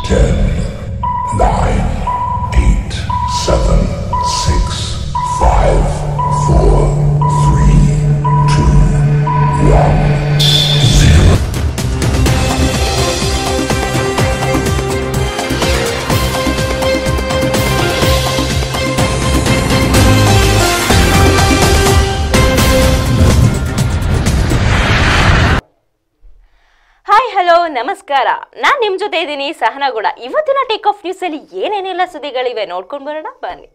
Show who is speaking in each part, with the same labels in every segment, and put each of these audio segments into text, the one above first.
Speaker 1: Ten, nine, eight, seven, six, five, four, three, two, one, zero.
Speaker 2: Hi hello ನಮಸ್ಕಾರ ನಾನ್ ನಿಮ್ ಜೊತೆ ಇದ್ದೀನಿ ಸಹನಗೌಡ ಇವತ್ತಿನ ಟೇಕ್ ಆಫ್ ನ್ಯೂಸ್ ಅಲ್ಲಿ ಏನೇನೆಲ್ಲ ಸುದ್ದಿಗಳಿವೆ ನೋಡ್ಕೊಂಡ್ ಬರೋಣ ಬನ್ನಿ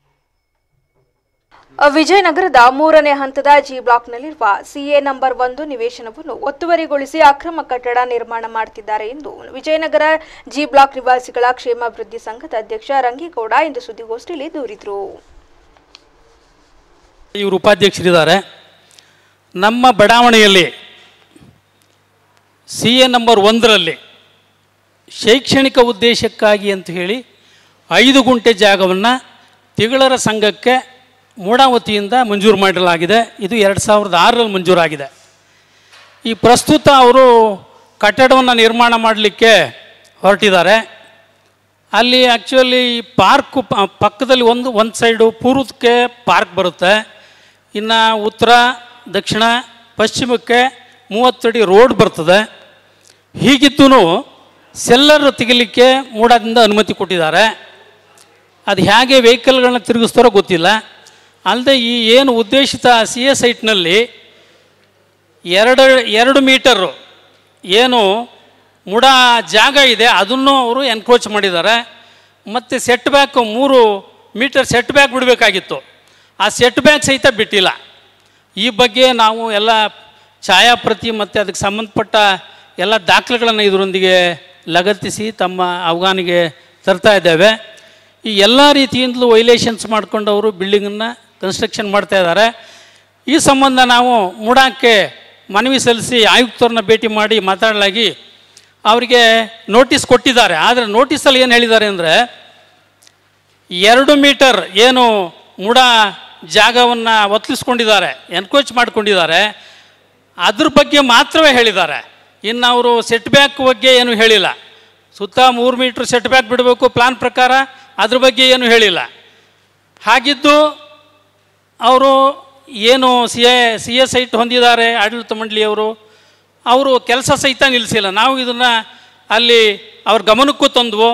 Speaker 3: ವಿಜಯನಗರದ ಮೂರನೇ ಹಂತದ ಜಿ ಬ್ಲಾಕ್ನಲ್ಲಿರುವ ಸಿಎ ನಂಬರ್ ಒಂದು ನಿವೇಶನವನ್ನು ಒತ್ತುವರಿಗೊಳಿಸಿ ಅಕ್ರಮ ಕಟ್ಟಡ ನಿರ್ಮಾಣ ಮಾಡುತ್ತಿದ್ದಾರೆ ಎಂದು ವಿಜಯನಗರ ಜಿ ಬ್ಲಾಕ್ ನಿವಾಸಿಗಳ ಕ್ಷೇಮಾಭಿವೃದ್ಧಿ ಸಂಘದ ಅಧ್ಯಕ್ಷ ರಂಗೇಗೌಡ ಇಂದು ಸುದ್ದಿಗೋಷ್ಠಿಯಲ್ಲಿ ದೂರಿದರು
Speaker 4: ಇವರು ಉಪಾಧ್ಯಕ್ಷರಿದ್ದಾರೆ ನಮ್ಮ ಬಡಾವಣೆಯಲ್ಲಿ ಸಿ ಎ ನಂಬರ್ ಒಂದರಲ್ಲಿ ಶೈಕ್ಷಣಿಕ ಉದ್ದೇಶಕ್ಕಾಗಿ ಅಂತ ಹೇಳಿ ಐದು ಗುಂಟೆ ಜಾಗವನ್ನು ತಿಗಳರ ಸಂಘಕ್ಕೆ ಮೂಡಾವತಿಯಿಂದ ಮಂಜೂರು ಮಾಡಲಾಗಿದೆ ಇದು ಎರಡು ಸಾವಿರದ ಆರರಲ್ಲಿ ಮಂಜೂರಾಗಿದೆ ಈ ಪ್ರಸ್ತುತ ಅವರು ಕಟ್ಟಡವನ್ನು ನಿರ್ಮಾಣ ಮಾಡಲಿಕ್ಕೆ ಹೊರಟಿದ್ದಾರೆ ಅಲ್ಲಿ ಆ್ಯಕ್ಚುಲಿ ಪಾರ್ಕ್ ಪಕ್ಕದಲ್ಲಿ ಒಂದು ಒಂದು ಸೈಡು ಪೂರ್ವಕ್ಕೆ ಪಾರ್ಕ್ ಬರುತ್ತೆ ಇನ್ನು ಉತ್ತರ ದಕ್ಷಿಣ ಪಶ್ಚಿಮಕ್ಕೆ ಮೂವತ್ತಡಿ ರೋಡ್ ಬರ್ತದೆ ಹೀಗಿದ್ದೂ ಸೆಲ್ಲರ್ ತೆಗಿಲಿಕ್ಕೆ ಮೂಡದಿಂದ ಅನುಮತಿ ಕೊಟ್ಟಿದ್ದಾರೆ ಅದು ಹೇಗೆ ವೆಹಿಕಲ್ಗಳನ್ನ ತಿರುಗಿಸ್ತಾರೋ ಗೊತ್ತಿಲ್ಲ ಅಲ್ಲದೆ ಈ ಏನು ಉದ್ದೇಶಿತ ಸಿ ಎ ಸೈಟ್ನಲ್ಲಿ ಎರಡು ಎರಡು ಮೀಟರು ಏನು ಮುಡ ಜಾಗ ಇದೆ ಅದನ್ನು ಅವರು ಎನ್ಕ್ರೋಚ್ ಮಾಡಿದ್ದಾರೆ ಮತ್ತು ಸೆಟ್ ಬ್ಯಾಕ್ ಮೂರು ಮೀಟರ್ ಸೆಟ್ ಬ್ಯಾಕ್ ಬಿಡಬೇಕಾಗಿತ್ತು ಆ ಸೆಟ್ ಬ್ಯಾಕ್ ಸಹಿತ ಬಿಟ್ಟಿಲ್ಲ ಈ ಬಗ್ಗೆ ನಾವು ಎಲ್ಲ ಛಾಯಾಪ್ರತಿ ಮತ್ತು ಅದಕ್ಕೆ ಸಂಬಂಧಪಟ್ಟ ಎಲ್ಲ ದಾಖಲೆಗಳನ್ನು ಇದರೊಂದಿಗೆ ಲಗತ್ತಿಸಿ ತಮ್ಮ ಅವಗಾನಿಗೆ ತರ್ತಾ ಇದ್ದೇವೆ ಈ ಎಲ್ಲ ರೀತಿಯಿಂದಲೂ ವೈಲೇಷನ್ಸ್ ಮಾಡ್ಕೊಂಡು ಅವರು ಬಿಲ್ಡಿಂಗನ್ನು ಕನ್ಸ್ಟ್ರಕ್ಷನ್ ಮಾಡ್ತಾ ಇದ್ದಾರೆ ಈ ಸಂಬಂಧ ನಾವು ಮುಡಾಕ್ಕೆ ಮನವಿ ಸಲ್ಲಿಸಿ ಆಯುಕ್ತರನ್ನ ಭೇಟಿ ಮಾಡಿ ಮಾತಾಡಲಾಗಿ ಅವರಿಗೆ ನೋಟಿಸ್ ಕೊಟ್ಟಿದ್ದಾರೆ ಆದರೆ ನೋಟಿಸಲ್ಲಿ ಏನು ಹೇಳಿದ್ದಾರೆ ಅಂದರೆ ಎರಡು ಮೀಟರ್ ಏನು ಮುಡ ಜಾಗವನ್ನು ಒತ್ತಲಿಸ್ಕೊಂಡಿದ್ದಾರೆ ಎನ್ಕ್ರೋಚ್ ಮಾಡ್ಕೊಂಡಿದ್ದಾರೆ ಅದ್ರ ಬಗ್ಗೆ ಮಾತ್ರವೇ ಹೇಳಿದ್ದಾರೆ ಇನ್ನು ಅವರು ಸೆಟ್ ಬ್ಯಾಕ್ ಬಗ್ಗೆ ಏನು ಹೇಳಿಲ್ಲ ಸುತ್ತ ಮೂರು ಮೀಟ್ರ್ ಸೆಟ್ ಬ್ಯಾಕ್ ಬಿಡಬೇಕು ಪ್ಲಾನ್ ಪ್ರಕಾರ ಅದ್ರ ಬಗ್ಗೆ ಏನು ಹೇಳಿಲ್ಲ ಹಾಗಿದ್ದು ಅವರು ಏನು C A C A site ಹೊಂದಿದ್ದಾರೆ ಆಡಳಿತ ಮಂಡಳಿಯವರು ಅವರು ಕೆಲಸ ಸಹಿತ ನಿಲ್ಲಿಸಿಲ್ಲ ನಾವು ಇದನ್ನು ಅಲ್ಲಿ ಅವ್ರ ಗಮನಕ್ಕೂ ತಂದ್ವು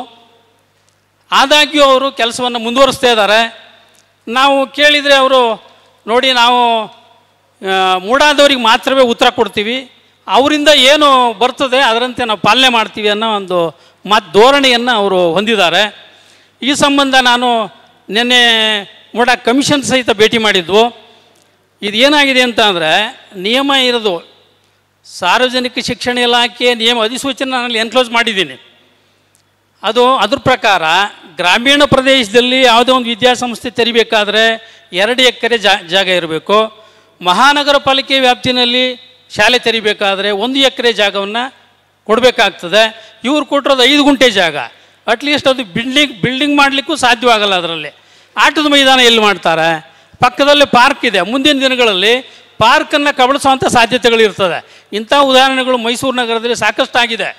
Speaker 4: ಆದಾಗ್ಯೂ ಅವರು ಕೆಲಸವನ್ನು ಮುಂದುವರಿಸ್ತಾ ಇದ್ದಾರೆ ನಾವು ಕೇಳಿದರೆ ಅವರು ನೋಡಿ ನಾವು ಆ, ಮೂಡಾದವ್ರಿಗೆ ಮಾತ್ರವೇ ಉತ್ತರ ಕೊಡ್ತೀವಿ ಅವರಿಂದ ಏನು ಬರ್ತದೆ ಅದರಂತೆ ನಾವು ಪಾಲನೆ ಮಾಡ್ತೀವಿ ಅನ್ನೋ ಒಂದು ಮಾತು ಧೋರಣೆಯನ್ನು ಅವರು ಹೊಂದಿದ್ದಾರೆ ಈ ಸಂಬಂಧ ನಾನು ನಿನ್ನೆ ಮೂಡ ಕಮಿಷನ್ ಸಹಿತ ಭೇಟಿ ಮಾಡಿದ್ವು ಇದು ಏನಾಗಿದೆ ಅಂತ ಅಂದರೆ ನಿಯಮ ಇರೋದು ಸಾರ್ವಜನಿಕ ಶಿಕ್ಷಣ ಇಲಾಖೆ ನಿಯಮ ಅಧಿಸೂಚನೆ ನಾನಲ್ಲಿ ಎನ್ಕ್ಲೋಸ್ ಮಾಡಿದ್ದೀನಿ ಅದು ಅದ್ರ ಪ್ರಕಾರ ಗ್ರಾಮೀಣ ಪ್ರದೇಶದಲ್ಲಿ ಯಾವುದೋ ಒಂದು ವಿದ್ಯಾಸಂಸ್ಥೆ ತೆರಿಬೇಕಾದ್ರೆ ಎರಡು ಎಕರೆ ಜಾ ಜಾಗ ಇರಬೇಕು ಮಹಾನಗರ ಪಾಲಿಕೆ ವ್ಯಾಪ್ತಿನಲ್ಲಿ ಶಾಲೆ ತೆರಿಬೇಕಾದ್ರೆ ಒಂದು ಎಕರೆ ಜಾಗವನ್ನು ಕೊಡಬೇಕಾಗ್ತದೆ ಇವ್ರು ಕೊಟ್ಟಿರೋದು ಐದು ಗುಂಟೆ ಜಾಗ ಅಟ್ಲೀಸ್ಟ್ ಅದು ಬಿಲ್ಡಿಂಗ್ ಬಿಲ್ಡಿಂಗ್ ಮಾಡಲಿಕ್ಕೂ ಸಾಧ್ಯವಾಗಲ್ಲ ಅದರಲ್ಲಿ ಆಟದ ಮೈದಾನ ಎಲ್ಲಿ ಮಾಡ್ತಾರೆ ಪಕ್ಕದಲ್ಲೇ ಪಾರ್ಕ್ ಇದೆ ಮುಂದಿನ ದಿನಗಳಲ್ಲಿ ಪಾರ್ಕನ್ನು ಕಬಳಿಸುವಂಥ ಸಾಧ್ಯತೆಗಳಿರ್ತದೆ ಇಂಥ ಉದಾಹರಣೆಗಳು ಮೈಸೂರು ನಗರದಲ್ಲಿ ಸಾಕಷ್ಟು ಆಗಿದೆ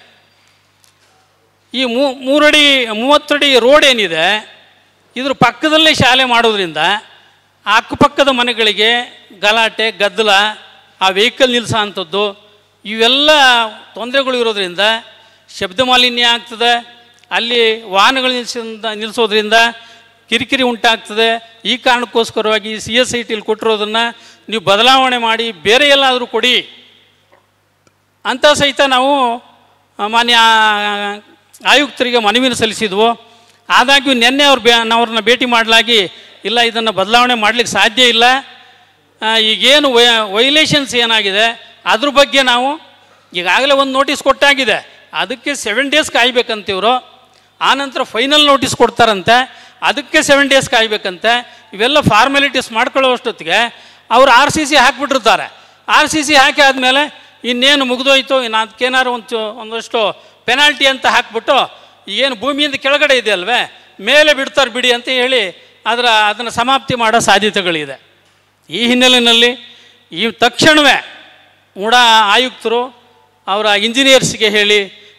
Speaker 4: ಈ ಮೂ ಮೂರಡಿ ಮೂವತ್ತಡಿ ರೋಡ್ ಏನಿದೆ ಇದ್ರ ಪಕ್ಕದಲ್ಲೇ ಶಾಲೆ ಮಾಡೋದ್ರಿಂದ ಆ ಅಕ್ಕಪಕ್ಕದ ಮನೆಗಳಿಗೆ ಗಲಾಟೆ ಗದ್ದಲ ಆ ವೆಹಿಕಲ್ ನಿಲ್ಲಿಸೋ ಅಂಥದ್ದು ಇವೆಲ್ಲ ತೊಂದರೆಗಳು ಇರೋದ್ರಿಂದ ಶಬ್ದ ಮಾಲಿನ್ಯ ಆಗ್ತದೆ ಅಲ್ಲಿ ವಾಹನಗಳು ನಿಲ್ಸಿಂದ ನಿಲ್ಲಿಸೋದ್ರಿಂದ ಕಿರಿಕಿರಿ ಉಂಟಾಗ್ತದೆ ಈ ಕಾರಣಕ್ಕೋಸ್ಕರವಾಗಿ ಸಿ ಎಸ್ ಐ ಟಿಲಿ ಕೊಟ್ಟಿರೋದನ್ನು ನೀವು ಬದಲಾವಣೆ ಮಾಡಿ ಬೇರೆ ಎಲ್ಲಾದರೂ ಕೊಡಿ ಅಂತ ಸಹಿತ ನಾವು ಆ, ಮಾನ್ಯ ಆಯುಕ್ತರಿಗೆ ಮನವಿನ ಸಲ್ಲಿಸಿದ್ವು ಆದಾಗ್ಯೂ ನಿನ್ನೆ ಅವ್ರು ಬೇ ಅವ್ರನ್ನ ಭೇಟಿ ಮಾಡಲಾಗಿ ಇಲ್ಲ ಇದನ್ನು ಬದಲಾವಣೆ ಮಾಡಲಿಕ್ಕೆ ಸಾಧ್ಯ ಇಲ್ಲ ಆ, ಈಗೇನು ವೈ ವೈಲೇಷನ್ಸ್ ಏನಾಗಿದೆ ಅದ್ರ ಬಗ್ಗೆ ನಾವು ಈಗಾಗಲೇ ಒಂದು ನೋಟಿಸ್ ಕೊಟ್ಟಾಗಿದೆ ಅದಕ್ಕೆ ಸೆವೆನ್ ಡೇಸ್ ಕಾಯ್ಬೇಕಂತ ಇವರು ಆನಂತರ ಫೈನಲ್ ನೋಟಿಸ್ ಕೊಡ್ತಾರಂತೆ ಅದಕ್ಕೆ ಸೆವೆನ್ ಡೇಸ್ ಕಾಯ್ಬೇಕಂತೆ ಇವೆಲ್ಲ ಫಾರ್ಮಾಲಿಟೀಸ್ ಮಾಡ್ಕೊಳ್ಳೋಷ್ಟೊತ್ತಿಗೆ ಅವ್ರು ಆರ್ ಸಿ ಸಿ ಹಾಕಿಬಿಟ್ಟಿರ್ತಾರೆ ಆರ್ ಸಿ ಸಿ ಹಾಕಿ ಆದಮೇಲೆ ಇನ್ನೇನು ಮುಗಿದೋಯ್ತು ಇನ್ನು ಅದಕ್ಕೇನಾದ್ರು ಒಂದು ಚು- ಒಂದಷ್ಟು ಪೆನಾಲ್ಟಿ ಅಂತ ಹಾಕ್ಬಿಟ್ಟು ಏನು ಭೂಮಿಯಿಂದ ಕೆಳಗಡೆ ಇದೆ ಅಲ್ವೇ ಮೇಲೆ ಬಿಡ್ತಾರೆ ಬಿಡಿ ಅಂತ ಹೇಳಿ ಅದರ ಅದನ್ನು ಸಮಾಪ್ತಿ ಮಾಡೋ ಸಾಧ್ಯತೆಗಳಿದೆ ಈ ಹಿನ್ನೆಲೆಯಲ್ಲಿ ಈ ತಕ್ಷಣವೇ ಮೂಡ ಆಯುಕ್ತರು ಅವರ ಇಂಜಿನಿಯರ್ಸ್ಗೆ ಹೇಳಿ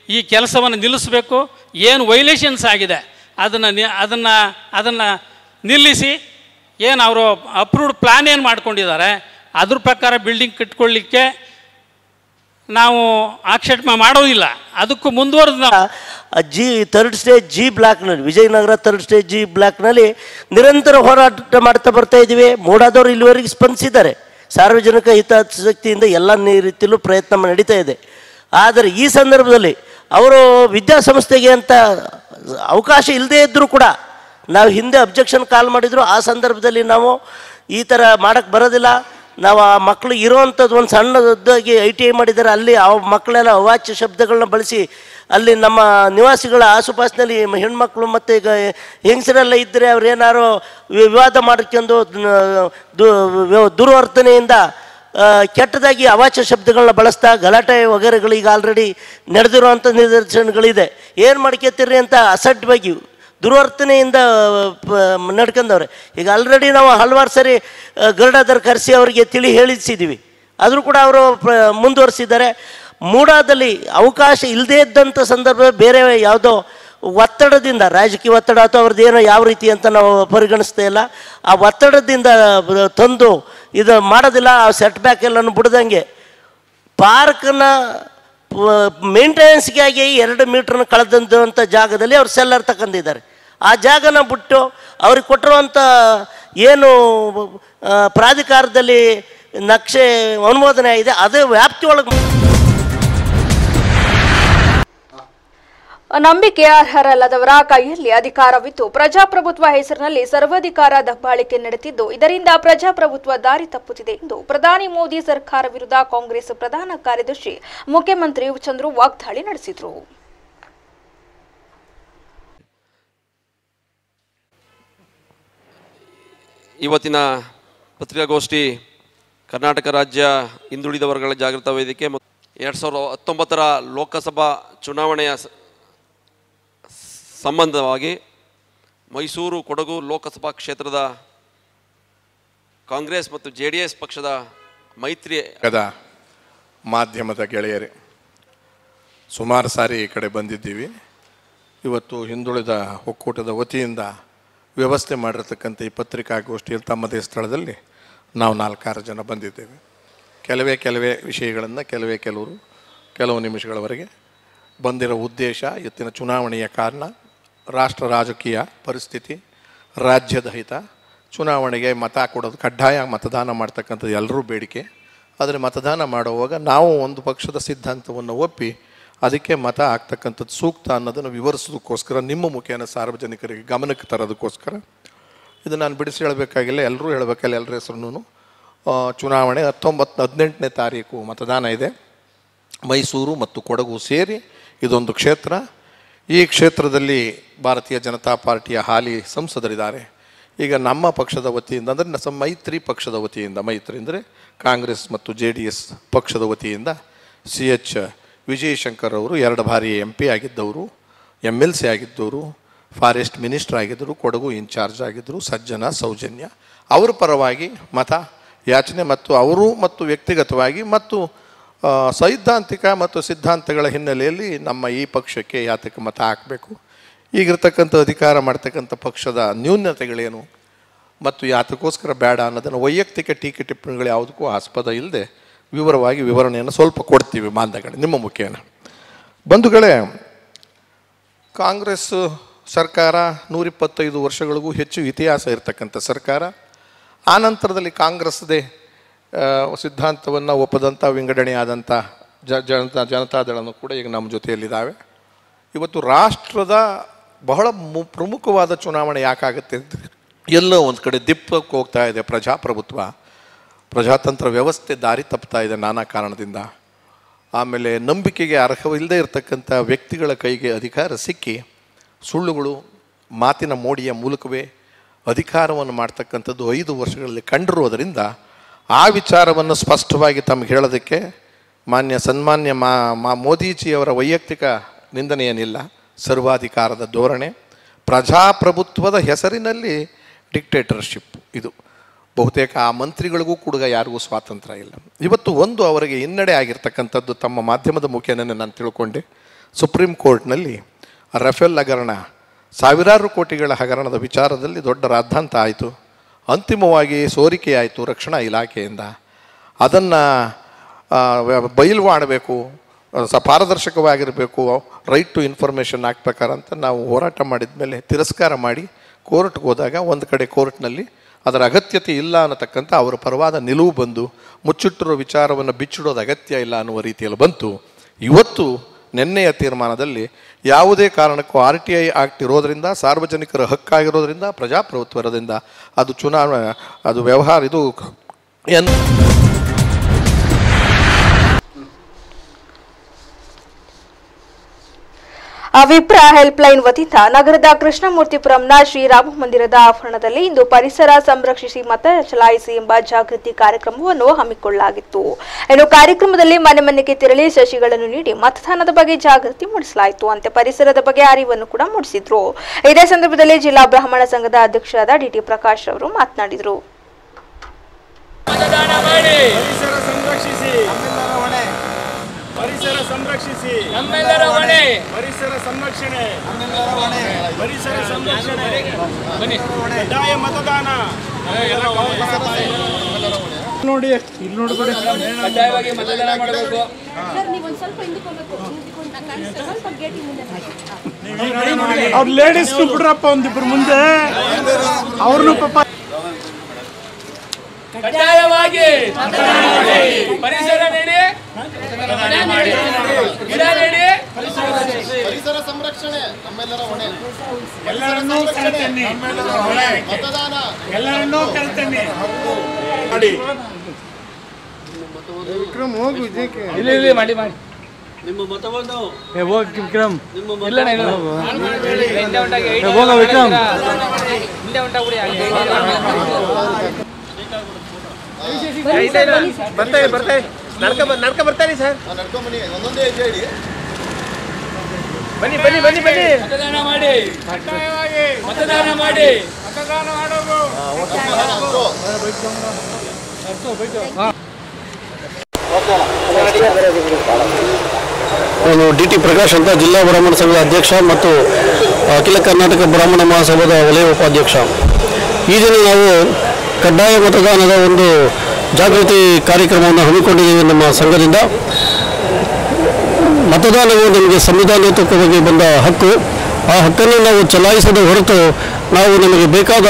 Speaker 4: ಈ ಕೆಲಸವನ್ನು ನಿಲ್ಲಿಸಬೇಕು ಏನು ವೈಲೇಷನ್ಸ್ ಆಗಿದೆ ಅದನ್ನು ನಿ ಅದನ್ನು ಅದನ್ನು ನಿಲ್ಲಿಸಿ ಏನು ಅವರು ಅಪ್ರೂವ್ಡ್ ಪ್ಲ್ಯಾನ್ ಏನು ಮಾಡ್ಕೊಂಡಿದ್ದಾರೆ ಅದ್ರ ಪ್ರಕಾರ ಬಿಲ್ಡಿಂಗ್ ಕಟ್ಕೊಳ್ಳಿಕ್ಕೆ ನಾವು ಆಕ್ಷೇಪ ಮಾಡೋದಿಲ್ಲ ಅದಕ್ಕೂ ಮುಂದುವರೆದು ನಾವು
Speaker 5: ಜಿ ಥರ್ಡ್ ಸ್ಟೇಜ್ ಜಿ ಬ್ಲಾಕ್ನಲ್ಲಿ ವಿಜಯನಗರ ಥರ್ಡ್ ಸ್ಟೇಜ್ ಜಿ ಬ್ಲಾಕ್ನಲ್ಲಿ ನಿರಂತರ ಹೋರಾಟ ಮಾಡ್ತಾ ಬರ್ತಾ ಇದ್ದೀವಿ ಮೂಡಾದವರು ಇಲ್ಲಿವರೆಗೆ ಸ್ಪಂದಿಸಿದ್ದಾರೆ ಸಾರ್ವಜನಿಕ ಹಿತಾಸಕ್ತಿಯಿಂದ ಎಲ್ಲ ನಿ- ರೀತಿಯಲ್ಲೂ ಪ್ರಯತ್ನ ನಡೀತಾ ಇದೆ ಆದರೆ ಈ ಸಂದರ್ಭದಲ್ಲಿ ಅವರು ವಿದ್ಯಾಸಂಸ್ಥೆಗೆ ಅಂತ ಅವಕಾಶ ಇಲ್ಲದೇ ಇದ್ದರೂ ಕೂಡ ನಾವು ಹಿಂದೆ ಅಬ್ಜೆಕ್ಷನ್ ಕಾಲ್ ಮಾಡಿದ್ರು ಆ ಸಂದರ್ಭದಲ್ಲಿ ನಾವು ಈ ಥರ ಮಾಡೋಕ್ಕೆ ಬರೋದಿಲ್ಲ ನಾವು ಆ ಮಕ್ಕಳು ಇರೋವಂಥದ್ದು ಒಂದು ಸಣ್ಣದಾಗಿ ಐ ಟಿ ಐ ಮಾಡಿದ್ದಾರೆ ಅಲ್ಲಿ ಆ ಮಕ್ಕಳೆಲ್ಲ ಅವಾಚ್ಯ ಶಬ್ದಗಳನ್ನ ಬಳಸಿ ಅಲ್ಲಿ ನಮ್ಮ ನಿವಾಸಿಗಳ ಆಸುಪಾಸಿನಲ್ಲಿ ಮ- ಹೆಣ್ಮಕ್ಳು ಮತ್ತು ಈಗ ಹೆಂಗಸರೆಲ್ಲ ಇದ್ದರೆ ಅವ್ರು ಏನಾರು ವಿ- ವಿವಾದ ಮಾಡ್ಕೊಂಡು ನ- ದು- ವ್ಯ- ದುರ್ವರ್ತನೆಯಿಂದ ಆ, ಕೆಟ್ಟದಾಗಿ ಅವಾಚ್ಯ ಶಬ್ದಗಳನ್ನ ಬಳಸ್ತಾ ಗಲಾಟೆ ವಗೈರೆಗಳು ಈಗ ಆಲ್ರೆಡಿ ನಡೆದಿರುವಂಥ ನಿದರ್ಶನಗಳಿದೆ ಏನು ಮಾಡ್ಕೊತೀರಿ ಅಂತ ಅಸಡ್ಡವಾಗಿ ದುರ್ವರ್ತನೆಯಿಂದ ಪ- ನಡ್ಕೊಂಡವ್ರೆ ಈಗ ಆಲ್ರೆಡಿ ನಾವು ಹಲವಾರು ಸರಿ ಆ, ಗರುಡಾಧರ್ ಕರೆಸಿ ಅವರಿಗೆ ತಿಳಿ ಹೇಳಿಸಿದ್ದೀವಿ ಆದರೂ ಕೂಡ ಅವರು ಪ್ರ- ಮುಂದುವರಿಸಿದ್ದಾರೆ ಮೂಡಾದಲ್ಲಿ ಅವಕಾಶ ಇಲ್ಲದೇ ಇದ್ದಂಥ ಸಂದರ್ಭ ಬೇರೆ ಯಾವುದೋ ಒತ್ತಡದಿಂದ ರಾಜಕೀಯ ಒತ್ತಡ ಅಥವಾ ಅವ್ರದ್ದು ಏನೋ ಯಾವ ರೀತಿ ಅಂತ ನಾವು ಪರಿಗಣಿಸ್ತಾ ಇಲ್ಲ ಆ ಒತ್ತಡದಿಂದ ಬ- ತಂದು ಇದು ಮಾಡೋದಿಲ್ಲ ಆ ಸೆಟ್ ಬ್ಯಾಕ್ ಎಲ್ಲನೂ ಬಿಡ್ದಂಗೆ ಪಾರ್ಕ್ನ ಮೇಂಟೆನೆನ್ಸ್ಗಾಗಿ ಎರಡು ಮೀಟ್ರನ್ನ ಕಳೆದಂಥ ಜಾಗದಲ್ಲಿ ಅವ್ರು ಸೆಲ್ಲರ್ ತಗೊಂಡಿದ್ದಾರೆ ಆ ಜಾಗನ ಬಿಟ್ಟು ಅವ್ರಿಗೆ ಕೊಟ್ಟಿರುವಂಥ ಏನು ಆ, ಪ್ರಾಧಿಕಾರದಲ್ಲಿ ನಕ್ಷೆ ಅನುಮೋದನೆ ಇದೆ ಅದು ವ್ಯಾಪ್ತಿ ಒಳಗೆ
Speaker 3: ನಂಬಿಕೆ ಅರ್ಹರಲ್ಲದವರ ಕೈಯಲ್ಲಿ ಅಧಿಕಾರವಿದ್ದು ಪ್ರಜಾಪ್ರಭುತ್ವ ಹೆಸರಿನಲ್ಲಿ ಸರ್ವಾಧಿಕಾರ ದಬ್ಬಾಳಿಕೆ ನಡೆದಿದ್ದು ಇದರಿಂದ ಪ್ರಜಾಪ್ರಭುತ್ವ ದಾರಿ ತಪ್ಪುತ್ತಿದೆ ಎಂದು ಪ್ರಧಾನಿ ಮೋದಿ ಸರ್ಕಾರ ವಿರುದ್ಧ ಕಾಂಗ್ರೆಸ್ ಪ್ರಧಾನ ಕಾರ್ಯದರ್ಶಿ ಮುಖ್ಯಮಂತ್ರಿ ಚಂದ್ರು ವಾಗ್ದಾಳಿ ನಡೆಸಿದರು
Speaker 6: ಇವತ್ತಿನ ಪತ್ರಿಕಾಗೋಷ್ಠಿ ಕರ್ನಾಟಕ ರಾಜ್ಯ ಹಿಂದುಳಿದ ವರ್ಗಗಳ ಜಾಗೃತ ವೇದಿಕೆ ಮತ್ತು ಎರಡು ಸಾವಿರದ ಹತ್ತೊಂಬತ್ತರ ಲೋಕಸಭಾ ಚುನಾವಣೆಯ ಸ- ಸಂಬಂಧವಾಗಿ ಮೈಸೂರು ಕೊಡಗು ಲೋಕಸಭಾ ಕ್ಷೇತ್ರದ ಕಾಂಗ್ರೆಸ್ ಮತ್ತು ಜೆ ಡಿ ಎಸ್ ಪಕ್ಷದ ಮೈತ್ರಿ
Speaker 7: ಕದ ಮಾಧ್ಯಮದ ಗೆಳೆಯರೇ ಸುಮಾರು ಸಾರಿ ಈ ಕಡೆ ಬಂದಿದ್ದೀವಿ ಇವತ್ತು ಹಿಂದುಳಿದ ಒಕ್ಕೂಟದ ವತಿಯಿಂದ ವ್ಯವಸ್ಥೆ ಮಾಡಿರ್ತಕ್ಕಂಥ ಈ ಪತ್ರಿಕಾಗೋಷ್ಠಿಯಲ್ಲಿ ತಮ್ಮದೇ ಸ್ಥಳದಲ್ಲಿ ನಾವು ನಾಲ್ಕಾರು ಜನ ಬಂದಿದ್ದೇವೆ ಕೆಲವೇ ಕೆಲವೇ ವಿಷಯಗಳನ್ನು ಕೆಲವೇ ಕೆಲವರು ಕೆಲವು ನಿಮಿಷಗಳವರೆಗೆ ಬಂದಿರೋ ಉದ್ದೇಶ ಇವತ್ತಿನ ಚುನಾವಣೆಯ ಕಾರಣ ರಾಷ್ಟ್ರ ರಾಜಕೀಯ ಪರಿಸ್ಥಿತಿ ರಾಜ್ಯದ ಹಿತ ಚುನಾವಣೆಗೆ ಮತ ಕೊಡೋದು ಕಡ್ಡಾಯ ಮತದಾನ ಮಾಡ್ತಕ್ಕಂಥದ್ದು ಎಲ್ಲರೂ ಬೇಡಿಕೆ ಆದರೆ ಮತದಾನ ಮಾಡುವಾಗ ನಾವು ಒಂದು ಪಕ್ಷದ ಸಿದ್ಧಾಂತವನ್ನು ಒಪ್ಪಿ ಅದಕ್ಕೆ ಮತ ಆಗ್ತಕ್ಕಂಥದ್ದು ಸೂಕ್ತ ಅನ್ನೋದನ್ನು ವಿವರಿಸೋದಕ್ಕೋಸ್ಕರ ನಿಮ್ಮ ಮುಖೇನ ಸಾರ್ವಜನಿಕರಿಗೆ ಗಮನಕ್ಕೆ ತರೋದಕ್ಕೋಸ್ಕರ ಇದು ನಾನು ಬಿಡಿಸಿ ಹೇಳಬೇಕಾಗಿಲ್ಲ ಎಲ್ಲರೂ ಹೇಳಬೇಕಲ್ಲ ಎಲ್ಲರ ಹೆಸರು ಚುನಾವಣೆ ಹತ್ತೊಂಬತ್ತು ಹದಿನೆಂಟನೇ ತಾರೀಕು ಮತದಾನ ಇದೆ ಮೈಸೂರು ಮತ್ತು ಕೊಡಗು ಸೇರಿ ಇದೊಂದು ಕ್ಷೇತ್ರ ಈ ಕ್ಷೇತ್ರದಲ್ಲಿ ಭಾರತೀಯ ಜನತಾ ಪಾರ್ಟಿಯ ಹಾಲಿ ಸಂಸದರಿದ್ದಾರೆ ಈಗ ನಮ್ಮ ಪಕ್ಷದ ವತಿಯಿಂದ ಅಂದರೆ ನ- ಮೈತ್ರಿ ಪಕ್ಷದ ವತಿಯಿಂದ ಮೈತ್ರಿ ಅಂದರೆ ಕಾಂಗ್ರೆಸ್ ಮತ್ತು ಜೆ ಡಿ ಎಸ್ ಪಕ್ಷದ ವತಿಯಿಂದ ಸಿ ಎಚ್ ವಿಜಯಶಂಕರ್ ಅವರು ಎರಡು ಬಾರಿ ಎಂ ಪಿ ಆಗಿದ್ದವರು ಎಮ್ ಎಲ್ ಸಿ ಆಗಿದ್ದವರು ಫಾರೆಸ್ಟ್ ಮಿನಿಸ್ಟರ್ ಆಗಿದ್ದರು ಕೊಡಗು ಇನ್ಚಾರ್ಜ್ ಆಗಿದ್ದರು ಸಜ್ಜನ ಸೌಜನ್ಯ ಅವರ ಪರವಾಗಿ ಮತ ಯಾಚನೆ ಮತ್ತು ಅವರು ಮತ್ತು ವ್ಯಕ್ತಿಗತವಾಗಿ ಮತ್ತು ಆ, ಸೈದ್ಧಾಂತಿಕ ಮತ್ತು ಸಿದ್ಧಾಂತಗಳ ಹಿನ್ನೆಲೆಯಲ್ಲಿ ನಮ್ಮ ಈ ಪಕ್ಷಕ್ಕೆ ಯಾತಕ್ಕೆ ಮತ ಹಾಕಬೇಕು ಈಗಿರ್ತಕ್ಕಂಥ ಅಧಿಕಾರ ಮಾಡ್ತಕ್ಕಂಥ ಪಕ್ಷದ ನ್ಯೂನತೆಗಳೇನು ಮತ್ತು ಯಾತಕ್ಕೋಸ್ಕರ ಬೇಡ ಅನ್ನೋದನ್ನು ವೈಯಕ್ತಿಕ ಟೀಕೆ ಟಿಪ್ಪಣಿಗಳು ಯಾವುದಕ್ಕೂ ಆಸ್ಪದ ಇಲ್ಲದೆ ವಿವರವಾಗಿ ವಿವರಣೆಯನ್ನು ಸ್ವಲ್ಪ ಕೊಡ್ತೀವಿ ಮಾಂದಗಳೇ ನಿಮ್ಮ ಮುಖೇನ ಬಂಧುಗಳೇ ಕಾಂಗ್ರೆಸ್ ಸರ್ಕಾರ ನೂರಿಪ್ಪತ್ತೈದು ವರ್ಷಗಳಿಗೂ ಹೆಚ್ಚು ಇತಿಹಾಸ ಇರತಕ್ಕಂಥ ಸರ್ಕಾರ ಆ ನಂತರದಲ್ಲಿ ಕಾಂಗ್ರೆಸ್ದೇ ಆ, ಸಿದ್ಧಾಂತವನ್ನು ಒಪ್ಪದಂಥ ವಿಂಗಡಣೆಯಾದಂಥ ಜ ಜನತಾ ಜನತಾದಳನು ಕೂಡ ಈಗ ನಮ್ಮ ಜೊತೆಯಲ್ಲಿದ್ದಾವೆ ಇವತ್ತು ರಾಷ್ಟ್ರದ ಬಹಳ ಮು ಪ್ರಮುಖವಾದ ಚುನಾವಣೆ ಯಾಕಾಗುತ್ತೆ ಅಂದರೆ ಎಲ್ಲೋ ಒಂದು ಕಡೆ ದಿಪ್ಪಕ್ಕೆ ಹೋಗ್ತಾ ಇದೆ ಪ್ರಜಾಪ್ರಭುತ್ವ ಪ್ರಜಾತಂತ್ರ ವ್ಯವಸ್ಥೆ ದಾರಿ ತಪ್ತಾ ಇದೆ ನಾನಾ ಕಾರಣದಿಂದ ಆಮೇಲೆ ನಂಬಿಕೆಗೆ ಅರ್ಹವಿಲ್ಲದೆ ಇರತಕ್ಕಂಥ ವ್ಯಕ್ತಿಗಳ ಕೈಗೆ ಅಧಿಕಾರ ಸಿಕ್ಕಿ ಸುಳ್ಳುಗಳು ಮಾತಿನ ಮೋಡಿಯ ಮೂಲಕವೇ ಅಧಿಕಾರವನ್ನು ಮಾಡ್ತಕ್ಕಂಥದ್ದು ಐದು ವರ್ಷಗಳಲ್ಲಿ ಕಂಡಿರುವುದರಿಂದ ಆ ವಿಚಾರವನ್ನು ಸ್ಪಷ್ಟವಾಗಿ ತಮಗೆ ಹೇಳೋದಕ್ಕೆ ಮಾನ್ಯ ಸನ್ಮಾನ್ಯ ಮಾ ಮಾ ಮೋದಿಜಿಯವರ ವೈಯಕ್ತಿಕ ನಿಂದನೆ ಏನಿಲ್ಲ ಸರ್ವಾಧಿಕಾರದ ಧೋರಣೆ ಪ್ರಜಾಪ್ರಭುತ್ವದ ಹೆಸರಿನಲ್ಲಿ ಡಿಕ್ಟೇಟರ್ಶಿಪ್ ಇದು ಬಹುತೇಕ ಆ ಮಂತ್ರಿಗಳಿಗೂ ಕೂಡ ಯಾರಿಗೂ ಸ್ವಾತಂತ್ರ್ಯ ಇಲ್ಲ ಇವತ್ತು ಒಂದು ಅವರಿಗೆ ಹಿನ್ನಡೆ ಆಗಿರ್ತಕ್ಕಂಥದ್ದು ತಮ್ಮ ಮಾಧ್ಯಮದ ಮುಖೇನ ನಾನು ತಿಳ್ಕೊಂಡೆ ಸುಪ್ರೀಂ ಕೋರ್ಟ್ನಲ್ಲಿ ರಫೇಲ್ ಹಗರಣ ಸಾವಿರಾರು ಕೋಟಿಗಳ ಹಗರಣದ ವಿಚಾರದಲ್ಲಿ ದೊಡ್ಡ ರಾದ್ಧಾಂತ ಆಯಿತು ಅಂತಿಮವಾಗಿ ಸೋರಿಕೆಯಾಯಿತು ರಕ್ಷಣಾ ಇಲಾಖೆಯಿಂದ ಅದನ್ನು ಬಯಲು ಮಾಡಬೇಕು ಸ ಪಾರದರ್ಶಕವಾಗಿರಬೇಕು ರೈಟ್ ಟು ಇನ್ಫಾರ್ಮೇಷನ್ ಆಕ್ಟ್ ಪ್ರಕಾರ ಅಂತ ನಾವು ಹೋರಾಟ ಮಾಡಿದ ಮೇಲೆ ತಿರಸ್ಕಾರ ಮಾಡಿ ಕೋರ್ಟ್ಗೆ ಹೋದಾಗ ಒಂದು ಕಡೆ ಕೋರ್ಟ್ನಲ್ಲಿ ಅದರ ಅಗತ್ಯತೆ ಇಲ್ಲ ಅನ್ನತಕ್ಕಂಥ ಅವರ ಪರವಾದ ನಿಲುವು ಬಂದು ಮುಚ್ಚಿಟ್ಟಿರೋ ವಿಚಾರವನ್ನು ಬಿಚ್ಚಿಡೋದು ಅಗತ್ಯ ಇಲ್ಲ ಅನ್ನುವ ರೀತಿಯಲ್ಲಿ ಬಂತು ಇವತ್ತು ನಿನ್ನೆಯ ತೀರ್ಮಾನದಲ್ಲಿ ಯಾವುದೇ ಕಾರಣಕ್ಕೂ ಆರ್ ಟಿ ಐ ಆಕ್ಟ್ ಇರೋದರಿಂದ ಸಾರ್ವಜನಿಕರ ಹಕ್ಕಾಗಿರೋದ್ರಿಂದ ಪ್ರಜಾಪ್ರಭುತ್ವ ಇರೋದ್ರಿಂದ ಅದು ಚುನಾವಣೆ ಅದು ವ್ಯವಹಾರ ಇದು ಎನ್
Speaker 3: ವಿಪ್ರ ಹೆಲ್ಪ್ಲೈನ್ ವತಿಯಿಂದ ನಗರದ ಕೃಷ್ಣಮೂರ್ತಿಪುರಂನ ಶ್ರೀರಾಮ ಮಂದಿರದ ಆವರಣದಲ್ಲಿ ಇಂದು ಪರಿಸರ ಸಂರಕ್ಷಿಸಿ ಮತ ಚಲಾಯಿಸಿ ಎಂಬ ಜಾಗೃತಿ ಕಾರ್ಯಕ್ರಮವನ್ನು ಹಮ್ಮಿಕೊಳ್ಳಲಾಗಿತ್ತು ಇನ್ನು ಕಾರ್ಯಕ್ರಮದಲ್ಲಿ ಮನೆ ಮನೆಗೆ ತೆರಳಿ ಸಸಿಗಳನ್ನು ನೀಡಿ ಮತದಾನದ ಬಗ್ಗೆ ಜಾಗೃತಿ ಮೂಡಿಸಲಾಯಿತು ಅಂತೆ ಪರಿಸರದ ಬಗ್ಗೆ ಅರಿವನ್ನು ಕೂಡ ಮೂಡಿಸಿದ್ರು ಇದೇ ಸಂದರ್ಭದಲ್ಲಿ ಜಿಲ್ಲಾ ಬ್ರಾಹ್ಮಣ ಸಂಘದ ಅಧ್ಯಕ್ಷರಾದ ಡಿಟಿ ಪ್ರಕಾಶ್ ಅವರು ಮಾತನಾಡಿದರು
Speaker 8: ಮತದಾನ ಮಾಡಿ ಪರಿಸರ ಸಂರಕ್ಷಿಸಿ ಪರಿಸರ ಸಂರಕ್ಷಿಸಿ ನಮ್ಮೆಲ್ಲರ ಹೊಣೆ ಪರಿಸರ ಸಂರಕ್ಷಣೆ ನಮ್ಮೆಲ್ಲರ ಹೊಣೆ ಪರಿಸರ ಸಂರಕ್ಷಣೆ ಬನ್ನಿ ಕಡ್ಡಾಯ ಮತದಾನ ನೋಡಿ ಇಲ್ಲಿ ನೋಡ್ಬೇಡಿ ಕಡ್ಡಾಯವಾಗಿ ಮತದಾನ ಮಾಡಬೇಕು ಅವ್ರ ಲೇಡೀಸ್ ಬಿಡ್ರಪ್ಪ ಒಂದಿಬ್ರು ಮುಂದೆ ಅವ್ರನ್ನು ಪಾಪ ಕಡ್ಡಾಯವಾಗಿ ಪರಿಸರ ನೀಡಿ ಗಿಡ ನೀಡಿ
Speaker 9: ಪರಿಸರ ಸಂರಕ್ಷಣೆ ನಮ್ಮೆಲ್ಲರ ಹೊಣೆ
Speaker 8: ಎಲ್ಲರನ್ನೂ ಕರೆತನ್ನಿ
Speaker 9: ಮತದಾನ
Speaker 8: ಎಲ್ಲರನ್ನೂ ಕರೆತನ್ನಿ ಮಾಡಿ ಇಲ್ಲಿ ಇಲ್ಲಿ ಮಾಡಿ ಮಾಡಿ
Speaker 10: ನಿಮ್ಮ ಮತವನ್ನು
Speaker 8: ಹೋಗಿ ವಿಕ್ರಮ್ ಇಲ್ಲ
Speaker 10: ಹೋಗ ವಿಕ್ರಮ್
Speaker 8: ಬರ್ತಾರೆ ಬರ್ತಾರೆ ನಡ್ಕ ನಡ್ಕ ಬರ್ತಾರೆ ಸರ್
Speaker 9: ನಡ್ಕೊಂಬನ್ನಿ ಒಂದೊಂದೇ ಹೆಜ್ಜೆ ಇಡಿ
Speaker 8: ಬನ್ನಿ ಬನ್ನಿ ಬನ್ನಿ ಬನ್ನಿ ಮತದಾನ ಮಾಡಿ ಕಡ್ಡಾಯವಾಗಿ ಮತದಾನ ಮಾಡಿ ಮತದಾನ ಮಾಡೋದು
Speaker 10: ನಾನು ಡಿ ಟಿ ಪ್ರಕಾಶ್ ಅಂತ ಜಿಲ್ಲಾ ಬ್ರಾಹ್ಮಣ ಸಂಘದ ಅಧ್ಯಕ್ಷ ಮತ್ತು ಅಖಿಲ ಕರ್ನಾಟಕ ಬ್ರಾಹ್ಮಣ ಮಹಾಸಭಾದ ವಲಯ ಉಪಾಧ್ಯಕ್ಷ ಈ ದಿನ ನಾವು ಕಡ್ಡಾಯ ಮತದಾನದ ಒಂದು ಜಾಗೃತಿ ಕಾರ್ಯಕ್ರಮವನ್ನು ಹಮ್ಮಿಕೊಂಡಿದ್ದೇವೆ ನಮ್ಮ ಸಂಘದಿಂದ ಮತದಾನವು ನಮಗೆ ಸಂವಿಧಾನಾತ್ಮಕವಾಗಿ ಬಂದ ಹಕ್ಕು ಆ ಹಕ್ಕನ್ನು ನಾವು ಚಲಾಯಿಸದ ಹೊರತು ನಾವು ನಮಗೆ ಬೇಕಾದ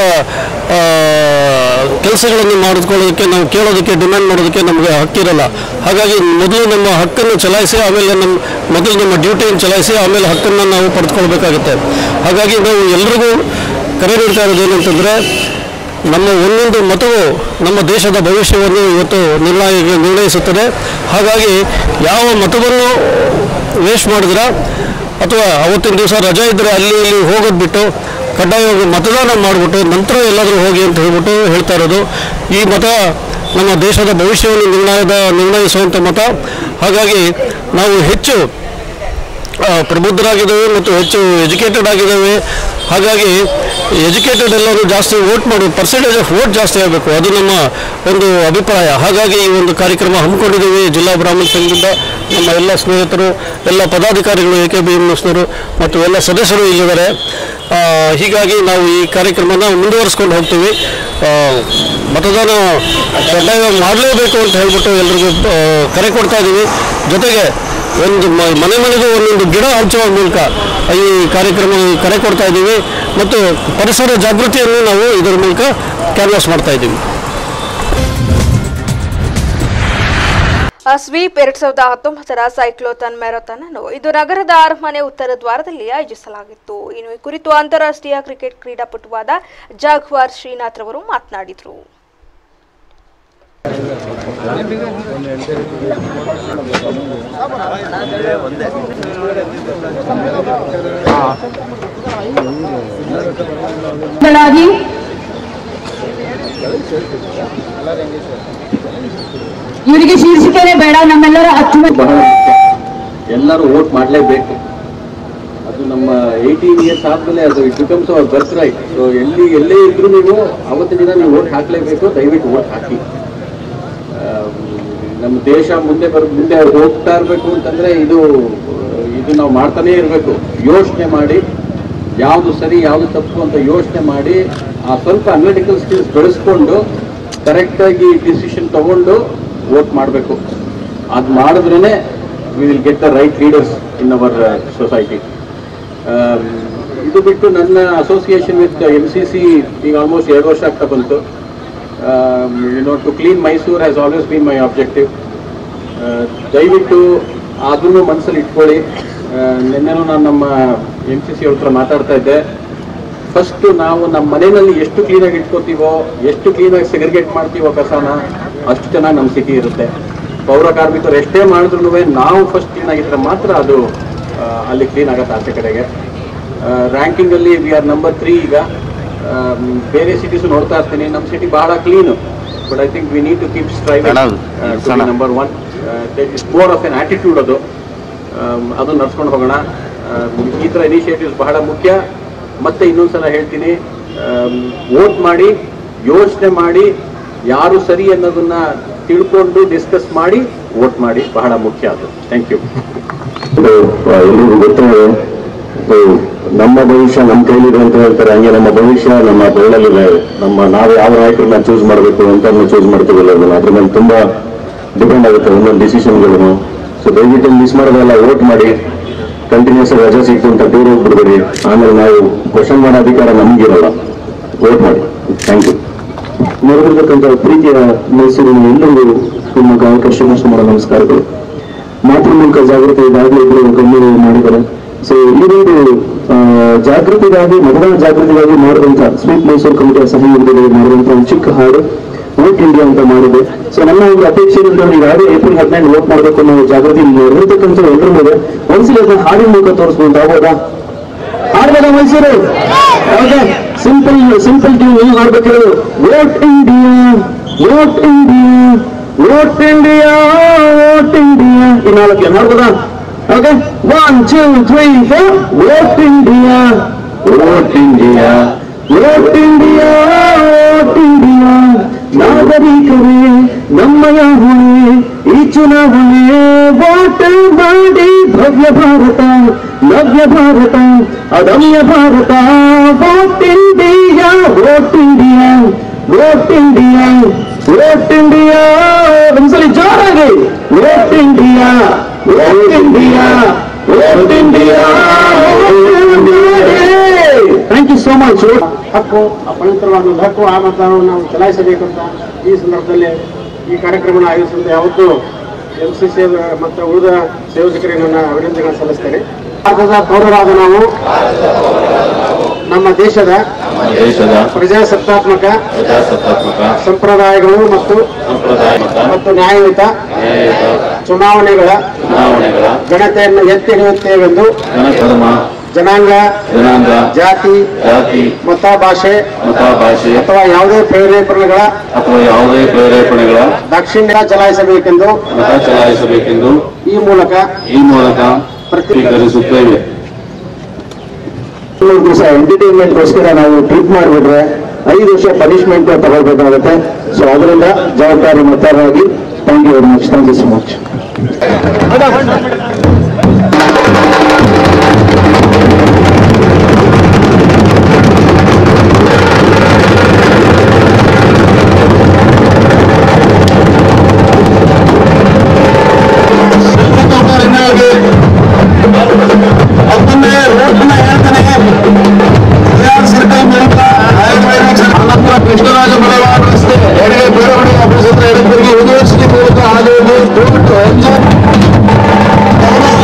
Speaker 10: ಕೆಲಸಗಳನ್ನು ಮಾಡಿಕೊಳ್ಳೋದಕ್ಕೆ ನಾವು ಕೇಳೋದಕ್ಕೆ ಡಿಮ್ಯಾಂಡ್ ಮಾಡೋದಕ್ಕೆ ನಮಗೆ ಹಕ್ಕಿರಲ್ಲ ಹಾಗಾಗಿ ಮೊದಲು ನಮ್ಮ ಹಕ್ಕನ್ನು ಚಲಾಯಿಸಿ ಆಮೇಲೆ ನಮ್ಮ ಮೊದಲು ನಮ್ಮ ಡ್ಯೂಟಿಯನ್ನು ಚಲಾಯಿಸಿ ಆಮೇಲೆ ಹಕ್ಕನ್ನು ನಾವು ಪಡೆದುಕೊಳ್ಬೇಕಾಗುತ್ತೆ ಹಾಗಾಗಿ ನಾವು ಎಲ್ರಿಗೂ ಕರೆ ನೀಡ್ತಾ ಇರೋದು ಏನಂತಂದರೆ ನಮ್ಮ ಒಂದೊಂದು ಮತವು ನಮ್ಮ ದೇಶದ ಭವಿಷ್ಯವನ್ನು ಇವತ್ತು ನಿರ್ಣಯ ನಿರ್ಣಯಿಸುತ್ತದೆ ಹಾಗಾಗಿ ಯಾವ ಮತವನ್ನು ವೇಸ್ಟ್ ಮಾಡಿದ್ರೆ ಅಥವಾ ಅವತ್ತಿನ ದಿವಸ ರಜೆ ಇದ್ದರೆ ಅಲ್ಲಿ ಇಲ್ಲಿ ಹೋಗೋದು ಬಿಟ್ಟು ಕಡ್ಡಾಯವಾಗಿ ಮತದಾನ ಮಾಡಿಬಿಟ್ಟು ನಂತರ ಎಲ್ಲಾದರೂ ಹೋಗಿ ಅಂತ ಹೇಳ್ಬಿಟ್ಟು ಹೇಳ್ತಾ ಇರೋದು ಈ ಮತ ನಮ್ಮ ದೇಶದ ಭವಿಷ್ಯವನ್ನು ನಿರ್ಣಯದ ನಿರ್ಣಯಿಸುವಂಥ ಮತ ಹಾಗಾಗಿ ನಾವು ಹೆಚ್ಚು ಆ, ಪ್ರಬುದ್ಧರಾಗಿದ್ದೇವೆ ಮತ್ತು ಹೆಚ್ಚು ಎಜುಕೇಟೆಡ್ ಆಗಿದ್ದೇವೆ ಹಾಗಾಗಿ ಎಜುಕೇಟೆಡ್ ಎಲ್ಲರೂ ಜಾಸ್ತಿ ವೋಟ್ ಮಾಡಿ ಪರ್ಸೆಂಟೇಜ್ ಆಫ್ ವೋಟ್ ಜಾಸ್ತಿ ಆಗಬೇಕು ಅದು ನಮ್ಮ ಒಂದು ಅಭಿಪ್ರಾಯ ಹಾಗಾಗಿ ಈ ಒಂದು ಕಾರ್ಯಕ್ರಮ ಹಮ್ಮಿಕೊಂಡಿದ್ದೀವಿ ಜಿಲ್ಲಾ ಬ್ರಾಹ್ಮಣ ಸಂಘದಿಂದ ನಮ್ಮ ಎಲ್ಲ ಸ್ನೇಹಿತರು ಎಲ್ಲ ಪದಾಧಿಕಾರಿಗಳು ಎ ಕೆ ಬಿ ಎಮ್ ಎಸ್ನವರು ಮತ್ತು ಎಲ್ಲ ಸದಸ್ಯರು ಇಲ್ಲಿದ್ದಾರೆ ಆ, ಹೀಗಾಗಿ ನಾವು ಈ ಕಾರ್ಯಕ್ರಮನ ಮುಂದುವರಿಸ್ಕೊಂಡು ಹೋಗ್ತೀವಿ ಆ, ಮತದಾನ ಕಡ್ಡಾಯ ಮಾಡಲೇಬೇಕು ಅಂತ ಹೇಳ್ಬಿಟ್ಟು ಎಲ್ರಿಗೂ ಆ, ಕರೆ ಕೊಡ್ತಾ ಇದ್ದೀವಿ ಜೊತೆಗೆ ಒಂದು ಮ- ಮನೆ ಮನೆಗೂ ಒಂದೊಂದು ಗಿಡ ಹಂಚುವ ಮೂಲಕ ಈ ಕಾರ್ಯಕ್ರಮ ಕರೆ ಕೊಡ್ತಾ ಇದ್ದೀವಿ ಮತ್ತು ಪರಿಸರ ಜಾಗೃತಿಯನ್ನು ನಾವು ಇದರ ಮೂಲಕ ಕ್ಯಾನ್ವಾಸ್ ಮಾಡ್ತಾ ಇದ್ದೀವಿ
Speaker 3: ಆ ಸ್ವೀಪ್ ಎರಡ್ ಸಾವಿರದ ಹತ್ತೊಂಬತ್ತರ ಸೈಕ್ಲೋಥಾನ್ ಮ್ಯಾರಥಾನ್ ಅನ್ನು ಇದು ನಗರದ ಅರಮನೆ ಉತ್ತರ ದ್ವಾರದಲ್ಲಿ ಆಯೋಜಿಸಲಾಗಿತ್ತು ಇನ್ನು ಈ ಕುರಿತು ಅಂತಾರಾಷ್ಟ್ರೀಯ ಕ್ರಿಕೆಟ್ ಕ್ರೀಡಾಪಟುವಾದ ಜಾಗ್ವಾರ್ ಶ್ರೀನಾಥ್ ರವರು ಮಾತನಾಡಿದರು
Speaker 11: ಗಳಾಗಿ ಇವರಿಗೆ ಶೀರ್ಷಿಕೆನೆ ಬೇಡ ನಮ್ಮೆಲ್ಲರ ಅಚ್ಚುಮೆಚ್ಚು
Speaker 12: ಬಹಳ ಮುಖ್ಯ. ಎಲ್ಲರೂ ವೋಟ್ ಮಾಡಲೇಬೇಕು ಅದು ನಮ್ಮ ಏಯ್ಟೀನ್ ಇಯರ್ಸ್ ಆದ್ಮೇಲೆ ಅದು it becomes our birth right so ಎಲ್ಲಿ ಎಲ್ಲೇ ಇದ್ರೂ ನೀವು ಅವತ್ತಿನ ದಿನ ನೀವು ವೋಟ್ ಹಾಕಲೇಬೇಕು ದಯವಿಟ್ಟು ವೋಟ್ ಹಾಕಿ ಆಮ್, ನಮ್ಮ ದೇಶ ಮುಂದೆ ಬರ್ ಮುಂದೆ ಹೋಗ್ತಾ ಇರಬೇಕು ಅಂತಂದ್ರೆ ಇದು ಇದು ನಾವು ಮಾಡ್ತಾನೇ ಇರಬೇಕು ಯೋಚನೆ ಮಾಡಿ ಯಾವುದು ಸರಿ ಯಾವುದು ತಪ್ಪು ಅಂತ ಯೋಚನೆ ಮಾಡಿ ಆ ಸ್ವಲ್ಪ ಅನಾಲಿಟಿಕಲ್ ಸ್ಕಿಲ್ಸ್ ಬೆಳೆಸ್ಕೊಂಡು ಕರೆಕ್ಟಾಗಿ ಡಿಸಿಷನ್ ತಗೊಂಡು ವೋಟ್ ಮಾಡಬೇಕು ಅದು ಮಾಡಿದ್ರೇ we will get the right leaders in our society ಇದು ಬಿಟ್ಟು ನನ್ನ association with M C C ಈಗ ಆಲ್ಮೋಸ್ಟ್ ಎರಡು ವರ್ಷ ಆಗ್ತಾ ಬಂತು you know to clean Mysuru has always been my objective ದಯವಿಟ್ಟು ಅದನ್ನು ಮನಸ್ಸಲ್ಲಿ ಇಟ್ಕೊಳ್ಳಿ ನಿನ್ನೆನೂ ನಾನು ನಮ್ಮ ಎಮ್ ಸಿ ಸಿ ಅವ್ರ ಹತ್ರ ಮಾತಾಡ್ತಾ ಇದ್ದೆ ಫಸ್ಟ್ ನಾವು ನಮ್ಮ ಮನೆಯಲ್ಲಿ ಎಷ್ಟು ಕ್ಲೀನಾಗಿ ಇಟ್ಕೋತೀವೋ ಎಷ್ಟು ಕ್ಲೀನಾಗಿ ಸೆಗ್ರಿಗೇಟ್ ಮಾಡ್ತೀವೋ ಕಸನ ಅಷ್ಟು ಚೆನ್ನಾಗಿ ನಮ್ಮ ಸಿಟಿ ಇರುತ್ತೆ ಪೌರ ಕಾರ್ಮಿಕರು ಎಷ್ಟೇ ಮಾಡಿದ್ರು ನಾವು ಫಸ್ಟ್ ಕ್ಲೀನ್ ಆಗಿದ್ರೆ ಮಾತ್ರ ಅದು ಆ, ಅಲ್ಲಿ ಕ್ಲೀನ್ ಆಗುತ್ತೆ ಆಚೆ ಕಡೆಗೆ ರ್ಯಾಂಕಿಂಗಲ್ಲಿ ವಿ ಆರ್ ನಂಬರ್ ತ್ರೀ ಈಗ ಆಮ್, ಬೇರೆ ಸಿಟೀಸ್ ನೋಡ್ತಾ ಇರ್ತೀನಿ ನಮ್ಮ ಸಿಟಿ ಬಹಳ clean but I think we need to keep striving number one it's more of an attitude ಅದು ಆಮ್, ಅದನ್ನ ನಡ್ಸ್ಕೊಂಡು ಹೋಗೋಣ ಆಮ್, ಈ ಥರ ಇನಿಷಿಯೇಟಿವ್ಸ್ ಬಹಳ ಮುಖ್ಯ ಮತ್ತೆ ಇನ್ನೊಂದ್ಸಲ ಹೇಳ್ತೀನಿ ವೋಟ್ ಮಾಡಿ ಯೋಚನೆ ಮಾಡಿ ಯಾರು ಸರಿ ಅನ್ನೋದನ್ನ ತಿಳ್ಕೊಂಡು ಡಿಸ್ಕಸ್ ಮಾಡಿ ವೋಟ್ ಮಾಡಿ ಬಹಳ ಮುಖ್ಯ ಅದು ಥ್ಯಾಂಕ್ ಯು
Speaker 13: ಎಲ್ರಿಗೂ ಗೊತ್ತಿದೆ ಸೊ ನಮ್ಮ ಭವಿಷ್ಯ ನಮ್ಮ ಕೈಲಿದೆ ಅಂತ ಹೇಳ್ತಾರೆ ಹಂಗೆ ನಮ್ಮ ಭವಿಷ್ಯ ನಮ್ಮ ಬೆರಳಲ್ಲಿದೆ ನಮ್ಮ ನಾವು ಯಾವ ನಾಯಕರನ್ನ ಚೂಸ್ ಮಾಡಬೇಕು ಅಂತ ಚೂಸ್ ಮಾಡ್ತೀವಲ್ಲ ಅದನ್ನ ಅದ್ರ ಮೇಲೆ ತುಂಬಾ ಡಿಪೆಂಡ್ ಆಗುತ್ತೆ ಒಂದೊಂದು ಡಿಸಿಷನ್ಗಳನ್ನು ಸೊ ದಯವಿಟ್ಟು ಮಿಸ್ ಮಾಡೋದಲ್ಲ ವೋಟ್ ಮಾಡಿ ಕಂಟಿನ್ಯೂಸ್ ರಜೆ ಸಿಕ್ತು ಅಂತ ಟೂರ್ ಹೋಗ್ಬಿಡ್ಬೇಡಿ ಆಮೇಲೆ ನಾವು ಕ್ವಶನ್ ಮಾಡೋ ಅಧಿಕಾರ ನಮಗಿರಲ್ಲ ವೋಟ್ ಮಾಡಿ ಥ್ಯಾಂಕ್ ಯು ನೆರೆದಿರ್ತಕ್ಕಂಥ ಪ್ರೀತಿಯ ಮೈಸೂರಿನ ಎಲ್ಲರಿಗೂ ನಿಮ್ಮ ಗಾಯಕ ಶ್ರೀನಿವಾಸ ನಮಸ್ಕಾರಗಳು ಮಾತೃಮುಖ ಜಾಗೃತಿ ಇದಾಗಲೇ ಇಬ್ಬರು ಗಣ್ಯರು ಮಾಡಿದ್ದಾರೆ ಸೊ ಈ ಒಂದು ಆ, ಜಾಗೃತಿಗಾಗಿ ಮತದಾನ ಜಾಗೃತಿಗಾಗಿ ಮಾಡಿದಂತ ಸ್ವೀಟ್ ಮೈಸೂರು ಕಮಿಟಿಯ ಸಹಯೋಗದಲ್ಲಿ ಮಾಡಿದಂತ ಒಂದು ಚಿಕ್ಕ ಹಾಡು ವೋಟ್ ಇಂಡಿಯಾ ಅಂತ ಮಾಡಿದೆ ಸೊ ನಮ್ಮ ಒಂದು ಅಪೇಕ್ಷೆ ಏನಂದ್ರೆ ಈಗಾಗಲೇ ಏಪ್ರಿಲ್ ಹದಿನೈದು ವೋಟ್ ಮಾಡಬೇಕು ಅನ್ನೋ ಜಾಗೃತಿ ನಡೆದಿರ್ತಕ್ಕಂಥ ಎಲ್ಲರ ಮೇಲೆ ಒಂದ್ಸಲ ಅದನ್ನ ಹಾಡಿನ ಮೂಲಕ ತೋರಿಸ್ಬೋದು ಆಗ್ಬೋದಾ ಹಾಡ್ಬೋದಾ ಮೈಸೂರು ಹೌದಾ ಸಿಂಪಲ್ ಸಿಂಪಲ್ ಟ್ಯೂನ್ ನೀವು ಹಾಡ್ಬೇಕು vote India vote India vote India vote India ಈ ನಾಲ್ಕು ಏನ್ ಹಾಡ್ಬೋದಾ okay one two three four vote India vote India vote India vote India ನಾಗರಿಕರೇ ನಮ್ಮಯ ಹೊಣೆ ಈ ಚುನಾವಣೆ ವೋಟ್ ಮಾಡಿ ಭವ್ಯ ಭಾರತ ನವ್ಯ ಭಾರತ ಅದಮ್ಯ Bharat vote India vote India vote India vote India ಒಂದ್ಸಲಿ ಜೋರಾಗಿ vote India vote India vote India thank you so much
Speaker 14: ಹಕ್ಕು ಪವಿತ್ರವಾದ ಒಂದು ಹಕ್ಕು ಆ ಮತದಾನವನ್ನು ನಾವು ಚಲಾಯಿಸಬೇಕು ಅಂತ ಈ ಸಂದರ್ಭದಲ್ಲಿ ಈ ಕಾರ್ಯಕ್ರಮವನ್ನು ಆಯೋಜಿಸಿದ ಯಾವತ್ತೂ ಎಂ ಸಿ ಸಿ ಮತ್ತು ಉಳಿದ ಸಂಯೋಜಕರಿಗೆ ನನ್ನ ಅಭಿನಂದನೆಗಳನ್ನು ಸಲ್ಲಿಸ್ತೇನೆ ಭಾರತದ ಪೌರರಾದ ನಾವು ನಮ್ಮ ದೇಶದ
Speaker 13: ದೇಶದ
Speaker 14: ಪ್ರಜಾಸತ್ತಾತ್ಮಕ
Speaker 13: ಪ್ರಜಾಸತ್ತಾತ್ಮಕ
Speaker 14: ಸಂಪ್ರದಾಯಗಳು ಮತ್ತು
Speaker 13: ಸಂಪ್ರದಾಯದ
Speaker 14: ಮತ್ತು ನ್ಯಾಯಯುತ
Speaker 13: ನ್ಯಾಯಯುತ
Speaker 14: ಚುನಾವಣೆಗಳ
Speaker 13: ಚುನಾವಣೆಗಳ
Speaker 14: ಘನತೆಯನ್ನು ಎತ್ತಿ ಹಿಡಿಯುತ್ತೇವೆಂದು
Speaker 13: ಜನಧರ್ಮ
Speaker 14: ಜನಾಂಗ
Speaker 13: ಜನಾಂಗ
Speaker 14: ಜಾತಿ
Speaker 13: ಜಾತಿ
Speaker 14: ಮತ ಭಾಷೆ
Speaker 13: ಮತ ಭಾಷೆ
Speaker 14: ಅಥವಾ ಯಾವುದೇ ಪ್ರೇರೇಪಣೆಗಳ
Speaker 13: ಅಥವಾ ಯಾವುದೇ ಪ್ರೇರೇಪಣೆಗಳ
Speaker 14: ದಾಕ್ಷಿಣ್ಯ ಚಲಾಯಿಸಬೇಕೆಂದು
Speaker 13: ಮತ ಚಲಾಯಿಸಬೇಕೆಂದು
Speaker 14: ಈ ಮೂಲಕ
Speaker 13: ಈ ಮೂಲಕ ಸ್ವೀಕರಿಸುತ್ತೇವೆ
Speaker 14: ಮೂರು ದಿವಸ ಎಂಟರ್ಟೈನ್ಮೆಂಟ್ಗೋಸ್ಕರ ನಾವು ಟ್ರಿಪ್ ಮಾಡಿಬಿಟ್ರೆ ಐದು ವರ್ಷ ಪನಿಷ್ಮೆಂಟ್ ತಗೊಳ್ಬೇಕಾಗುತ್ತೆ ಸೊ ಅದರಿಂದ ಜವಾಬ್ದಾರಿ ಮತದಾರರಾಗಿ thank you very much thank you so much
Speaker 13: Krishnaraja ಬಲವಾದ ರಸ್ತೆ ಎಡಗೆ ಬೇರವಡಿ ಆಫೀಸ್ ಹತ್ರ ಎಡಗರಿಗೆ ಯೂನಿವರ್ಸಿಟಿ ಮೂಲಕ ಹಾದು ಹೋಗಿ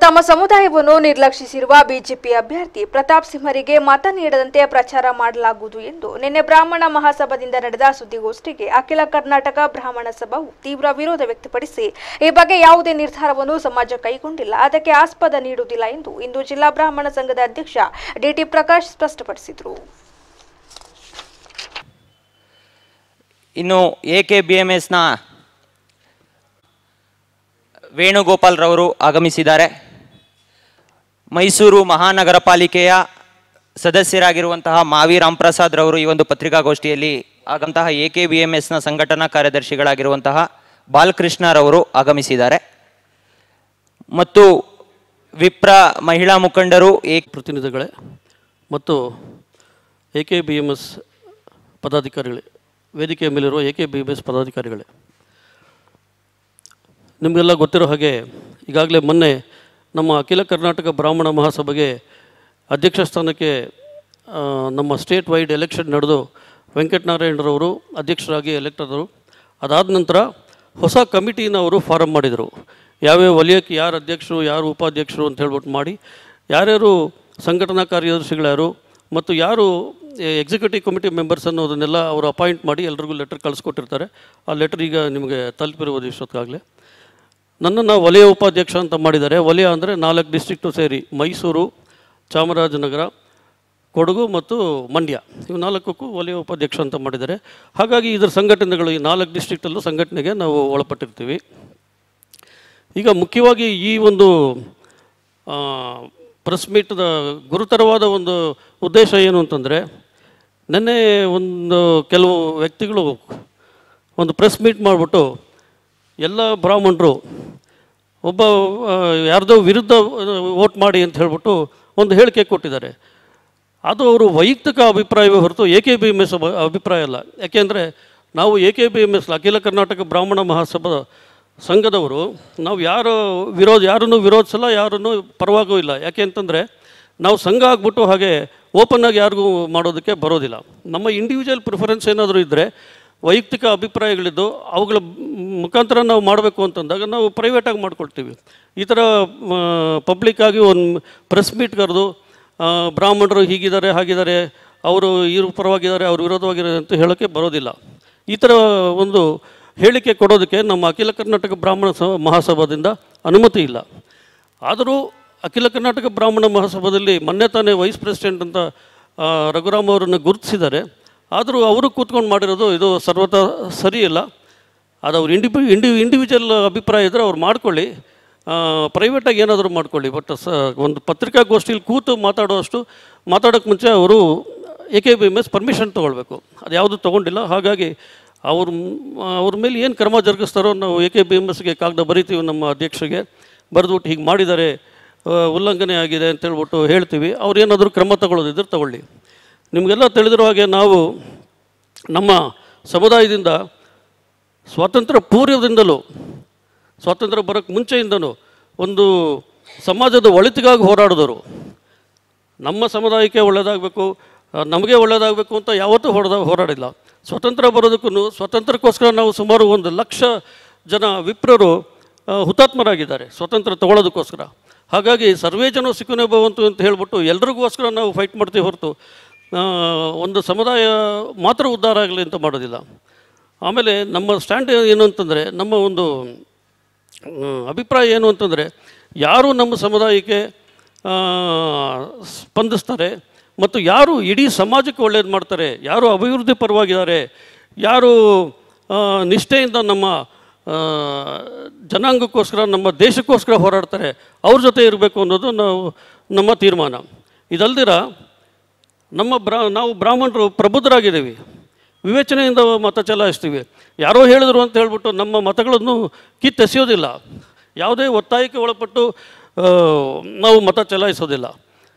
Speaker 3: ತಮ್ಮ ಸಮುದಾಯವನ್ನು ನಿರ್ಲಕ್ಷಿಸಿರುವ ಬಿಜೆಪಿ ಅಭ್ಯರ್ಥಿ ಪ್ರತಾಪ್ ಸಿಂಹರಿಗೆ ಮತ ನೀಡದಂತೆ ಪ್ರಚಾರ ಮಾಡಲಾಗುವುದು ಎಂದು ನಿನ್ನೆ ಬ್ರಾಹ್ಮಣ ಮಹಾಸಭಾದಿಂದ ನಡೆದ ಸುದ್ದಿಗೋಷ್ಠಿಗೆ ಅಖಿಲ ಕರ್ನಾಟಕ ಬ್ರಾಹ್ಮಣ ಸಭಾವು ತೀವ್ರ ವಿರೋಧ ವ್ಯಕ್ತಪಡಿಸಿ ಈ ಬಗ್ಗೆ ಯಾವುದೇ ನಿರ್ಧಾರವನ್ನು ಸಮಾಜ ಕೈಗೊಂಡಿಲ್ಲ ಅದಕ್ಕೆ ಆಸ್ಪದ ನೀಡುವುದಿಲ್ಲ ಎಂದು ಇಂದು ಜಿಲ್ಲಾ ಬ್ರಾಹ್ಮಣ ಸಂಘದ ಅಧ್ಯಕ್ಷ ಡಿಟಿ ಪ್ರಕಾಶ್ ಸ್ಪಷ್ಟಪಡಿಸಿದರು
Speaker 15: ಇನ್ನು ಎ ಕೆ ಬಿ ಎಮ್ ಎಸ್ನ ವೇಣುಗೋಪಾಲ್ ರವರು ಆಗಮಿಸಿದ್ದಾರೆ ಮೈಸೂರು ಮಹಾನಗರ ಪಾಲಿಕೆಯ ಸದಸ್ಯರಾಗಿರುವಂತಹ ಮಾವಿ ರಾಮ್ಪ್ರಸಾದ್ ರವರು ಈ ಒಂದು ಪತ್ರಿಕಾಗೋಷ್ಠಿಯಲ್ಲಿ ಆಗಂತಹ ಎ ಕೆ ಬಿ ಎಮ್ ಎಸ್ನ ಸಂಘಟನಾ ಕಾರ್ಯದರ್ಶಿಗಳಾಗಿರುವಂತಹ ಬಾಲಕೃಷ್ಣರವರು ಆಗಮಿಸಿದ್ದಾರೆ ಮತ್ತು ವಿಪ್ರ ಮಹಿಳಾ ಮುಖಂಡರು ಎ
Speaker 16: ಪ್ರತಿನಿಧಿಗಳೇ ಮತ್ತು A K B M S ಪದಾಧಿಕಾರಿಗಳೇ ವೇದಿಕೆಯ ಮೇಲಿರುವ A K B M S ಪದಾಧಿಕಾರಿಗಳೇ ನಿಮಗೆಲ್ಲ ಗೊತ್ತಿರೋ ಹಾಗೆ ಈಗಾಗಲೇ ಮೊನ್ನೆ ನಮ್ಮ ಅಖಿಲ ಕರ್ನಾಟಕ ಬ್ರಾಹ್ಮಣ ಮಹಾಸಭೆಗೆ ಅಧ್ಯಕ್ಷ ಸ್ಥಾನಕ್ಕೆ ಆ, ನಮ್ಮ ಸ್ಟೇಟ್ ವೈಡ್ ಎಲೆಕ್ಷನ್ ನಡೆದು ವೆಂಕಟನಾರಾಯಣರವರು ಅಧ್ಯಕ್ಷರಾಗಿ ಎಲೆಕ್ಟ್ ಆದರು ಅದಾದ ನಂತರ ಹೊಸ ಕಮಿಟಿನ ಅವರು ಫಾರಮ್ ಮಾಡಿದರು ಯಾವ್ಯಾವ ವಲಯಕ್ಕೆ ಯಾರು ಅಧ್ಯಕ್ಷರು ಯಾರು ಉಪಾಧ್ಯಕ್ಷರು ಅಂತ ಹೇಳ್ಬಿಟ್ಟು ಮಾಡಿ ಯಾರ್ಯಾರು ಸಂಘಟನಾ ಕಾರ್ಯದರ್ಶಿಗಳ್ಯಾರು ಮತ್ತು ಯಾರು ಎಕ್ಸಿಕ್ಯೂಟಿವ್ ಕಮಿಟಿ ಮೆಂಬರ್ಸ್ ಅನ್ನೋದನ್ನೆಲ್ಲ ಅವರು ಅಪಾಯಿಂಟ್ ಮಾಡಿ ಎಲ್ರಿಗೂ ಲೆಟರ್ ಕಳಿಸ್ಕೊಟ್ಟಿರ್ತಾರೆ ಆ ಲೆಟರ್ ಈಗ ನಿಮಗೆ ತಲುಪಿರುವುದು ಇಷ್ಟೊತ್ತಾಗಲೇ ನನ್ನನ್ನು ವಲಯ ಉಪಾಧ್ಯಕ್ಷ ಅಂತ ಮಾಡಿದ್ದಾರೆ ವಲಯ ಅಂದರೆ ನಾಲ್ಕು ಡಿಸ್ಟ್ರಿಕ್ಟು ಸೇರಿ ಮೈಸೂರು ಚಾಮರಾಜನಗರ ಕೊಡಗು ಮತ್ತು ಮಂಡ್ಯ ಇವು ನಾಲ್ಕಕ್ಕೂ ವಲಯ ಉಪಾಧ್ಯಕ್ಷ ಅಂತ ಮಾಡಿದ್ದಾರೆ ಹಾಗಾಗಿ ಇದರ ಸಂಘಟನೆಗಳು ಈ ನಾಲ್ಕು ಡಿಸ್ಟ್ರಿಕ್ಟಲ್ಲೂ ಸಂಘಟನೆಗೆ ನಾವು ಒಳಪಟ್ಟಿರ್ತೀವಿ ಈಗ ಮುಖ್ಯವಾಗಿ ಈ ಒಂದು ಪ್ರೆಸ್ ಮೀಟ್ದ ಗುರುತರವಾದ ಒಂದು ಉದ್ದೇಶ ಏನು ಅಂತಂದರೆ ನಿನ್ನೆ ಒಂದು ಕೆಲವು ವ್ಯಕ್ತಿಗಳು ಒಂದು ಪ್ರೆಸ್ ಮೀಟ್ ಮಾಡಿಬಿಟ್ಟು ಎಲ್ಲ ಬ್ರಾಹ್ಮಣರು ಒಬ್ಬ ಆ, ಯಾರ್ದೋ ವಿರುದ್ಧ ವೋಟ್ ಮಾಡಿ ಅಂತ ಹೇಳ್ಬಿಟ್ಟು ಒಂದು ಹೇಳಿಕೆ ಕೊಟ್ಟಿದ್ದಾರೆ ಅದು ಅವರು ವೈಯಕ್ತಿಕ ಅಭಿಪ್ರಾಯವೇ ಹೊರತು A K B M S ಅಭಿಪ್ರಾಯ ಅಲ್ಲ ಯಾಕೆಂದರೆ ನಾವು A K B M S Akhila Karnataka ಬ್ರಾಹ್ಮಣ ಮಹಾಸಭಾ ಸಂಘದವರು ನಾವು ಯಾರು ವಿರೋಧ ಯಾರನ್ನೂ ವಿರೋಧಿಸಲ್ಲ ಯಾರನ್ನೂ ಪರವಾಗೂ ಇಲ್ಲ ಯಾಕೆ ಅಂತಂದರೆ ನಾವು ಸಂಘ ಆಗ್ಬಿಟ್ಟು ಹಾಗೆ ಓಪನ್ ಆಗಿ ಯಾರಿಗೂ ಮಾಡೋದಕ್ಕೆ ಬರೋದಿಲ್ಲ ನಮ್ಮ ಇಂಡಿವಿಜುವಲ್ ಪ್ರಿಫರೆನ್ಸ್ ಏನಾದರೂ ಇದ್ದರೆ ವೈಯಕ್ತಿಕ ಅಭಿಪ್ರಾಯಗಳಿದ್ದು ಅವುಗಳ ಮುಖಾಂತರ ನಾವು ಮಾಡಬೇಕು ಅಂತಂದಾಗ ನಾವು ಪ್ರೈವೇಟಾಗಿ ಮಾಡ್ಕೊಳ್ತೀವಿ ಈ ಥರ ಪಬ್ಲಿಕ್ಕಾಗಿ ಒಂದು ಪ್ರೆಸ್ ಮೀಟ್ ಕರೆದು ಆ, ಬ್ರಾಹ್ಮಣರು ಹೀಗಿದ್ದಾರೆ ಹಾಗಿದ್ದಾರೆ ಅವರು ಇವ್ರ ಪರವಾಗಿದ್ದಾರೆ ಅವ್ರು ವಿರೋಧವಾಗಿದ್ದಾರೆ ಅಂತ ಹೇಳೋಕ್ಕೆ ಬರೋದಿಲ್ಲ ಈ ಥರ ಒಂದು ಹೇಳಿಕೆ ಕೊಡೋದಕ್ಕೆ ನಮ್ಮ ಅಖಿಲ ಕರ್ನಾಟಕ ಬ್ರಾಹ್ಮಣ ಸ ಮಹಾಸಭಾದಿಂದ ಅನುಮತಿ ಇಲ್ಲ ಆದರೂ ಅಖಿಲ ಕರ್ನಾಟಕ ಬ್ರಾಹ್ಮಣ ಮಹಾಸಭಾದಲ್ಲಿ ಮೊನ್ನೆ ತಾನೇ ವೈಸ್ ಪ್ರೆಸಿಡೆಂಟ್ ಅಂತ ಆ, ರಘುರಾಮ್ ಅವರನ್ನು ಗುರುತಿಸಿದ್ದಾರೆ ಆದರೂ ಅವರು ಕೂತ್ಕೊಂಡು ಮಾಡಿರೋದು ಇದು ಸರ್ವತಾ ಸರಿ ಇಲ್ಲ ಅದು ಅವ್ರು ಇಂಡಿಪಿ ಇಂಡಿ ಇಂಡಿವಿಜುವಲ್ ಅಭಿಪ್ರಾಯ ಇದ್ದರೆ ಅವ್ರು ಮಾಡ್ಕೊಳ್ಳಿ ಪ್ರೈವೇಟಾಗಿ ಏನಾದರೂ ಮಾಡ್ಕೊಳ್ಳಿ ಬಟ್ ಸ ಒಂದು ಪತ್ರಿಕಾಗೋಷ್ಠಿಲಿ ಕೂತು ಮಾತಾಡೋಷ್ಟು ಮಾತಾಡೋಕ್ಕೆ ಮುಂಚೆ ಅವರು A K B M S permission ತೊಗೊಳ್ಬೇಕು ಅದು ಯಾವುದು ತೊಗೊಂಡಿಲ್ಲ ಹಾಗಾಗಿ ಅವ್ರ ಅವ್ರ ಮೇಲೆ ಏನು ಕ್ರಮ ಜರುಗಿಸ್ತಾರೋ ನಾವು ಎ ಕೆ ಬಿ ಎಮ್ ಎಸ್ಗೆ ಕಾಗದ ಬರಿತೀವಿ ನಮ್ಮ ಅಧ್ಯಕ್ಷರಿಗೆ ಬರೆದ್ಬಿಟ್ಟು ಹೀಗೆ ಮಾಡಿದ್ದಾರೆ ಆ, ಉಲ್ಲಂಘನೆ ಆಗಿದೆ ಅಂತ ಹೇಳ್ಬಿಟ್ಟು ಹೇಳ್ತೀವಿ ಅವ್ರು ಏನಾದರೂ ಕ್ರಮ ತಗೊಳ್ಳೋದಿದ್ರೆ ತಗೊಳ್ಳಿ ನಿಮಗೆಲ್ಲ ತಿಳಿದಿರೋ ಹಾಗೆ ನಾವು ನಮ್ಮ ಸಮುದಾಯದಿಂದ ಸ್ವಾತಂತ್ರ್ಯ ಪೂರ್ವದಿಂದಲೂ ಸ್ವಾತಂತ್ರ್ಯ ಬರೋಕ್ಕೆ ಮುಂಚೆಯಿಂದನೂ ಒಂದು ಸಮಾಜದ ಒಳಿತಿಗಾಗಿ ಹೋರಾಡಿದವರು ನಮ್ಮ ಸಮುದಾಯಕ್ಕೆ ಒಳ್ಳೆಯದಾಗಬೇಕು ನಮಗೆ ಒಳ್ಳೆಯದಾಗಬೇಕು ಅಂತ ಯಾವತ್ತೂ ಹೊಡೆದ ಹೋರಾಡಿಲ್ಲ ಸ್ವತಂತ್ರ ಬರೋದಕ್ಕೂ ಸ್ವತಂತ್ರಕ್ಕೋಸ್ಕರ ನಾವು ಸುಮಾರು ಒಂದು ಲಕ್ಷ ಜನ ವಿಪ್ರರು ಆ, ಹುತಾತ್ಮರಾಗಿದ್ದಾರೆ ಸ್ವತಂತ್ರ ತಗೊಳ್ಳೋದಕ್ಕೋಸ್ಕರ ಹಾಗಾಗಿ ಸರ್ವೇ ಜನ ಸಿಕ್ಕುನೇ ಭವಂತು ಅಂತ ಹೇಳ್ಬಿಟ್ಟು ಎಲ್ರಿಗೋಸ್ಕರ ನಾವು ಫೈಟ್ ಮಾಡ್ತೀವಿ ಹೊರತು ಆ, ಒಂದು ಸಮುದಾಯ ಮಾತ್ರ ಉದ್ಧಾರ ಆಗಲಿ ಅಂತ ಮಾಡೋದಿಲ್ಲ ಆಮೇಲೆ ನಮ್ಮ ಸ್ಟ್ಯಾಂಡ್ ಏನು ಅಂತಂದರೆ ನಮ್ಮ ಒಂದು ಆ, ಅಭಿಪ್ರಾಯ ಏನು ಅಂತಂದರೆ ಯಾರು ನಮ್ಮ ಸಮುದಾಯಕ್ಕೆ ಆ, ಸ್ಪಂದಿಸ್ತಾರೆ ಮತ್ತು ಯಾರು ಇಡೀ ಸಮಾಜಕ್ಕೆ ಒಳ್ಳೇದು ಮಾಡ್ತಾರೆ ಯಾರು ಅಭಿವೃದ್ಧಿ ಪರವಾಗಿದ್ದಾರೆ ಯಾರು ಆ, ನಿಷ್ಠೆಯಿಂದ ನಮ್ಮ ಆ, ಜನಾಂಗಕ್ಕೋಸ್ಕರ ನಮ್ಮ ದೇಶಕ್ಕೋಸ್ಕರ ಹೋರಾಡ್ತಾರೆ ಅವ್ರ ಜೊತೆ ಇರಬೇಕು ಅನ್ನೋದು ನಾವು ನಮ್ಮ ತೀರ್ಮಾನ ಇದಲ್ದಿರ ನಮ್ಮ ಬ್ರಾ ನಾವು ಬ್ರಾಹ್ಮಣರು ಪ್ರಬುದ್ಧರಾಗಿದ್ದೀವಿ ವಿವೇಚನೆಯಿಂದ ಮತ ಚಲಾಯಿಸ್ತೀವಿ ಯಾರೋ ಹೇಳಿದ್ರು ಅಂತ ಹೇಳ್ಬಿಟ್ಟು ನಮ್ಮ ಮತಗಳನ್ನು ಕಿತ್ತೆಸೆಯೋದಿಲ್ಲ ಯಾವುದೇ ಒತ್ತಾಯಕ್ಕೆ ಒಳಪಟ್ಟು ಆ, ನಾವು ಮತ ಚಲಾಯಿಸೋದಿಲ್ಲ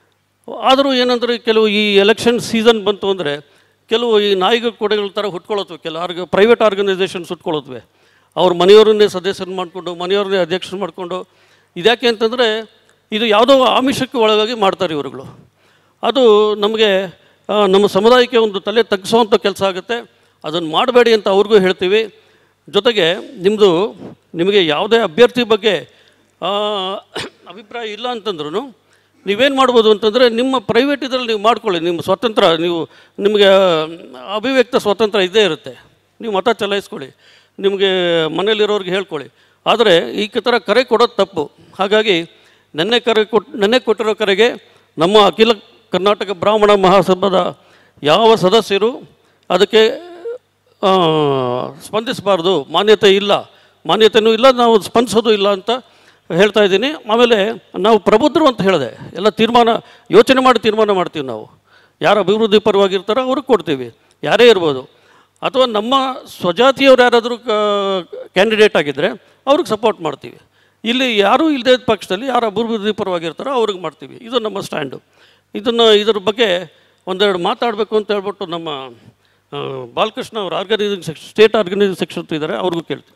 Speaker 16: ಆದರೂ ಏನಂದರೆ ಕೆಲವು ಈ ಎಲೆಕ್ಷನ್ ಸೀಸನ್ ಬಂತು ಅಂದರೆ ಕೆಲವು ಈ ನಾಯಿಗಳ ಕೊಡೆಗಳ ಥರ ಹುಟ್ಕೊಳ್ಳೋತ್ವೆ ಕೆಲವು ಆರ್ಗ ಪ್ರೈವೇಟ್ ಆರ್ಗನೈಸೇಷನ್ಸ್ ಹುಟ್ಕೊಳ್ಳೋತ್ವೆ ಅವ್ರ ಮನೆಯವರನ್ನೇ ಸದಸ್ಯರು ಮಾಡಿಕೊಂಡು ಮನೆಯವ್ರನ್ನೇ ಅಧ್ಯಕ್ಷರು ಮಾಡಿಕೊಂಡು ಇದ್ಯಾಕೆ ಅಂತಂದರೆ ಇದು ಯಾವುದೋ ಆಮಿಷಕ್ಕೆ ಒಳಗಾಗಿ ಮಾಡ್ತಾರೆ ಇವರುಗಳು ಅದು ನಮಗೆ ಆ, ನಮ್ಮ ಸಮುದಾಯಕ್ಕೆ ಒಂದು ತಲೆ ತಗ್ಗಿಸೋವಂಥ ಕೆಲಸ ಆಗುತ್ತೆ ಅದನ್ನು ಮಾಡಬೇಡಿ ಅಂತ ಅವ್ರಿಗೂ ಹೇಳ್ತೀವಿ ಜೊತೆಗೆ ನಿಮ್ಮದು ನಿಮಗೆ ಯಾವುದೇ ಅಭ್ಯರ್ಥಿ ಬಗ್ಗೆ ಆ, ಅಭಿಪ್ರಾಯ ಇಲ್ಲ ಅಂತಂದ್ರೂ ನೀವೇನು ಮಾಡ್ಬೋದು ಅಂತಂದರೆ ನಿಮ್ಮ ಪ್ರೈವೇಟ್ ಇದರಲ್ಲಿ ನೀವು ಮಾಡ್ಕೊಳ್ಳಿ ನಿಮ್ಮ ಸ್ವತಂತ್ರ ನೀವು ನಿಮಗೆ ಅಭಿವ್ಯಕ್ತ ಸ್ವಾತಂತ್ರ್ಯ ಇದ್ದೇ ಇರುತ್ತೆ ನೀವು ಮತ ಚಲಾಯಿಸ್ಕೊಳ್ಳಿ ನಿಮಗೆ ಮನೇಲಿರೋರಿಗೆ ಹೇಳ್ಕೊಳ್ಳಿ ಆದರೆ ಈ ಥರ ಕರೆ ಕೊಡೋದು ತಪ್ಪು ಹಾಗಾಗಿ ನೆನ್ನೆ ಕರೆ ಕೊಟ್ಟು ನೆನ್ನೆ ಕೊಟ್ಟಿರೋ ಕರೆಗೆ ನಮ್ಮ ಅಖಿಲ ಕರ್ನಾಟಕ ಬ್ರಾಹ್ಮಣ ಮಹಾಸಭಾದ ಯಾವ ಸದಸ್ಯರು ಅದಕ್ಕೆ ಆ, ಸ್ಪಂದಿಸಬಾರ್ದು ಮಾನ್ಯತೆ ಇಲ್ಲ ಮಾನ್ಯತೆಯೂ ಇಲ್ಲ ನಾವು ಸ್ಪಂದಿಸೋದು ಇಲ್ಲ ಅಂತ ಹೇಳ್ತಾ ಇದ್ದೀನಿ ಆಮೇಲೆ ನಾವು ಪ್ರಬುದ್ಧರು ಅಂತ ಹೇಳಿದೆ ಎಲ್ಲ ತೀರ್ಮಾನ ಯೋಚನೆ ಮಾಡಿ ತೀರ್ಮಾನ ಮಾಡ್ತೀವಿ ನಾವು ಯಾರು ಅಭಿವೃದ್ಧಿ ಪರವಾಗಿರ್ತಾರೋ ಅವ್ರಿಗೆ ಕೊಡ್ತೀವಿ ಯಾರೇ ಇರ್ಬೋದು ಅಥವಾ ನಮ್ಮ ಸ್ವಜಾತಿಯವ್ರು ಯಾರಾದರೂ ಕ್ಯಾಂಡಿಡೇಟ್ ಆಗಿದ್ದರೆ ಅವ್ರಿಗೆ ಸಪೋರ್ಟ್ ಮಾಡ್ತೀವಿ ಇಲ್ಲಿ ಯಾರೂ ಇಲ್ಲದೇ ಇದ್ದ ಪಕ್ಷದಲ್ಲಿ ಯಾರು ಅಭಿವೃದ್ಧಿ ಪರವಾಗಿರ್ತಾರೋ ಅವ್ರಿಗೆ ಮಾಡ್ತೀವಿ ಇದು ನಮ್ಮ ಸ್ಟ್ಯಾಂಡು ಇದನ್ನು ಇದ್ರ ಬಗ್ಗೆ ಒಂದೆರಡು ಮಾತಾಡಬೇಕು ಅಂತ ಹೇಳ್ಬಿಟ್ಟು ನಮ್ಮ ಆ, ಬಾಲಕೃಷ್ಣ ಅವರು organising section state organising section ಇದ್ದಾರೆ ಅವ್ರಿಗೂ ಕೇಳ್ತೀನಿ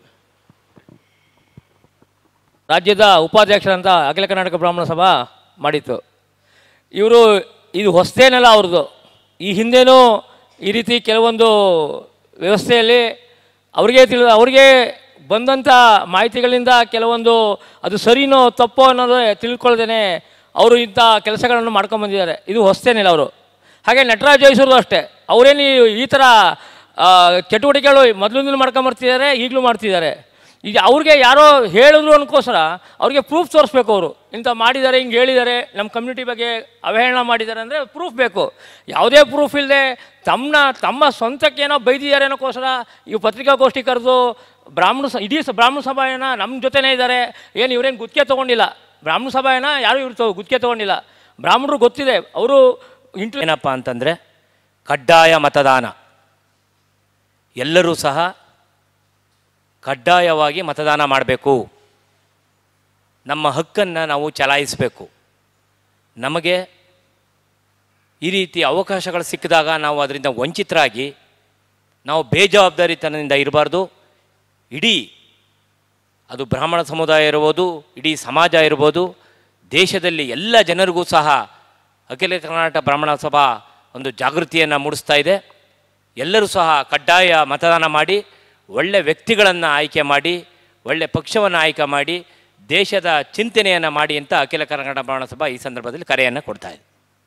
Speaker 17: ರಾಜ್ಯದ ಉಪಾಧ್ಯಕ್ಷರಂತ ಅಖಿಲ ಕರ್ನಾಟಕ ಬ್ರಾಹ್ಮಣ ಸಭಾ ಮಾಡಿತ್ತು ಇವರು ಇದು ಹೊಸತೇನಲ್ಲ ಅವ್ರದ್ದು ಈ ಹಿಂದೆನೂ ಈ ರೀತಿ ಕೆಲವೊಂದು ವ್ಯವಸ್ಥೆಯಲ್ಲಿ ಅವ್ರಿಗೆ ತಿಳಿ ಅವ್ರಿಗೆ ಬಂದಂಥ ಮಾಹಿತಿಗಳಿಂದ ಕೆಲವೊಂದು ಅದು ಸರಿನೋ ತಪ್ಪೋ ಅನ್ನೋದು ತಿಳ್ಕೊಳ್ದೇನೆ ಅವರು ಇಂಥ ಕೆಲಸಗಳನ್ನು ಮಾಡ್ಕೊಂಬಂದಿದ್ದಾರೆ ಇದು ಹೊಸತೇನಿಲ್ಲ ಅವರು ಹಾಗೆ ನಟರಾಜ್ ಜೋಯಿಸರು ಅಷ್ಟೇ ಅವರೇನು ಈ ಥರ ಆ, ಚಟುವಟಿಕೆಗಳು ಮೊದಲಿಂದಲೂ ಮಾಡ್ಕೊಂಬರ್ತಿದ್ದಾರೆ ಈಗಲೂ ಮಾಡ್ತಿದ್ದಾರೆ ಈಗ ಅವ್ರಿಗೆ ಯಾರೋ ಹೇಳಿದ್ರು ಅನ್ಕೋಸ್ಕರ ಅವ್ರಿಗೆ ಪ್ರೂಫ್ ತೋರಿಸ್ಬೇಕು ಅವರು ಇಂಥ ಮಾಡಿದ್ದಾರೆ ಹಿಂಗೆ ಹೇಳಿದ್ದಾರೆ ನಮ್ಮ ಕಮ್ಯುನಿಟಿ ಬಗ್ಗೆ ಅವಹೇಳನ ಮಾಡಿದ್ದಾರೆ ಅಂದರೆ ಪ್ರೂಫ್ ಬೇಕು ಯಾವುದೇ ಪ್ರೂಫ್ ಇಲ್ಲದೆ ತಮ್ಮನ್ನ ತಮ್ಮ ಸ್ವಂತಕ್ಕೇನೋ ಬೈದಿದ್ದಾರೆ ಅನ್ನೋಕ್ಕೋಸ್ಕರ ಇವು ಪತ್ರಿಕಾಗೋಷ್ಠಿ ಕರೆದು ಬ್ರಾಹ್ಮಣ ಸ ಇಡೀ ಸ ಬ್ರಾಹ್ಮಣ ಸಭಾಯನ ನಮ್ಮ ಜೊತೆನೇ ಇದ್ದಾರೆ ಏನು ಇವರೇನು ಗುತ್ತಿಗೆ ತೊಗೊಂಡಿಲ್ಲ ಬ್ರಾಹ್ಮಣ ಸಭಾಯನ ಯಾರು ಇವ್ರು ತೊ- ಗುತ್ತಿಗೆ ತೊಗೊಂಡಿಲ್ಲ ಬ್ರಾಹ್ಮಣರು ಗೊತ್ತಿದೆ ಅವರು ಇಂಟು
Speaker 18: ಏನಪ್ಪ ಅಂತಂದರೆ ಕಡ್ಡಾಯ ಮತದಾನ ಎಲ್ಲರೂ ಸಹ ಕಡ್ಡಾಯವಾಗಿ ಮತದಾನ ಮಾಡಬೇಕು ನಮ್ಮ ಹಕ್ಕನ್ನು ನಾವು ಚಲಾಯಿಸಬೇಕು ನಮಗೆ ಈ ರೀತಿ ಅವಕಾಶಗಳು ಸಿಕ್ಕಿದಾಗ ನಾವು ಅದರಿಂದ ವಂಚಿತರಾಗಿ ನಾವು ಬೇಜವಾಬ್ದಾರಿತನದಿಂದ ಇರಬಾರ್ದು ಇಡೀ ಅದು ಬ್ರಾಹ್ಮಣ ಸಮುದಾಯ ಇರ್ಬೋದು ಇಡೀ ಸಮಾಜ ಇರ್ಬೋದು ದೇಶದಲ್ಲಿ ಎಲ್ಲ ಜನರಿಗೂ ಸಹ ಅಖಿಲ ಕರ್ನಾಟಕ ಬ್ರಾಹ್ಮಣ ಸಭಾ ಒಂದು ಜಾಗೃತಿಯನ್ನು ಮೂಡಿಸ್ತಾ ಇದೆ ಎಲ್ಲರೂ ಸಹ ಕಡ್ಡಾಯ ಮತದಾನ ಮಾಡಿ ಒಳ್ಳೆ ವ್ಯಕ್ತಿಗಳನ್ನು ಆಯ್ಕೆ ಮಾಡಿ ಒಳ್ಳೆ ಪಕ್ಷವನ್ನು ಆಯ್ಕೆ ಮಾಡಿ ದೇಶದ ಚಿಂತನೆಯನ್ನು ಮಾಡಿ ಅಂತ ಅಖಿಲ ಕರ್ನಾಟಕ ಬ್ರಾಹ್ಮಣ ಸಭಾ ಈ ಸಂದರ್ಭದಲ್ಲಿ ಕರೆಯನ್ನು ಕೊಡ್ತಾ ಇದೆ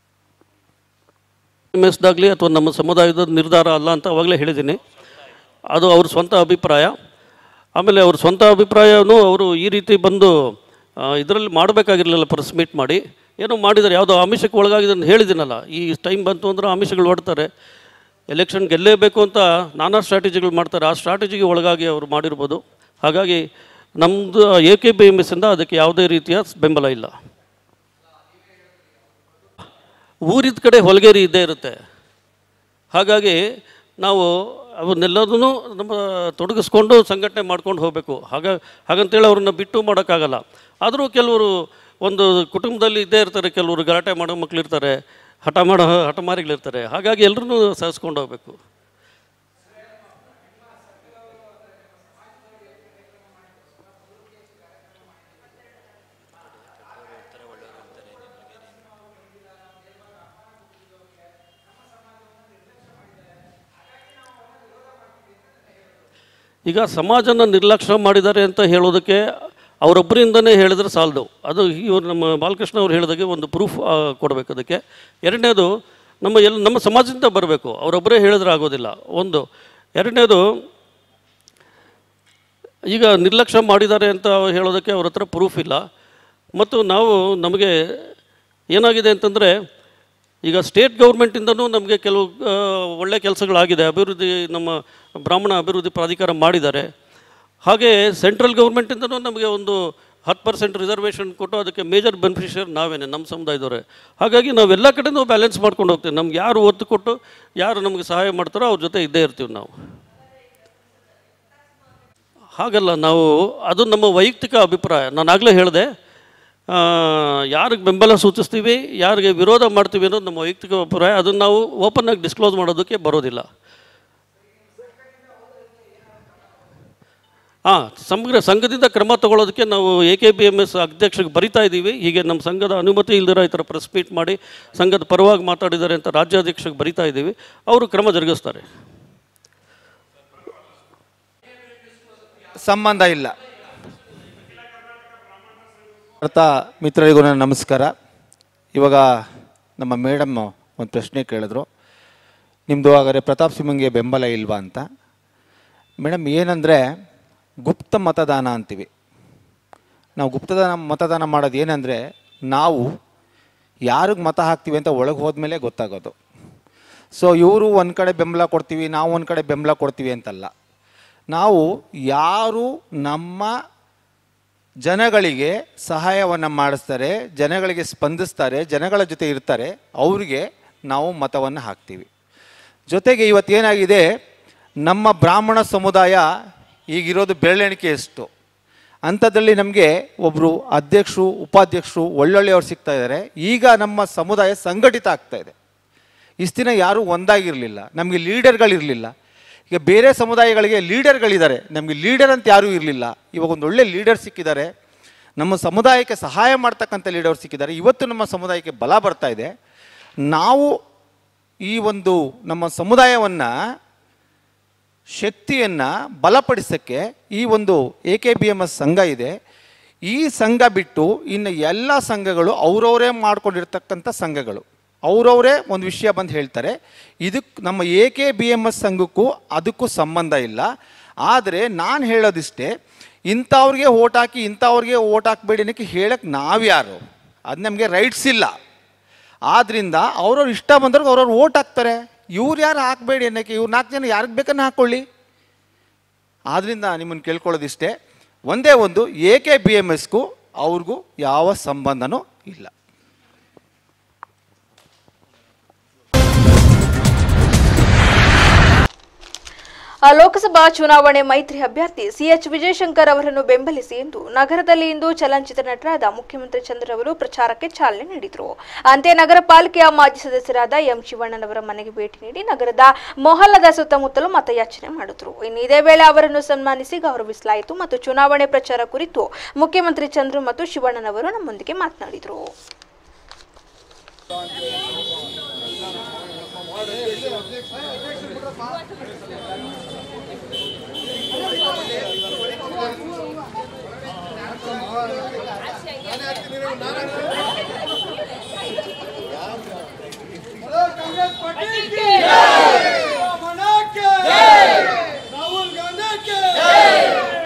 Speaker 16: ಎಮ್ ಎಸ್ದಾಗಲಿ ಅಥವಾ ನಮ್ಮ ಸಮುದಾಯದ ನಿರ್ಧಾರ ಅಲ್ಲ ಅಂತ ಅವಾಗಲೇ ಹೇಳಿದ್ದೀನಿ ಅದು ಅವ್ರ ಸ್ವಂತ ಅಭಿಪ್ರಾಯ ಆಮೇಲೆ ಅವ್ರ ಸ್ವಂತ ಅಭಿಪ್ರಾಯನೂ ಅವರು ಈ ರೀತಿ ಬಂದು ಇದರಲ್ಲಿ ಮಾಡಬೇಕಾಗಿರಲಿಲ್ಲ ಪ್ರೆಸ್ ಮೀಟ್ ಮಾಡಿ ಏನೋ ಮಾಡಿದ್ದಾರೆ ಯಾವುದೋ ಆಮಿಷಕ್ಕೆ ಒಳಗಾಗಿದೆ ಹೇಳಿದ್ದೀನಲ್ಲ ಈ ಟೈಮ್ ಬಂತು ಅಂದ್ರೆ ಆಮಿಷಗಳು ಹೊಡ್ತಾರೆ ಎಲೆಕ್ಷನ್ ಗೆಲ್ಲೇಬೇಕು ಅಂತ ನಾನಾ ಸ್ಟ್ರಾಟಜಿಗಳು ಮಾಡ್ತಾರೆ ಆ ಸ್ಟ್ರಾಟಜಿಗೆ ಒಳಗಾಗಿ ಅವರು ಮಾಡಿರ್ಬೋದು ಹಾಗಾಗಿ ನಮ್ಮದು ಎ ಕೆ ಬಿ ಎಮ್ ಎಸ್ಸಿಂದ ಅದಕ್ಕೆ ಯಾವುದೇ ರೀತಿಯ ಬೆಂಬಲ ಇಲ್ಲ ಊರಿದ ಕಡೆ ಹೊಲಗೇರಿ ಇದ್ದೇ ಇರುತ್ತೆ ಹಾಗಾಗಿ ನಾವು ಅವನ್ನೆಲ್ಲದೂ ನಮ್ಮ ತೊಡಗಿಸ್ಕೊಂಡು ಸಂಘಟನೆ ಮಾಡ್ಕೊಂಡು ಹೋಗಬೇಕು ಹಾಗ ಹಾಗಂತೇಳಿ ಅವ್ರನ್ನ ಬಿಟ್ಟು ಮಾಡೋಕ್ಕಾಗಲ್ಲ ಆದರೂ ಕೆಲವರು ಒಂದು ಕುಟುಂಬದಲ್ಲಿ ಇದ್ದೇ ಇರ್ತಾರೆ ಕೆಲವರು ಗಲಾಟೆ ಮಾಡೋ ಮಕ್ಕಳಿರ್ತಾರೆ ಹಠ ಮಾಡೋ ಹಠಮಾರಿಗಳಿರ್ತಾರೆ ಹಾಗಾಗಿ ಎಲ್ಲರೂ ಸಹಿಸ್ಕೊಂಡು ಹೋಗಬೇಕು ಈಗ ಸಮಾಜನ ನಿರ್ಲಕ್ಷ್ಯ ಮಾಡಿದ್ದಾರೆ ಅಂತ ಹೇಳೋದಕ್ಕೆ ಅವರೊಬ್ಬರಿಂದನೇ ಹೇಳಿದ್ರೆ ಸಾಲದು ಅದು ಇವರು ನಮ್ಮ ಬಾಲಕೃಷ್ಣ ಅವ್ರು ಹೇಳಿದಾಗೆ ಒಂದು ಪ್ರೂಫ್ ಕೊಡಬೇಕು ಅದಕ್ಕೆ ಎರಡನೇದು ನಮ್ಮ ಎಲ್ಲ ನಮ್ಮ ಸಮಾಜದಿಂದ ಬರಬೇಕು ಅವರೊಬ್ಬರೇ ಹೇಳಿದ್ರೆ ಆಗೋದಿಲ್ಲ ಒಂದು ಎರಡನೇದು ಈಗ ನಿರ್ಲಕ್ಷ್ಯ ಮಾಡಿದ್ದಾರೆ ಅಂತ ಹೇಳೋದಕ್ಕೆ ಅವ್ರ ಹತ್ರ ಪ್ರೂಫ್ ಇಲ್ಲ ಮತ್ತು ನಾವು ನಮಗೆ ಏನಾಗಿದೆ ಅಂತಂದರೆ ಈಗ ಸ್ಟೇಟ್ ಗೌರ್ಮೆಂಟಿಂದನೂ ನಮಗೆ ಕೆಲವು ಆ, ಒಳ್ಳೆ ಕೆಲಸಗಳಾಗಿದೆ ಅಭಿವೃದ್ಧಿ ನಮ್ಮ ಬ್ರಾಹ್ಮಣ ಅಭಿವೃದ್ಧಿ ಪ್ರಾಧಿಕಾರ ಮಾಡಿದ್ದಾರೆ ಹಾಗೆ ಸೆಂಟ್ರಲ್ ಗೌರ್ಮೆಂಟಿಂದನೂ ನಮಗೆ ಒಂದು ಹತ್ತು ಪರ್ಸೆಂಟ್ ರಿಸರ್ವೇಷನ್ ಕೊಟ್ಟು ಅದಕ್ಕೆ ಮೇಜರ್ ಬೆನಿಫಿಷಿಯರ್ ನಾವೇನೆ ನಮ್ಮ ಸಮುದಾಯದವರೇ ಹಾಗಾಗಿ ನಾವೆಲ್ಲ ಕಡೆನೂ ಬ್ಯಾಲೆನ್ಸ್ ಮಾಡ್ಕೊಂಡು ಹೋಗ್ತೀವಿ ನಮ್ಗೆ ಯಾರು ಒತ್ತು ಕೊಟ್ಟು ಯಾರು ನಮಗೆ ಸಹಾಯ ಮಾಡ್ತಾರೋ ಅವ್ರ ಜೊತೆ ಇದ್ದೇ ಇರ್ತೀವಿ ನಾವು ಹಾಗಲ್ಲ ನಾವು ಅದು ನಮ್ಮ ವೈಯಕ್ತಿಕ ಅಭಿಪ್ರಾಯ ನಾನು ಆಗಲೇ ಹೇಳಿದೆ ಯಾರಿಗೆ ಬೆಂಬಲ ಸೂಚಿಸ್ತೀವಿ ಯಾರಿಗೆ ವಿರೋಧ ಮಾಡ್ತೀವಿ ಅನ್ನೋದು ನಮ್ಮ ವೈಯಕ್ತಿಕ ಅಭಿಪ್ರಾಯ ಅದನ್ನು ನಾವು ಓಪನ್ ಆಗಿ ಡಿಸ್ಕ್ಲೋಸ್ ಮಾಡೋದಕ್ಕೆ ಬರೋದಿಲ್ಲ ಹಾಂ ಸಮಗ್ರ ಸಂಘದಿಂದ ಕ್ರಮ ತಗೊಳ್ಳೋದಕ್ಕೆ ನಾವು A K B M S ಅಧ್ಯಕ್ಷರಿಗೆ ಬರಿತಾ ಇದ್ದೀವಿ ಹೀಗೆ ನಮ್ಮ ಸಂಘದ ಅನುಮತಿ ಇಲ್ದಿರೋ ಈ ಥರ ಪ್ರೆಸ್ ಮೀಟ್ ಮಾಡಿ ಸಂಘದ ಪರವಾಗಿ ಮಾತಾಡಿದ್ದಾರೆ ಅಂತ ರಾಜ್ಯಾಧ್ಯಕ್ಷರಿಗೆ ಬರಿತಾ ಇದ್ದೀವಿ ಅವರು ಕ್ರಮ ಜರುಗಿಸ್ತಾರೆ
Speaker 19: ಸಂಬಂಧ ಇಲ್ಲ ಪತ್ರಕರ್ತ ಮಿತ್ರರಿಗೂ ನನ್ನ ನಮಸ್ಕಾರ ಇವಾಗ ನಮ್ಮ ಮೇಡಮ್ ಒಂದು ಪ್ರಶ್ನೆ ಕೇಳಿದ್ರು ನಿಮ್ಮದು ಹಾಗಾದ್ರೆ ಪ್ರತಾಪ್ ಸಿಂಹಂಗೆ ಬೆಂಬಲ ಇಲ್ವಾ ಅಂತ ಮೇಡಮ್ ಏನಂದರೆ ಗುಪ್ತ ಮತದಾನ ಅಂತೀವಿ ನಾವು ಗುಪ್ತದಾನ ಮತದಾನ ಮಾಡೋದು ಏನಂದರೆ ನಾವು ಯಾರಿಗೆ ಮತ ಹಾಕ್ತೀವಿ ಅಂತ ಒಳಗೆ ಹೋದ್ಮೇಲೆ ಗೊತ್ತಾಗೋದು ಸೊ ಇವರು ಒಂದು ಕಡೆ ಬೆಂಬಲ ಕೊಡ್ತೀವಿ ನಾವು ಒಂದು ಕಡೆ ಬೆಂಬಲ ಕೊಡ್ತೀವಿ ಅಂತಲ್ಲ ನಾವು ಯಾರು ನಮ್ಮ ಜನಗಳಿಗೆ ಸಹಾಯವನ್ನು ಮಾಡಿಸ್ತಾರೆ ಜನಗಳಿಗೆ ಸ್ಪಂದಿಸ್ತಾರೆ ಜನಗಳ ಜೊತೆ ಇರ್ತಾರೆ ಅವರಿಗೆ ನಾವು ಮತವನ್ನು ಹಾಕ್ತೀವಿ ಜೊತೆಗೆ ಇವತ್ತೇನಾಗಿದೆ ನಮ್ಮ ಬ್ರಾಹ್ಮಣ ಸಮುದಾಯ ಈಗಿರೋದು ಬೆರಳೆಣಿಕೆಯಷ್ಟು ಅಂಥದ್ರಲ್ಲಿ ನಮಗೆ ಒಬ್ಬರು ಅಧ್ಯಕ್ಷರು ಉಪಾಧ್ಯಕ್ಷರು ಒಳ್ಳೊಳ್ಳೆಯವ್ರು ಸಿಗ್ತಾ ಇದ್ದಾರೆ ಈಗ ನಮ್ಮ ಸಮುದಾಯ ಸಂಘಟಿತ ಆಗ್ತಾ ಇದೆ ಇಷ್ಟು ದಿನ ಯಾರೂ ಒಂದಾಗಿರಲಿಲ್ಲ ನಮಗೆ ಲೀಡರ್ಗಳಿರಲಿಲ್ಲ ಈಗ ಬೇರೆ ಸಮುದಾಯಗಳಿಗೆ ಲೀಡರ್ಗಳಿದ್ದಾರೆ ನಮಗೆ ಲೀಡರ್ ಅಂತ ಯಾರೂ ಇರಲಿಲ್ಲ ಇವಾಗ ಒಂದು ಒಳ್ಳೆ ಲೀಡರ್ ಸಿಕ್ಕಿದ್ದಾರೆ ನಮ್ಮ ಸಮುದಾಯಕ್ಕೆ ಸಹಾಯ ಮಾಡ್ತಕ್ಕಂಥ ಲೀಡರ್ ಸಿಕ್ಕಿದ್ದಾರೆ ಇವತ್ತು ನಮ್ಮ ಸಮುದಾಯಕ್ಕೆ ಬಲ ಬರ್ತಾ ಇದೆ ನಾವು ಈ ಒಂದು ನಮ್ಮ ಸಮುದಾಯವನ್ನು ಶಕ್ತಿಯನ್ನು ಬಲಪಡಿಸೋಕ್ಕೆ ಈ ಒಂದು A K B M S ಸಂಘ ಇದೆ ಈ ಸಂಘ ಬಿಟ್ಟು ಇನ್ನು ಎಲ್ಲ ಸಂಘಗಳು ಅವರವರೇ ಮಾಡ್ಕೊಂಡಿರ್ತಕ್ಕಂಥ ಸಂಘಗಳು ಅವರವರೇ ಒಂದು ವಿಷಯ ಬಂದು ಹೇಳ್ತಾರೆ ಇದಕ್ಕೆ ನಮ್ಮ A K B M S ಸಂಘಕ್ಕೂ ಅದಕ್ಕೂ ಸಂಬಂಧ ಇಲ್ಲ ಆದರೆ ನಾನು ಹೇಳೋದಿಷ್ಟೇ ಇಂಥವ್ರಿಗೆ ಓಟ್ ಹಾಕಿ ಇಂಥವ್ರಿಗೆ ಓಟ್ ಹಾಕಬೇಡಿ ಅನ್ನೋಕ್ಕೆ ಹೇಳಕ್ಕೆ ನಾವ್ಯಾರು ಅದು ನಮಗೆ ರೈಟ್ಸ್ ಇಲ್ಲ ಆದ್ದರಿಂದ ಅವ್ರವ್ರು ಇಷ್ಟ ಬಂದವ್ರಿಗೆ ಅವ್ರವ್ರು ಓಟ್ ಹಾಕ್ತಾರೆ ಇವ್ರು ಯಾರು ಹಾಕಬೇಡಿ ಅನ್ನೋಕ್ಕೆ ಇವ್ರು ನಾಲ್ಕು ಜನ ಯಾರಿಗೆ ಬೇಕನ್ನ ಹಾಕ್ಕೊಳ್ಳಿ ಆದ್ದರಿಂದ ನಿಮ್ಮನ್ನು ಕೇಳ್ಕೊಳ್ಳೋದಿಷ್ಟೇ ಒಂದೇ ಒಂದು ಎ ಕೆ ಬಿ ಎಮ್ ಎಸ್ಗೂ ಅವ್ರಿಗೂ ಯಾವ ಸಂಬಂಧನೂ ಇಲ್ಲ
Speaker 3: ಆ ಲೋಕಸಭಾ ಚುನಾವಣೆ ಮೈತ್ರಿ ಅಭ್ಯರ್ಥಿ ಸಿಎಚ್ ವಿಜಯಶಂಕರ್ ಅವರನ್ನು ಬೆಂಬಲಿಸಿ ಎಂದು ನಗರದಲ್ಲಿ ಇಂದು ಚಲನಚಿತ್ರ ನಟರಾದ ಮುಖ್ಯಮಂತ್ರಿ ಚಂದ್ರ ಅವರು ಪ್ರಚಾರಕ್ಕೆ ಚಾಲನೆ ನೀಡಿದರು ಅಂತೆ ನಗರ ಪಾಲಿಕೆಯ ಮಾಜಿ ಸದಸ್ಯರಾದ ಎಂ ಶಿವಣ್ಣನವರ ಮನೆಗೆ ಭೇಟಿ ನೀಡಿ ನಗರದ ಮೊಹಲ್ಲದ ಸುತ್ತಮುತ್ತಲು ಮತಯಾಚನೆ ಮಾಡಿದ್ರು ಇನ್ನು ಇದೇ ವೇಳೆ ಅವರನ್ನು ಸನ್ಮಾನಿಸಿ ಗೌರವಿಸಲಾಯಿತು ಮತ್ತು ಚುನಾವಣೆ ಪ್ರಚಾರ ಕುರಿತು ಮುಖ್ಯಮಂತ್ರಿ ಚಂದ್ರು ಮತ್ತು ಶಿವಣ್ಣನವರು ನಮ್ಮೊಂದಿಗೆ ಮಾತನಾಡಿದರು
Speaker 8: राहुल गांधी के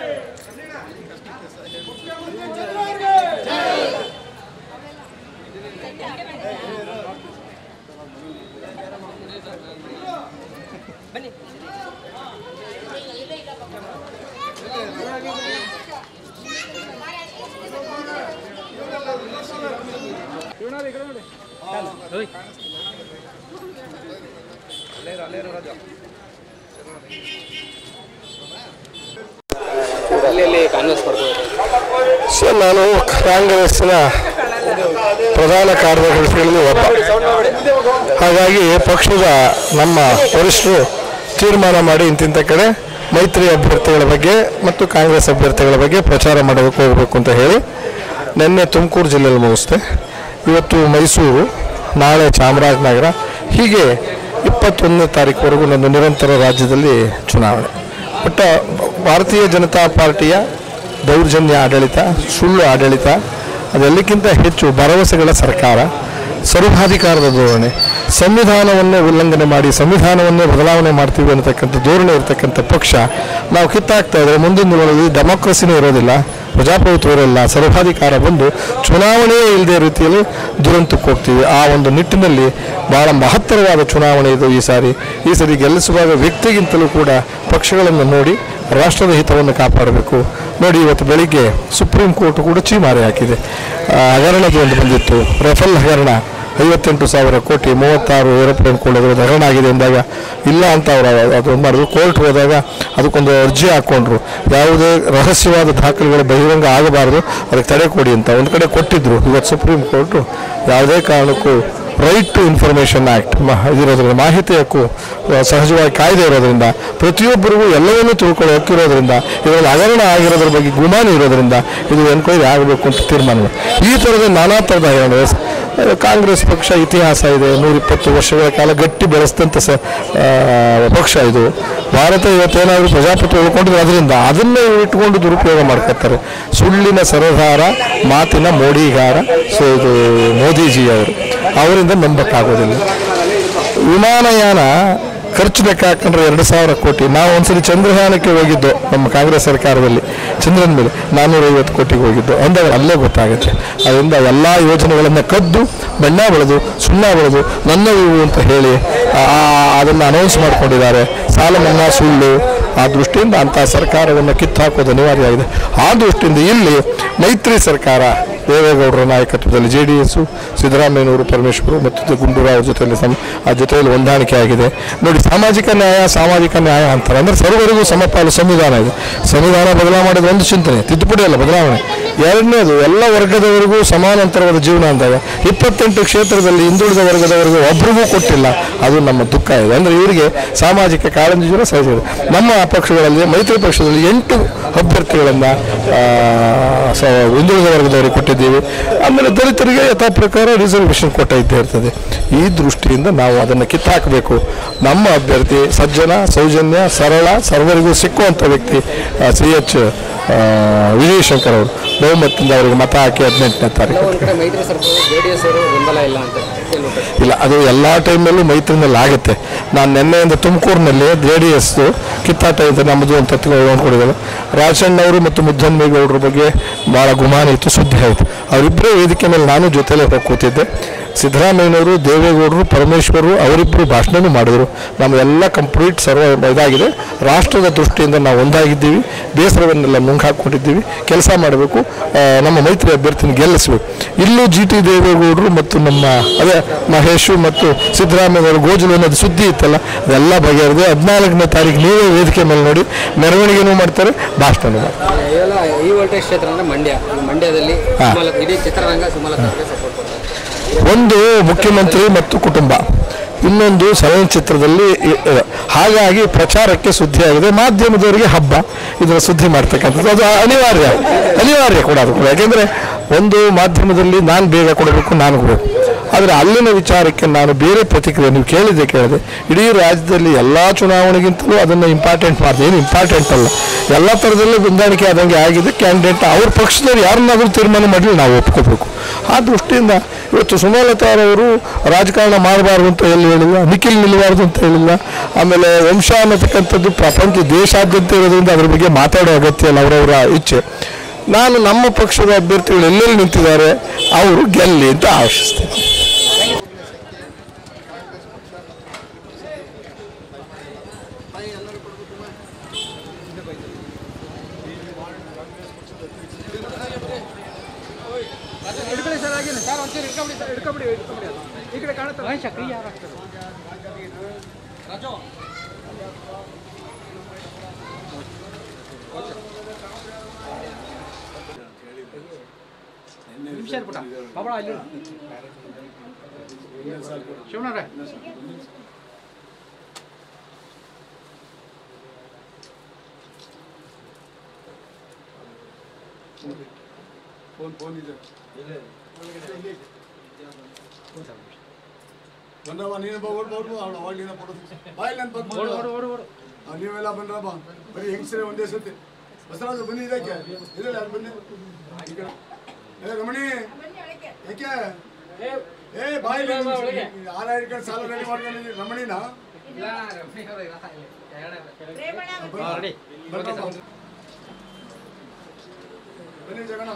Speaker 20: ಸೊ ನಾನು ಕಾಂಗ್ರೆಸ್ಸಿನ ಪ್ರಧಾನ ಕಾರ್ಯದರ್ಶಿಗಳಲ್ಲಿ ಒಬ್ಬ ಹಾಗಾಗಿ ಪಕ್ಷದ ನಮ್ಮ ವರಿಷ್ಠರು ತೀರ್ಮಾನ ಮಾಡಿ ಇಂತಿಂಥ ಕಡೆ ಮೈತ್ರಿ ಅಭ್ಯರ್ಥಿಗಳ ಬಗ್ಗೆ ಮತ್ತು ಕಾಂಗ್ರೆಸ್ ಅಭ್ಯರ್ಥಿಗಳ ಬಗ್ಗೆ ಪ್ರಚಾರ ಮಾಡೋದಕ್ಕೆ ಹೋಗಬೇಕು ಅಂತ ಹೇಳಿ ನಿನ್ನೆ ತುಮಕೂರು ಜಿಲ್ಲೆಯಲ್ಲಿ ಮುಗಿಸ್ದೆ ಇವತ್ತು ಮೈಸೂರು ನಾಳೆ ಚಾಮರಾಜನಗರ ಹೀಗೆ ಇಪ್ಪತ್ತೊಂದನೇ ತಾರೀಕುವರೆಗೂ ನನ್ನ ನಿರಂತರ ರಾಜ್ಯದಲ್ಲಿ ಚುನಾವಣೆ ಬಟ್ ಭಾರತೀಯ ಜನತಾ ಪಾರ್ಟಿಯ ದೌರ್ಜನ್ಯ ಆಡಳಿತ ಸುಳ್ಳು ಆಡಳಿತ ಅದೆಲ್ಲಕ್ಕಿಂತ ಹೆಚ್ಚು ಭರವಸೆಗಳ ಸರ್ಕಾರ ಸರ್ವಾಧಿಕಾರದ ಧೋರಣೆ ಸಂವಿಧಾನವನ್ನೇ ಉಲ್ಲಂಘನೆ ಮಾಡಿ ಸಂವಿಧಾನವನ್ನೇ ಬದಲಾವಣೆ ಮಾಡ್ತೀವಿ ಅನ್ನತಕ್ಕಂಥ ಧೋರಣೆ ಇರತಕ್ಕಂಥ ಪಕ್ಷ ನಾವು ಕಿತ್ತಾಕ್ತಾ ಇದ್ರೆ ಮುಂದಿನ ದಿನಗಳಲ್ಲಿ ಡೆಮಾಕ್ರಸಿನೇ ಇರೋದಿಲ್ಲ ಪ್ರಜಾಪ್ರಭುತ್ವ ಇರೋಲ್ಲ ಸರ್ವಾಧಿಕಾರ ಬಂದು ಚುನಾವಣೆಯೇ ಇಲ್ಲದೆ ರೀತಿಯಲ್ಲಿ ದುರಂತಕ್ಕೆ ಹೋಗ್ತೀವಿ ಆ ಒಂದು ನಿಟ್ಟಿನಲ್ಲಿ ಬಹಳ ಮಹತ್ತರವಾದ ಚುನಾವಣೆ ಇದು ಈ ಸಾರಿ ಈ ಸಾರಿ ಗೆಲ್ಲಿಸುವಾಗ ವ್ಯಕ್ತಿಗಿಂತಲೂ ಕೂಡ ಪಕ್ಷಗಳನ್ನು ನೋಡಿ ರಾಷ್ಟ್ರದ ಹಿತವನ್ನು ಕಾಪಾಡಬೇಕು ನೋಡಿ ಇವತ್ತು ಬೆಳಿಗ್ಗೆ ಸುಪ್ರೀಂ ಕೋರ್ಟ್ ಕೂಡ ಚೀಮಾರಿ ಹಾಕಿದೆ ಆ, ಹಗರಣದ ಒಂದು ಬಂದಿತ್ತು ರಫೇಲ್ ಹಗರಣ ಐವತ್ತೆಂಟು ಸಾವಿರ ಕೋಟಿ ಮೂವತ್ತಾರು ಏರೋಪ್ಲೇನ್ ಕೊಳ್ಳೋದ್ರ ಹಗರಣ ಆಗಿದೆ ಅಂದಾಗ ಇಲ್ಲ ಅಂತ ಅವರು ಅದೊಂದು ಮಾಡಿದ್ರು ಕೋರ್ಟ್ ಹೋದಾಗ ಅದಕ್ಕೊಂದು ಅರ್ಜಿ ಹಾಕ್ಕೊಂಡ್ರು ಯಾವುದೇ ರಹಸ್ಯವಾದ ದಾಖಲೆಗಳು ಬಹಿರಂಗ ಆಗಬಾರದು ಅದಕ್ಕೆ ತಡೆ ಕೊಡಿ ಅಂತ ಒಂದು ಕಡೆ ಕೊಟ್ಟಿದ್ರು ಇವತ್ತು ಸುಪ್ರೀಂ ಕೋರ್ಟು ಯಾವುದೇ ಕಾರಣಕ್ಕೂ ರೈಟ್ ಟು ಇನ್ಫಾರ್ಮೇಷನ್ ಆ್ಯಕ್ಟ್ ಇದಿರೋದ್ರಿಂದ ಮಾಹಿತಿ ಹಕ್ಕು ಆ, ಸಹಜವಾಗಿ ಕಾಯ್ದೆ ಇರೋದ್ರಿಂದ ಪ್ರತಿಯೊಬ್ಬರಿಗೂ ಎಲ್ಲವನ್ನೂ ತಿಳ್ಕೊಳ್ಳೋ ಹಕ್ಕಿರೋದ್ರಿಂದ ಇದರಲ್ಲಿ ಹಗರಣ ಆಗಿರೋದ್ರ ಬಗ್ಗೆ ಗುಮಾನಿ ಇರೋದ್ರಿಂದ ಇದು ಎನ್ಕ್ವೈರಿ ಆಗಬೇಕು ಅಂತ ತೀರ್ಮಾನ ಮಾಡಿ ಈ ಥರದ ನಾನಾ ಥರದ ಹಗರಣ ಆ, ಕಾಂಗ್ರೆಸ್ ಪಕ್ಷ ಇತಿಹಾಸ ಇದೆ ನೂರಿಪ್ಪತ್ತು ವರ್ಷಗಳ ಕಾಲ ಗಟ್ಟಿ ಬೆಳೆಸಿದಂಥ ಸ ಆ, ಪಕ್ಷ ಇದು ಭಾರತ ಇವತ್ತೇನಾದರೂ ಪ್ರಜಾಪ್ರಭುತ್ವ ಉಳ್ಕೊಂಡಿದ್ರೆ ಅದರಿಂದ ಅದನ್ನೇ ಇಟ್ಕೊಂಡು ದುರುಪಯೋಗ ಮಾಡ್ಕೊತಾರೆ ಸುಳ್ಳಿನ ಸರದಾರ ಮಾತಿನ ಮೋಡಿಗಾರ ಸೊ ಇದು ಮೋದಿಜಿ ಅವರು ಅವರಿಂದ ನಂಬಕ್ಕಾಗೋದಿಲ್ಲ ವಿಮಾನಯಾನ ಖರ್ಚು ಲೆಕ್ಕ ಹಾಕೊಂಡ್ರೆ ಎರಡು ಸಾವಿರ ಕೋಟಿ ನಾವು ಒಂದ್ಸರಿ ಚಂದ್ರಯಾನಕ್ಕೆ ಹೋಗಿದ್ದು ನಮ್ಮ ಕಾಂಗ್ರೆಸ್ ಸರ್ಕಾರದಲ್ಲಿ ಚಂದ್ರನ ಮೇಲೆ ನಾನ್ನೂರೈವತ್ತು ಕೋಟಿಗೆ ಹೋಗಿದ್ದು ಅಂದಾಗ ಅಲ್ಲೇ ಗೊತ್ತಾಗುತ್ತೆ ಅದರಿಂದ ಎಲ್ಲ ಯೋಜನೆಗಳನ್ನು ಕದ್ದು ಬಣ್ಣ ಬೆಳೆದು ಸುಣ್ಣ ಬೆಳೆದು ನನ್ನ ಇವು ಅಂತ ಹೇಳಿ ಅದನ್ನು ಅನೌನ್ಸ್ ಮಾಡ್ಕೊಂಡಿದ್ದಾರೆ ಸಾಲ ಮನ್ನಾ ಸುಳ್ಳು ಆ ದೃಷ್ಟಿಯಿಂದ ಅಂಥ ಸರ್ಕಾರವನ್ನು ಕಿತ್ತಾಕೋದು ಅನಿವಾರ್ಯ ಆಗಿದೆ ಆ ದೃಷ್ಟಿಯಿಂದ ಇಲ್ಲಿ ಮೈತ್ರಿ ಸರ್ಕಾರ ದೇವೇಗೌಡರ ನಾಯಕತ್ವದಲ್ಲಿ ಜೆ ಡಿ ಎಸ್ಸು ಸಿದ್ದರಾಮಯ್ಯನವರು ಪರಮೇಶ್ವರು ಮತ್ತು ಗುಂಡೂರಾವ್ ಜೊತೆಯಲ್ಲಿ ಸಮ ಆ ಜೊತೆಯಲ್ಲಿ ಹೊಂದಾಣಿಕೆ ಆಗಿದೆ ನೋಡಿ ಸಾಮಾಜಿಕ ನ್ಯಾಯ ಸಾಮಾಜಿಕ ನ್ಯಾಯ ಅಂತಾರೆ ಅಂದರೆ ಸರ್ವರಿಗೂ ಸಮಪಾಲು ಸಂವಿಧಾನ ಇದೆ ಸಂವಿಧಾನ ಬದಲಾವಣೆ ಮಾಡೋದು ಒಂದು ಚಿಂತನೆ ತಿದ್ದುಪಡಿ ಅಲ್ಲ ಬದಲಾವಣೆ ಎರಡನೇದು ಎಲ್ಲ ವರ್ಗದವರಿಗೂ ಸಮಾನಾಂತರವಾದ ಜೀವನ ಅಂದಾಗ ಇಪ್ಪತ್ತೆಂಟು ಕ್ಷೇತ್ರದಲ್ಲಿ ಹಿಂದುಳಿದ ವರ್ಗದವರಿಗೂ ಒಬ್ರಿಗೂ ಕೊಟ್ಟಿಲ್ಲ ಅದು ನಮ್ಮ ದುಃಖ ಇದೆ ಅಂದರೆ ಇವರಿಗೆ ಸಾಮಾಜಿಕ ಕಾಳಜಿ ಜೀವನ ಸಹಜ ಇದೆ ನಮ್ಮ ಪಕ್ಷಗಳಲ್ಲಿ ಮೈತ್ರಿ ಪಕ್ಷದಲ್ಲಿ ಎಂಟು ಅಭ್ಯರ್ಥಿಗಳನ್ನು ಸ- ಹಿಂದುಳಿದ ವರ್ಗದವರಿಗೆ ಕೊಟ್ಟಿದ್ದೀವಿ ಆಮೇಲೆ ದಲಿತರಿಗೆ ಯಥಾ ಪ್ರಕಾರ ರಿಸರ್ವೇಷನ್ ಕೊಟ್ಟ ಇದ್ದೇ ಇರ್ತದೆ ಈ ದೃಷ್ಟಿಯಿಂದ ನಾವು ಅದನ್ನು ಕಿತ್ತಾಕಬೇಕು ನಮ್ಮ ಅಭ್ಯರ್ಥಿ ಸಜ್ಜನ ಸೌಜನ್ಯ ಸರಳ ಸರ್ವರಿಗೂ ಸಿಕ್ಕುವಂಥ ವ್ಯಕ್ತಿ ಸಿ ಎಚ್ ವಿಜಯಶಂಕರ್ ಅವರು ಬಹುಮತದಿಂದ ಅವರಿಗೆ ಮತ ಹಾಕಿ ಹದಿನೆಂಟನೇ ತಾರೀಕು
Speaker 21: ಒಂದ್ ಕಡೆ ಮೈತ್ರಿ ಸರ್ಕಾರ ಜೆಡಿಎಸ್ ಅವರು ಬೆಂಬಲ ಇಲ್ಲ ಅಂತ ಕೇಳ್ಬಿಟ್ಟೆ.
Speaker 20: ಇಲ್ಲ ಅದು ಎಲ್ಲ ಟೈಮಲ್ಲೂ ಮೈತ್ರಿನಲ್ಲಿ ಆಗುತ್ತೆ ನಾನು ನಿನ್ನೆಯಿಂದ ತುಮಕೂರಿನಲ್ಲಿ ಜೆ ಡಿ ಎಸ್ ಕಿತ್ತಾಟ ಅಂತ ನಮ್ಮದು ಅಂತ ನೋಡ್ಕೊಂಡಿದ್ದಾರೆ ರಾಜಣ್ಣವರು ಮತ್ತು ಮುದ್ದನ್ಮೇಗೌಡರ ಬಗ್ಗೆ ಭಾಳ ಗುಮಾನ ಇತ್ತು ಸುದ್ದಿ ಆಯಿತು ಅವರಿಬ್ಬರೇ ವೇದಿಕೆ ಮೇಲೆ ನಾನು ಜೊತೆಲೇ ಹೋಗಿ ಕೂತಿದ್ದೆ ಸಿದ್ದರಾಮಯ್ಯನವರು ದೇವೇಗೌಡರು ಪರಮೇಶ್ವರು ಅವರಿಬ್ಬರು ಭಾಷಣನೂ ಮಾಡಿದರು ನಮ್ಮೆಲ್ಲ ಕಂಪ್ಲೀಟ್ ಸರ್ವ ಇದಾಗಿದೆ ರಾಷ್ಟ್ರದ ದೃಷ್ಟಿಯಿಂದ ನಾವು ಒಂದಾಗಿದ್ದೀವಿ ಬೇಸರವನ್ನೆಲ್ಲ ನುಂಗ್ ಹಾಕ್ಕೊಂಡಿದ್ದೀವಿ ಕೆಲಸ ಮಾಡಬೇಕು ಆ, ನಮ್ಮ ಮೈತ್ರಿ ಅಭ್ಯರ್ಥಿನ ಗೆಲ್ಲಿಸಬೇಕು ಇಲ್ಲೂ ಜಿ ಟಿ ದೇವೇಗೌಡರು ಮತ್ತು ನಮ್ಮ ಅದೇ ಮಹೇಶು ಮತ್ತು ಸಿದ್ದರಾಮಯ್ಯನವರು ಗೋಜಲು ಅನ್ನೋದು ಸುದ್ದಿ ಇತ್ತಲ್ಲ ಅದೆಲ್ಲ ಬಗೆಹರಿದೆ ಹದಿನಾಲ್ಕನೇ ತಾರೀಕು ನೀವೇ ವೇದಿಕೆ ಮೇಲೆ ನೋಡಿ ಮೆರವಣಿಗೆನೂ ಮಾಡ್ತಾರೆ ಭಾಷಣನೂ ಮಾಡ್ತಾರೆ
Speaker 21: ಇವೆಲ್ಲ ಈ ವೋಲ್ಟೇಜ್ ಕ್ಷೇತ್ರ ಅಂದ್ರೆ ಮಂಡ್ಯ ಈ ಮಂಡ್ಯದಲ್ಲಿ
Speaker 20: ಹಾ.
Speaker 21: ಸುಮಲತಾ ಇಡೀ ಚಿತ್ರರಂಗ ಸುಮಲತಾ ಅವರಿಗೆ ಸಪೋರ್ಟ್ ಕೊಡ್ತಾರೆ
Speaker 20: ಒಂದು ಮುಖ್ಯಮಂತ್ರಿ ಮತ್ತು ಕುಟುಂಬ ಇನ್ನೊಂದು ಚಲನಚಿತ್ರದಲ್ಲಿ ಇ- ಇ- ಹಾಗಾಗಿ ಪ್ರಚಾರಕ್ಕೆ ಸುದ್ದಿ ಆಗಿದೆ ಮಾಧ್ಯಮದವರಿಗೆ ಹಬ್ಬ ಇದರ ಸುದ್ದಿ ಮಾಡ್ತಕ್ಕಂಥದ್ದು ಅದು ಅನಿವಾರ್ಯ ಅನಿವಾರ್ಯ ಕೂಡ ಅದು ಕೂಡ ಯಾಕೆಂದರೆ ಒಂದು ಮಾಧ್ಯಮದಲ್ಲಿ ನಾನು ಬೇಗ ಕೊಡಬೇಕು ನಾನು ಕೊಡಬೇಕು ಆದರೆ ಅಲ್ಲಿನ ವಿಚಾರಕ್ಕೆ ನಾನು ಬೇರೆ ಪ್ರತಿಕ್ರಿಯೆ ನೀವು ಕೇಳಿದೆ ಕೇಳಿದೆ ಇಡೀ ರಾಜ್ಯದಲ್ಲಿ ಎಲ್ಲ ಚುನಾವಣೆಗಿಂತಲೂ ಅದನ್ನು ಇಂಪಾರ್ಟೆಂಟ್ ಮಾಡಿದೆ ಏನು ಇಂಪಾರ್ಟೆಂಟ್ ಅಲ್ಲ ಎಲ್ಲ ಥರದಲ್ಲೂ ಹೊಂದಾಣಿಕೆ ಆದಂಗೆ ಆಗಿದೆ ಕ್ಯಾಂಡಿಡೇಟ್ ಅವ್ರ ಪಕ್ಷದವ್ರು ಯಾರನ್ನಾದರೂ ತೀರ್ಮಾನ ಮಾಡಲಿ ನಾವು ಒಪ್ಕೋಬೇಕು ಆ ದೃಷ್ಟಿಯಿಂದ ಇವತ್ತು ಸುಮಲತಾರವರು ರಾಜಕಾರಣ ಮಾಡಬಾರ್ದು ಅಂತ ಎಲ್ಲಿ ಹೇಳಿಲ್ಲ ನಿಖಿಲ್ ನಿಲ್ಲಬಾರ್ದು ಅಂತ ಹೇಳಿಲ್ಲ ಆಮೇಲೆ ವಂಶ ಅನ್ನತಕ್ಕಂಥದ್ದು ಪ್ರಪಂಚ ದೇಶಾದ್ಯಂತ ಇರೋದ್ರಿಂದ ಅದ್ರ ಬಗ್ಗೆ ಮಾತಾಡೋ ಅಗತ್ಯ ಇಲ್ಲ ಅವರವರ ಇಚ್ಛೆ ನಾನು ನಮ್ಮ ಪಕ್ಷದ ಅಭ್ಯರ್ಥಿಗಳು ಎಲ್ಲೆಲ್ಲಿ ನಿಂತಿದ್ದಾರೆ ಅವರು ಗೆಲ್ಲಿ ಅಂತ ಆಶಿಸ್ತೇನೆ
Speaker 8: ಹಿಡ್ಕೊಳ್ಳಿ ಸರ್ ಹಾಗೇನೆ ಸರ್ ಒಂಚೂರು ಹಿಡ್ಕೊಂಬಿಡಿ ಸರ್ ಹಿಡ್ಕೊಂಬಿಡಿ ಹಿಡ್ಕೊಂಬಿಡಿ ಅದು. ಈ ಕಡೆ ಕಾಣುತ್ತಲ್ಲ ರಾಜು ನಿಮಿಷ ಇರು ಪುಟ್ಟ ಬಾಬಳ ಅಲ್ಲಿ ಇರು. ಶಿವನವ್ರೆ ಫೋನ್ ಫೋನ್ ಇದೆ
Speaker 9: ಬಂದ್ರವ ನೀನು ಬಾ ಓಡ್ ಓಡ್ ಅವಳು ಅವಾಗ ನೀನು ಕೊಡೋದು ಬಾಯ್ ನಾನು ಬಂದು
Speaker 8: ಓಡು, ಓಡು, ಓಡು, ಓಡು.
Speaker 9: ಆ, ನೀವೆಲ್ಲ ಬಂದ್ರಪ್ಪ ಬರೀ ಹೆಂಗಸರೇ ಒಂದೇ ಸತಿ ಬಸವರಾಜು ಬನ್ನಿ ಇದಕ್ಕೆ ಇಲ್ಲ ಯಾರು ಬನ್ನಿ ಈ ಕಡೆ. ಏ ರಮಣಿ ಯಾಕೆ ಏ ಬಾಯ್ ಆರ ಹಿಡ್ಕೊಂಡು ಸಾಲ ರೆಡಿ ಮಾಡ್ಕೊಂಡಿದ್ದೀನಿ ರಮಣಿನ
Speaker 8: ರೆಡಿ
Speaker 9: ಬನ್ನಿ ಜಗಣ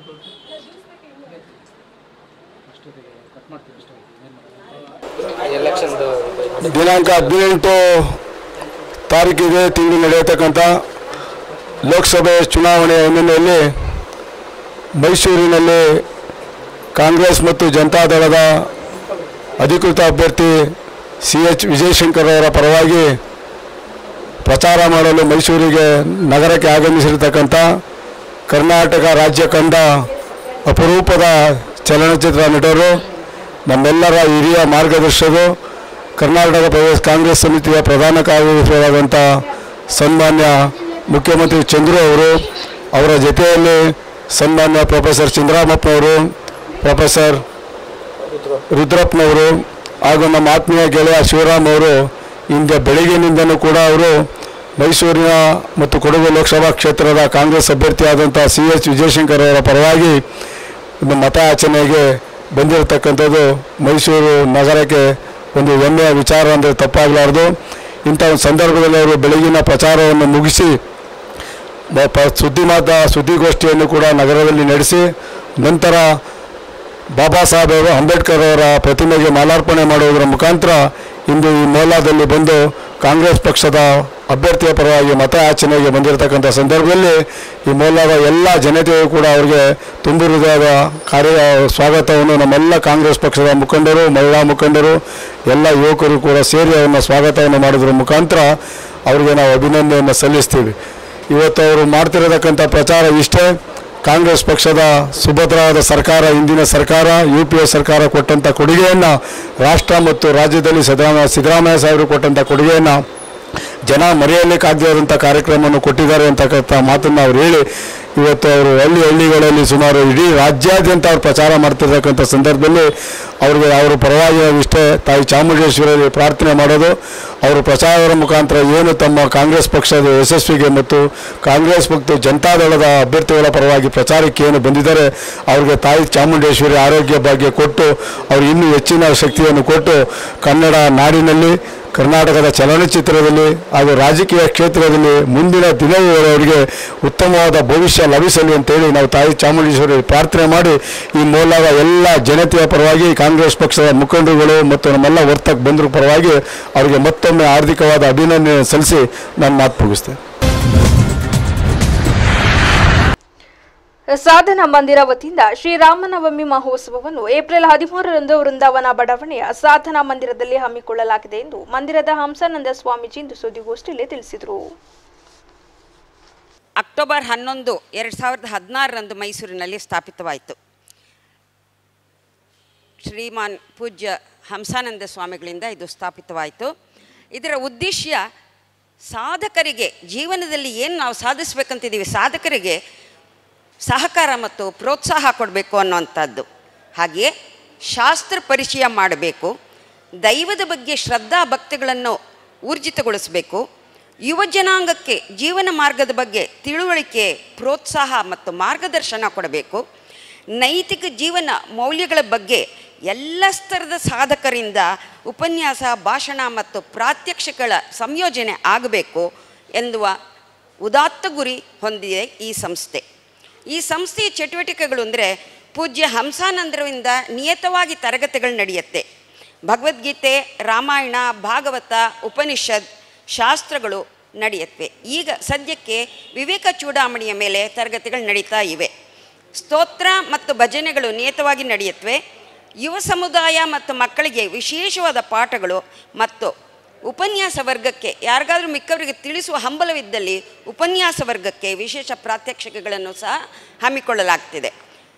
Speaker 8: ಕಟ್ ಮಾಡ್ತೀವಿ ಅಷ್ಟೇ
Speaker 21: ಎಲೆಕ್ಷನ್ದು
Speaker 20: ದಿನಾಂಕ ಹದಿನೆಂಟು ತಾರೀಕಿಗೆ ತಿಂಗಳು ನಡೆಯತಕ್ಕಂಥ ಲೋಕಸಭೆ ಚುನಾವಣೆಯ ಹಿನ್ನೆಲೆಯಲ್ಲಿ ಮೈಸೂರಿನಲ್ಲಿ ಕಾಂಗ್ರೆಸ್ ಮತ್ತು ಜನತಾದಳದ ಅಧಿಕೃತ ಅಭ್ಯರ್ಥಿ ಸಿ ಎಚ್ ವಿಜಯಶಂಕರ್ ಅವರ ಪರವಾಗಿ ಪ್ರಚಾರ ಮಾಡಲು ಮೈಸೂರಿಗೆ ನಗರಕ್ಕೆ ಆಗಮಿಸಿರತಕ್ಕಂಥ ಕರ್ನಾಟಕ ರಾಜ್ಯ ಕಂಡ ಅಪರೂಪದ ಚಲನಚಿತ್ರ ನಟರು ನಮ್ಮೆಲ್ಲರ ಹಿರಿಯ ಮಾರ್ಗದರ್ಶಕರು ಕರ್ನಾಟಕ ಪ್ರದೇಶ ಕಾಂಗ್ರೆಸ್ ಸಮಿತಿಯ ಪ್ರಧಾನ ಕಾರ್ಯದರ್ಶಿಯಾದಂಥ ಸನ್ಮಾನ್ಯ ಮುಖ್ಯಮಂತ್ರಿ ಚಂದ್ರು ಅವರು ಅವರ ಜೊತೆಯಲ್ಲಿ ಸನ್ಮಾನ್ಯ ಪ್ರೊಫೆಸರ್ ಚಂದ್ರಾಮಪ್ಪನವರು ಪ್ರೊಫೆಸರ್ ರುದ್ರಪ್ಪನವರು ಹಾಗೂ ನಮ್ಮ ಆತ್ಮೀಯ ಗೆಳೆಯ ಶಿವರಾಮ್ ಅವರು ಇಂದು ಬೆಳಗ್ಗಿನಿಂದನೂ ಕೂಡ ಅವರು ಮೈಸೂರಿನ ಮತ್ತು ಕೊಡಗು ಲೋಕಸಭಾ ಕ್ಷೇತ್ರದ ಕಾಂಗ್ರೆಸ್ ಅಭ್ಯರ್ಥಿಯಾದಂಥ ಸಿ ಎಚ್ ವಿಜಯಶಂಕರ್ ಅವರ ಪರವಾಗಿ ಒಂದು ಮತಯಾಚನೆಗೆ ಬಂದಿರತಕ್ಕಂಥದ್ದು ಮೈಸೂರು ನಗರಕ್ಕೆ ಒಂದು ಹೆಮ್ಮೆಯ ವಿಚಾರ ಅಂದರೆ ತಪ್ಪಾಗಲಾರ್ದು ಇಂಥ ಒಂದು ಸಂದರ್ಭದಲ್ಲಿ ಅವರು ಬೆಳಗಿನ ಪ್ರಚಾರವನ್ನು ಮುಗಿಸಿ ಮ- ಪ- ಸುದ್ದಿ ಮಾತ ಸುದ್ದಿಗೋಷ್ಠಿಯನ್ನು ಕೂಡ ನಗರದಲ್ಲಿ ನಡೆಸಿ ನಂತರ ಬಾಬಾ ಸಾಹೇಬ್ ಅವರು ಅಂಬೇಡ್ಕರ್ ಅವರ ಪ್ರತಿಮೆಗೆ ಮಾಲಾರ್ಪಣೆ ಮಾಡುವುದರ ಮುಖಾಂತರ ಇಂದು ಈ ಮೋಲಾದಲ್ಲಿ ಬಂದು ಕಾಂಗ್ರೆಸ್ ಪಕ್ಷದ ಅಭ್ಯರ್ಥಿಯ ಪರವಾಗಿ ಮತಯಾಚನೆಗೆ ಬಂದಿರತಕ್ಕಂಥ ಸಂದರ್ಭದಲ್ಲಿ ಈ ಮೋಲಾದ ಎಲ್ಲ ಜನತೆಯು ಕೂಡ ಅವರಿಗೆ ತುಂಬು ಹೃದಯದ ಕಾರ್ಯ ಸ್ವಾಗತವನ್ನು ನಮ್ಮೆಲ್ಲ ಕಾಂಗ್ರೆಸ್ ಪಕ್ಷದ ಮುಖಂಡರು ಮಹಿಳಾ ಮುಖಂಡರು ಎಲ್ಲ ಯುವಕರು ಕೂಡ ಸೇರಿ ಅವರನ್ನ ಸ್ವಾಗತವನ್ನು ಮಾಡೋದ್ರ ಮುಖಾಂತರ ಅವರಿಗೆ ನಾವು ಅಭಿನಂದನೆಯನ್ನು ಸಲ್ಲಿಸ್ತೀವಿ ಇವತ್ತು ಅವರು ಮಾಡ್ತಿರತಕ್ಕಂಥ ಪ್ರಚಾರ ಇಷ್ಟೇ ಕಾಂಗ್ರೆಸ್ ಪಕ್ಷದ ಸುಭದ್ರವಾದ ಸರ್ಕಾರ ಇಂದಿನ ಸರ್ಕಾರ ಯು ಪಿ ಎ ಸರ್ಕಾರ ಕೊಟ್ಟಂಥ ಕೊಡುಗೆಯನ್ನು ರಾಷ್ಟ್ರ ಮತ್ತು ರಾಜ್ಯದಲ್ಲಿ ಸಿದ್ದರಾಮಯ್ಯ ಸಿದ್ದರಾಮಯ್ಯ ಸಾಹೇಬರು ಕೊಟ್ಟಂಥ ಕೊಡುಗೆಯನ್ನು ಜನ ಮರೆಯಲಿಕ್ಕಾಗದೇ ಇರುವಂಥ ಕಾರ್ಯಕ್ರಮವನ್ನು ಕೊಟ್ಟಿದ್ದಾರೆ ಅಂತಕ್ಕಂಥ ಮಾತನ್ನು ಅವ್ರು ಹೇಳಿ ಇವತ್ತು ಅವರು ಹಳ್ಳಿ ಹಳ್ಳಿಗಳಲ್ಲಿ ಸುಮಾರು ಇಡೀ ರಾಜ್ಯಾದ್ಯಂತ ಅವ್ರು ಪ್ರಚಾರ ಮಾಡ್ತಿರ್ತಕ್ಕಂಥ ಸಂದರ್ಭದಲ್ಲಿ ಅವ್ರಿಗೆ ಅವರ ಪರವಾಗಿ ನಾವು ಇಷ್ಟೇ ತಾಯಿ ಚಾಮುಂಡೇಶ್ವರಿ ಪ್ರಾರ್ಥನೆ ಮಾಡೋದು ಅವರು ಪ್ರಚಾರದ ಮುಖಾಂತರ ಏನು ತಮ್ಮ ಕಾಂಗ್ರೆಸ್ ಪಕ್ಷದ ಯಶಸ್ವಿಗೆ ಮತ್ತು ಕಾಂಗ್ರೆಸ್ ಮತ್ತು ಜನತಾದಳದ ಅಭ್ಯರ್ಥಿಗಳ ಪರವಾಗಿ ಪ್ರಚಾರಕ್ಕೆ ಏನು ಬಂದಿದ್ದಾರೆ ಅವ್ರಿಗೆ ತಾಯಿ ಚಾಮುಂಡೇಶ್ವರಿ ಆರೋಗ್ಯ ಭಾಗ್ಯ ಕೊಟ್ಟು ಅವ್ರು ಇನ್ನೂ ಹೆಚ್ಚಿನ ಶಕ್ತಿಯನ್ನು ಕೊಟ್ಟು ಕನ್ನಡ ನಾಡಿನಲ್ಲಿ ಕರ್ನಾಟಕದ ಚಲನಚಿತ್ರದಲ್ಲಿ ಹಾಗೂ ರಾಜಕೀಯ ಕ್ಷೇತ್ರದಲ್ಲಿ ಮುಂದಿನ ದಿನವೂ ಅವರಿಗೆ ಉತ್ತಮವಾದ ಭವಿಷ್ಯ ಲಭಿಸಲಿ ಅಂತೇಳಿ ನಾವು ತಾಯಿ ಚಾಮುಂಡೇಶ್ವರಿ ಪ್ರಾರ್ಥನೆ ಮಾಡಿ ಈ ಮೂಲಕ ಎಲ್ಲ ಜನತೆಯ ಪರವಾಗಿ ಕಾಂಗ್ರೆಸ್ ಪಕ್ಷದ ಮುಖಂಡರುಗಳು ಮತ್ತು ನಮ್ಮೆಲ್ಲ ವರ್ತಕ ಬಂಧುಗಳ ಪರವಾಗಿ ಅವರಿಗೆ ಮತ್ತೊಮ್ಮೆ ಆರ್ಥಿಕವಾದ ಅಭಿನಂದನೆ ಸಲ್ಲಿಸಿ ನಾನು ಮಾತು ಮುಗಿಸ್ತೇನೆ
Speaker 3: ಸಾಧನ ಮಂದಿರ ವತಿಯಿಂದ ಶ್ರೀರಾಮನವಮಿ ಮಹೋತ್ಸವವನ್ನು ಏಪ್ರಿಲ್ ಹದಿಮೂರರಂದು ವೃಂದಾವನ ಬಡಾವಣೆಯ ಸಾಧನಾ ಮಂದಿರದಲ್ಲಿ ಹಮ್ಮಿಕೊಳ್ಳಲಾಗಿದೆ ಎಂದು ಮಂದಿರದ ಹಂಸಾನಂದ ಸ್ವಾಮೀಜಿ ಇಂದು ಸುದ್ದಿಗೋಷ್ಠಿಯಲ್ಲಿ ತಿಳಿಸಿದರು
Speaker 1: ಅಕ್ಟೋಬರ್ ಹನ್ನೊಂದು ಎರಡು ಸಾವಿರದ ಹದಿನಾರರಂದು ಮೈಸೂರಿನಲ್ಲಿ ಸ್ಥಾಪಿತವಾಯಿತು ಶ್ರೀಮಾನ್ ಪೂಜ್ಯ ಹಂಸಾನಂದ ಸ್ವಾಮಿಗಳಿಂದ ಇದು ಸ್ಥಾಪಿತವಾಯಿತು ಇದರ ಉದ್ದೇಶ ಸಾಧಕರಿಗೆ ಜೀವನದಲ್ಲಿ ಏನು ನಾವು ಸಾಧಿಸ್ಬೇಕಂತಿದ್ದೀವಿ ಸಾಧಕರಿಗೆ ಸಹಕಾರ ಮತ್ತು ಪ್ರೋತ್ಸಾಹ ಕೊಡಬೇಕು ಅನ್ನುವಂಥದ್ದು ಹಾಗೆಯೇ ಶಾಸ್ತ್ರ ಪರಿಚಯ ಮಾಡಬೇಕು ದೈವದ ಬಗ್ಗೆ ಶ್ರದ್ಧಾ ಭಕ್ತಿಗಳನ್ನು ಊರ್ಜಿತಗೊಳಿಸಬೇಕು ಯುವ ಜನಾಂಗಕ್ಕೆ ಜೀವನ ಮಾರ್ಗದ ಬಗ್ಗೆ ತಿಳುವಳಿಕೆ ಪ್ರೋತ್ಸಾಹ ಮತ್ತು ಮಾರ್ಗದರ್ಶನ ಕೊಡಬೇಕು ನೈತಿಕ ಜೀವನ ಮೌಲ್ಯಗಳ ಬಗ್ಗೆ ಎಲ್ಲ ಸ್ತರದ ಸಾಧಕರಿಂದ ಉಪನ್ಯಾಸ ಭಾಷಣ ಮತ್ತು ಪ್ರಾತ್ಯಕ್ಷಿಗಳ ಸಂಯೋಜನೆ ಆಗಬೇಕು ಎನ್ನುವ ಉದಾತ್ತ ಗುರಿ ಹೊಂದಿದೆ ಈ ಸಂಸ್ಥೆ ಈ ಸಂಸ್ಥೆಯ ಚಟುವಟಿಕೆಗಳು ಅಂದರೆ ಪೂಜ್ಯ ಹಂಸಾನಂದರಿಂದ ನಿಯತವಾಗಿ ತರಗತಿಗಳು ನಡೆಯುತ್ತೆ ಭಗವದ್ಗೀತೆ ರಾಮಾಯಣ ಭಾಗವತ ಉಪನಿಷತ್ ಶಾಸ್ತ್ರಗಳು ನಡೆಯುತ್ತವೆ ಈಗ ಸದ್ಯಕ್ಕೆ ವಿವೇಕ ಚೂಡಾಮಣಿಯ ಮೇಲೆ ತರಗತಿಗಳು ನಡೀತಾ ಇವೆ ಸ್ತೋತ್ರ ಮತ್ತು ಭಜನೆಗಳು ನಿಯತವಾಗಿ ನಡೆಯುತ್ತವೆ ಯುವ ಸಮುದಾಯ ಮತ್ತು ಮಕ್ಕಳಿಗೆ ವಿಶೇಷವಾದ ಪಾಠಗಳು ಮತ್ತು ಉಪನ್ಯಾಸ ವರ್ಗಕ್ಕೆ ಯಾರಿಗಾದ್ರೂ ಮಿಕ್ಕವರಿಗೆ ತಿಳಿಸುವ ಹಂಬಲವಿದ್ದಲ್ಲಿ ಉಪನ್ಯಾಸ ವರ್ಗಕ್ಕೆ ವಿಶೇಷ ಪ್ರಾತ್ಯಕ್ಷಿಕೆಗಳನ್ನು ಸಹ ಹಮ್ಮಿಕೊಳ್ಳಲಾಗ್ತಿದೆ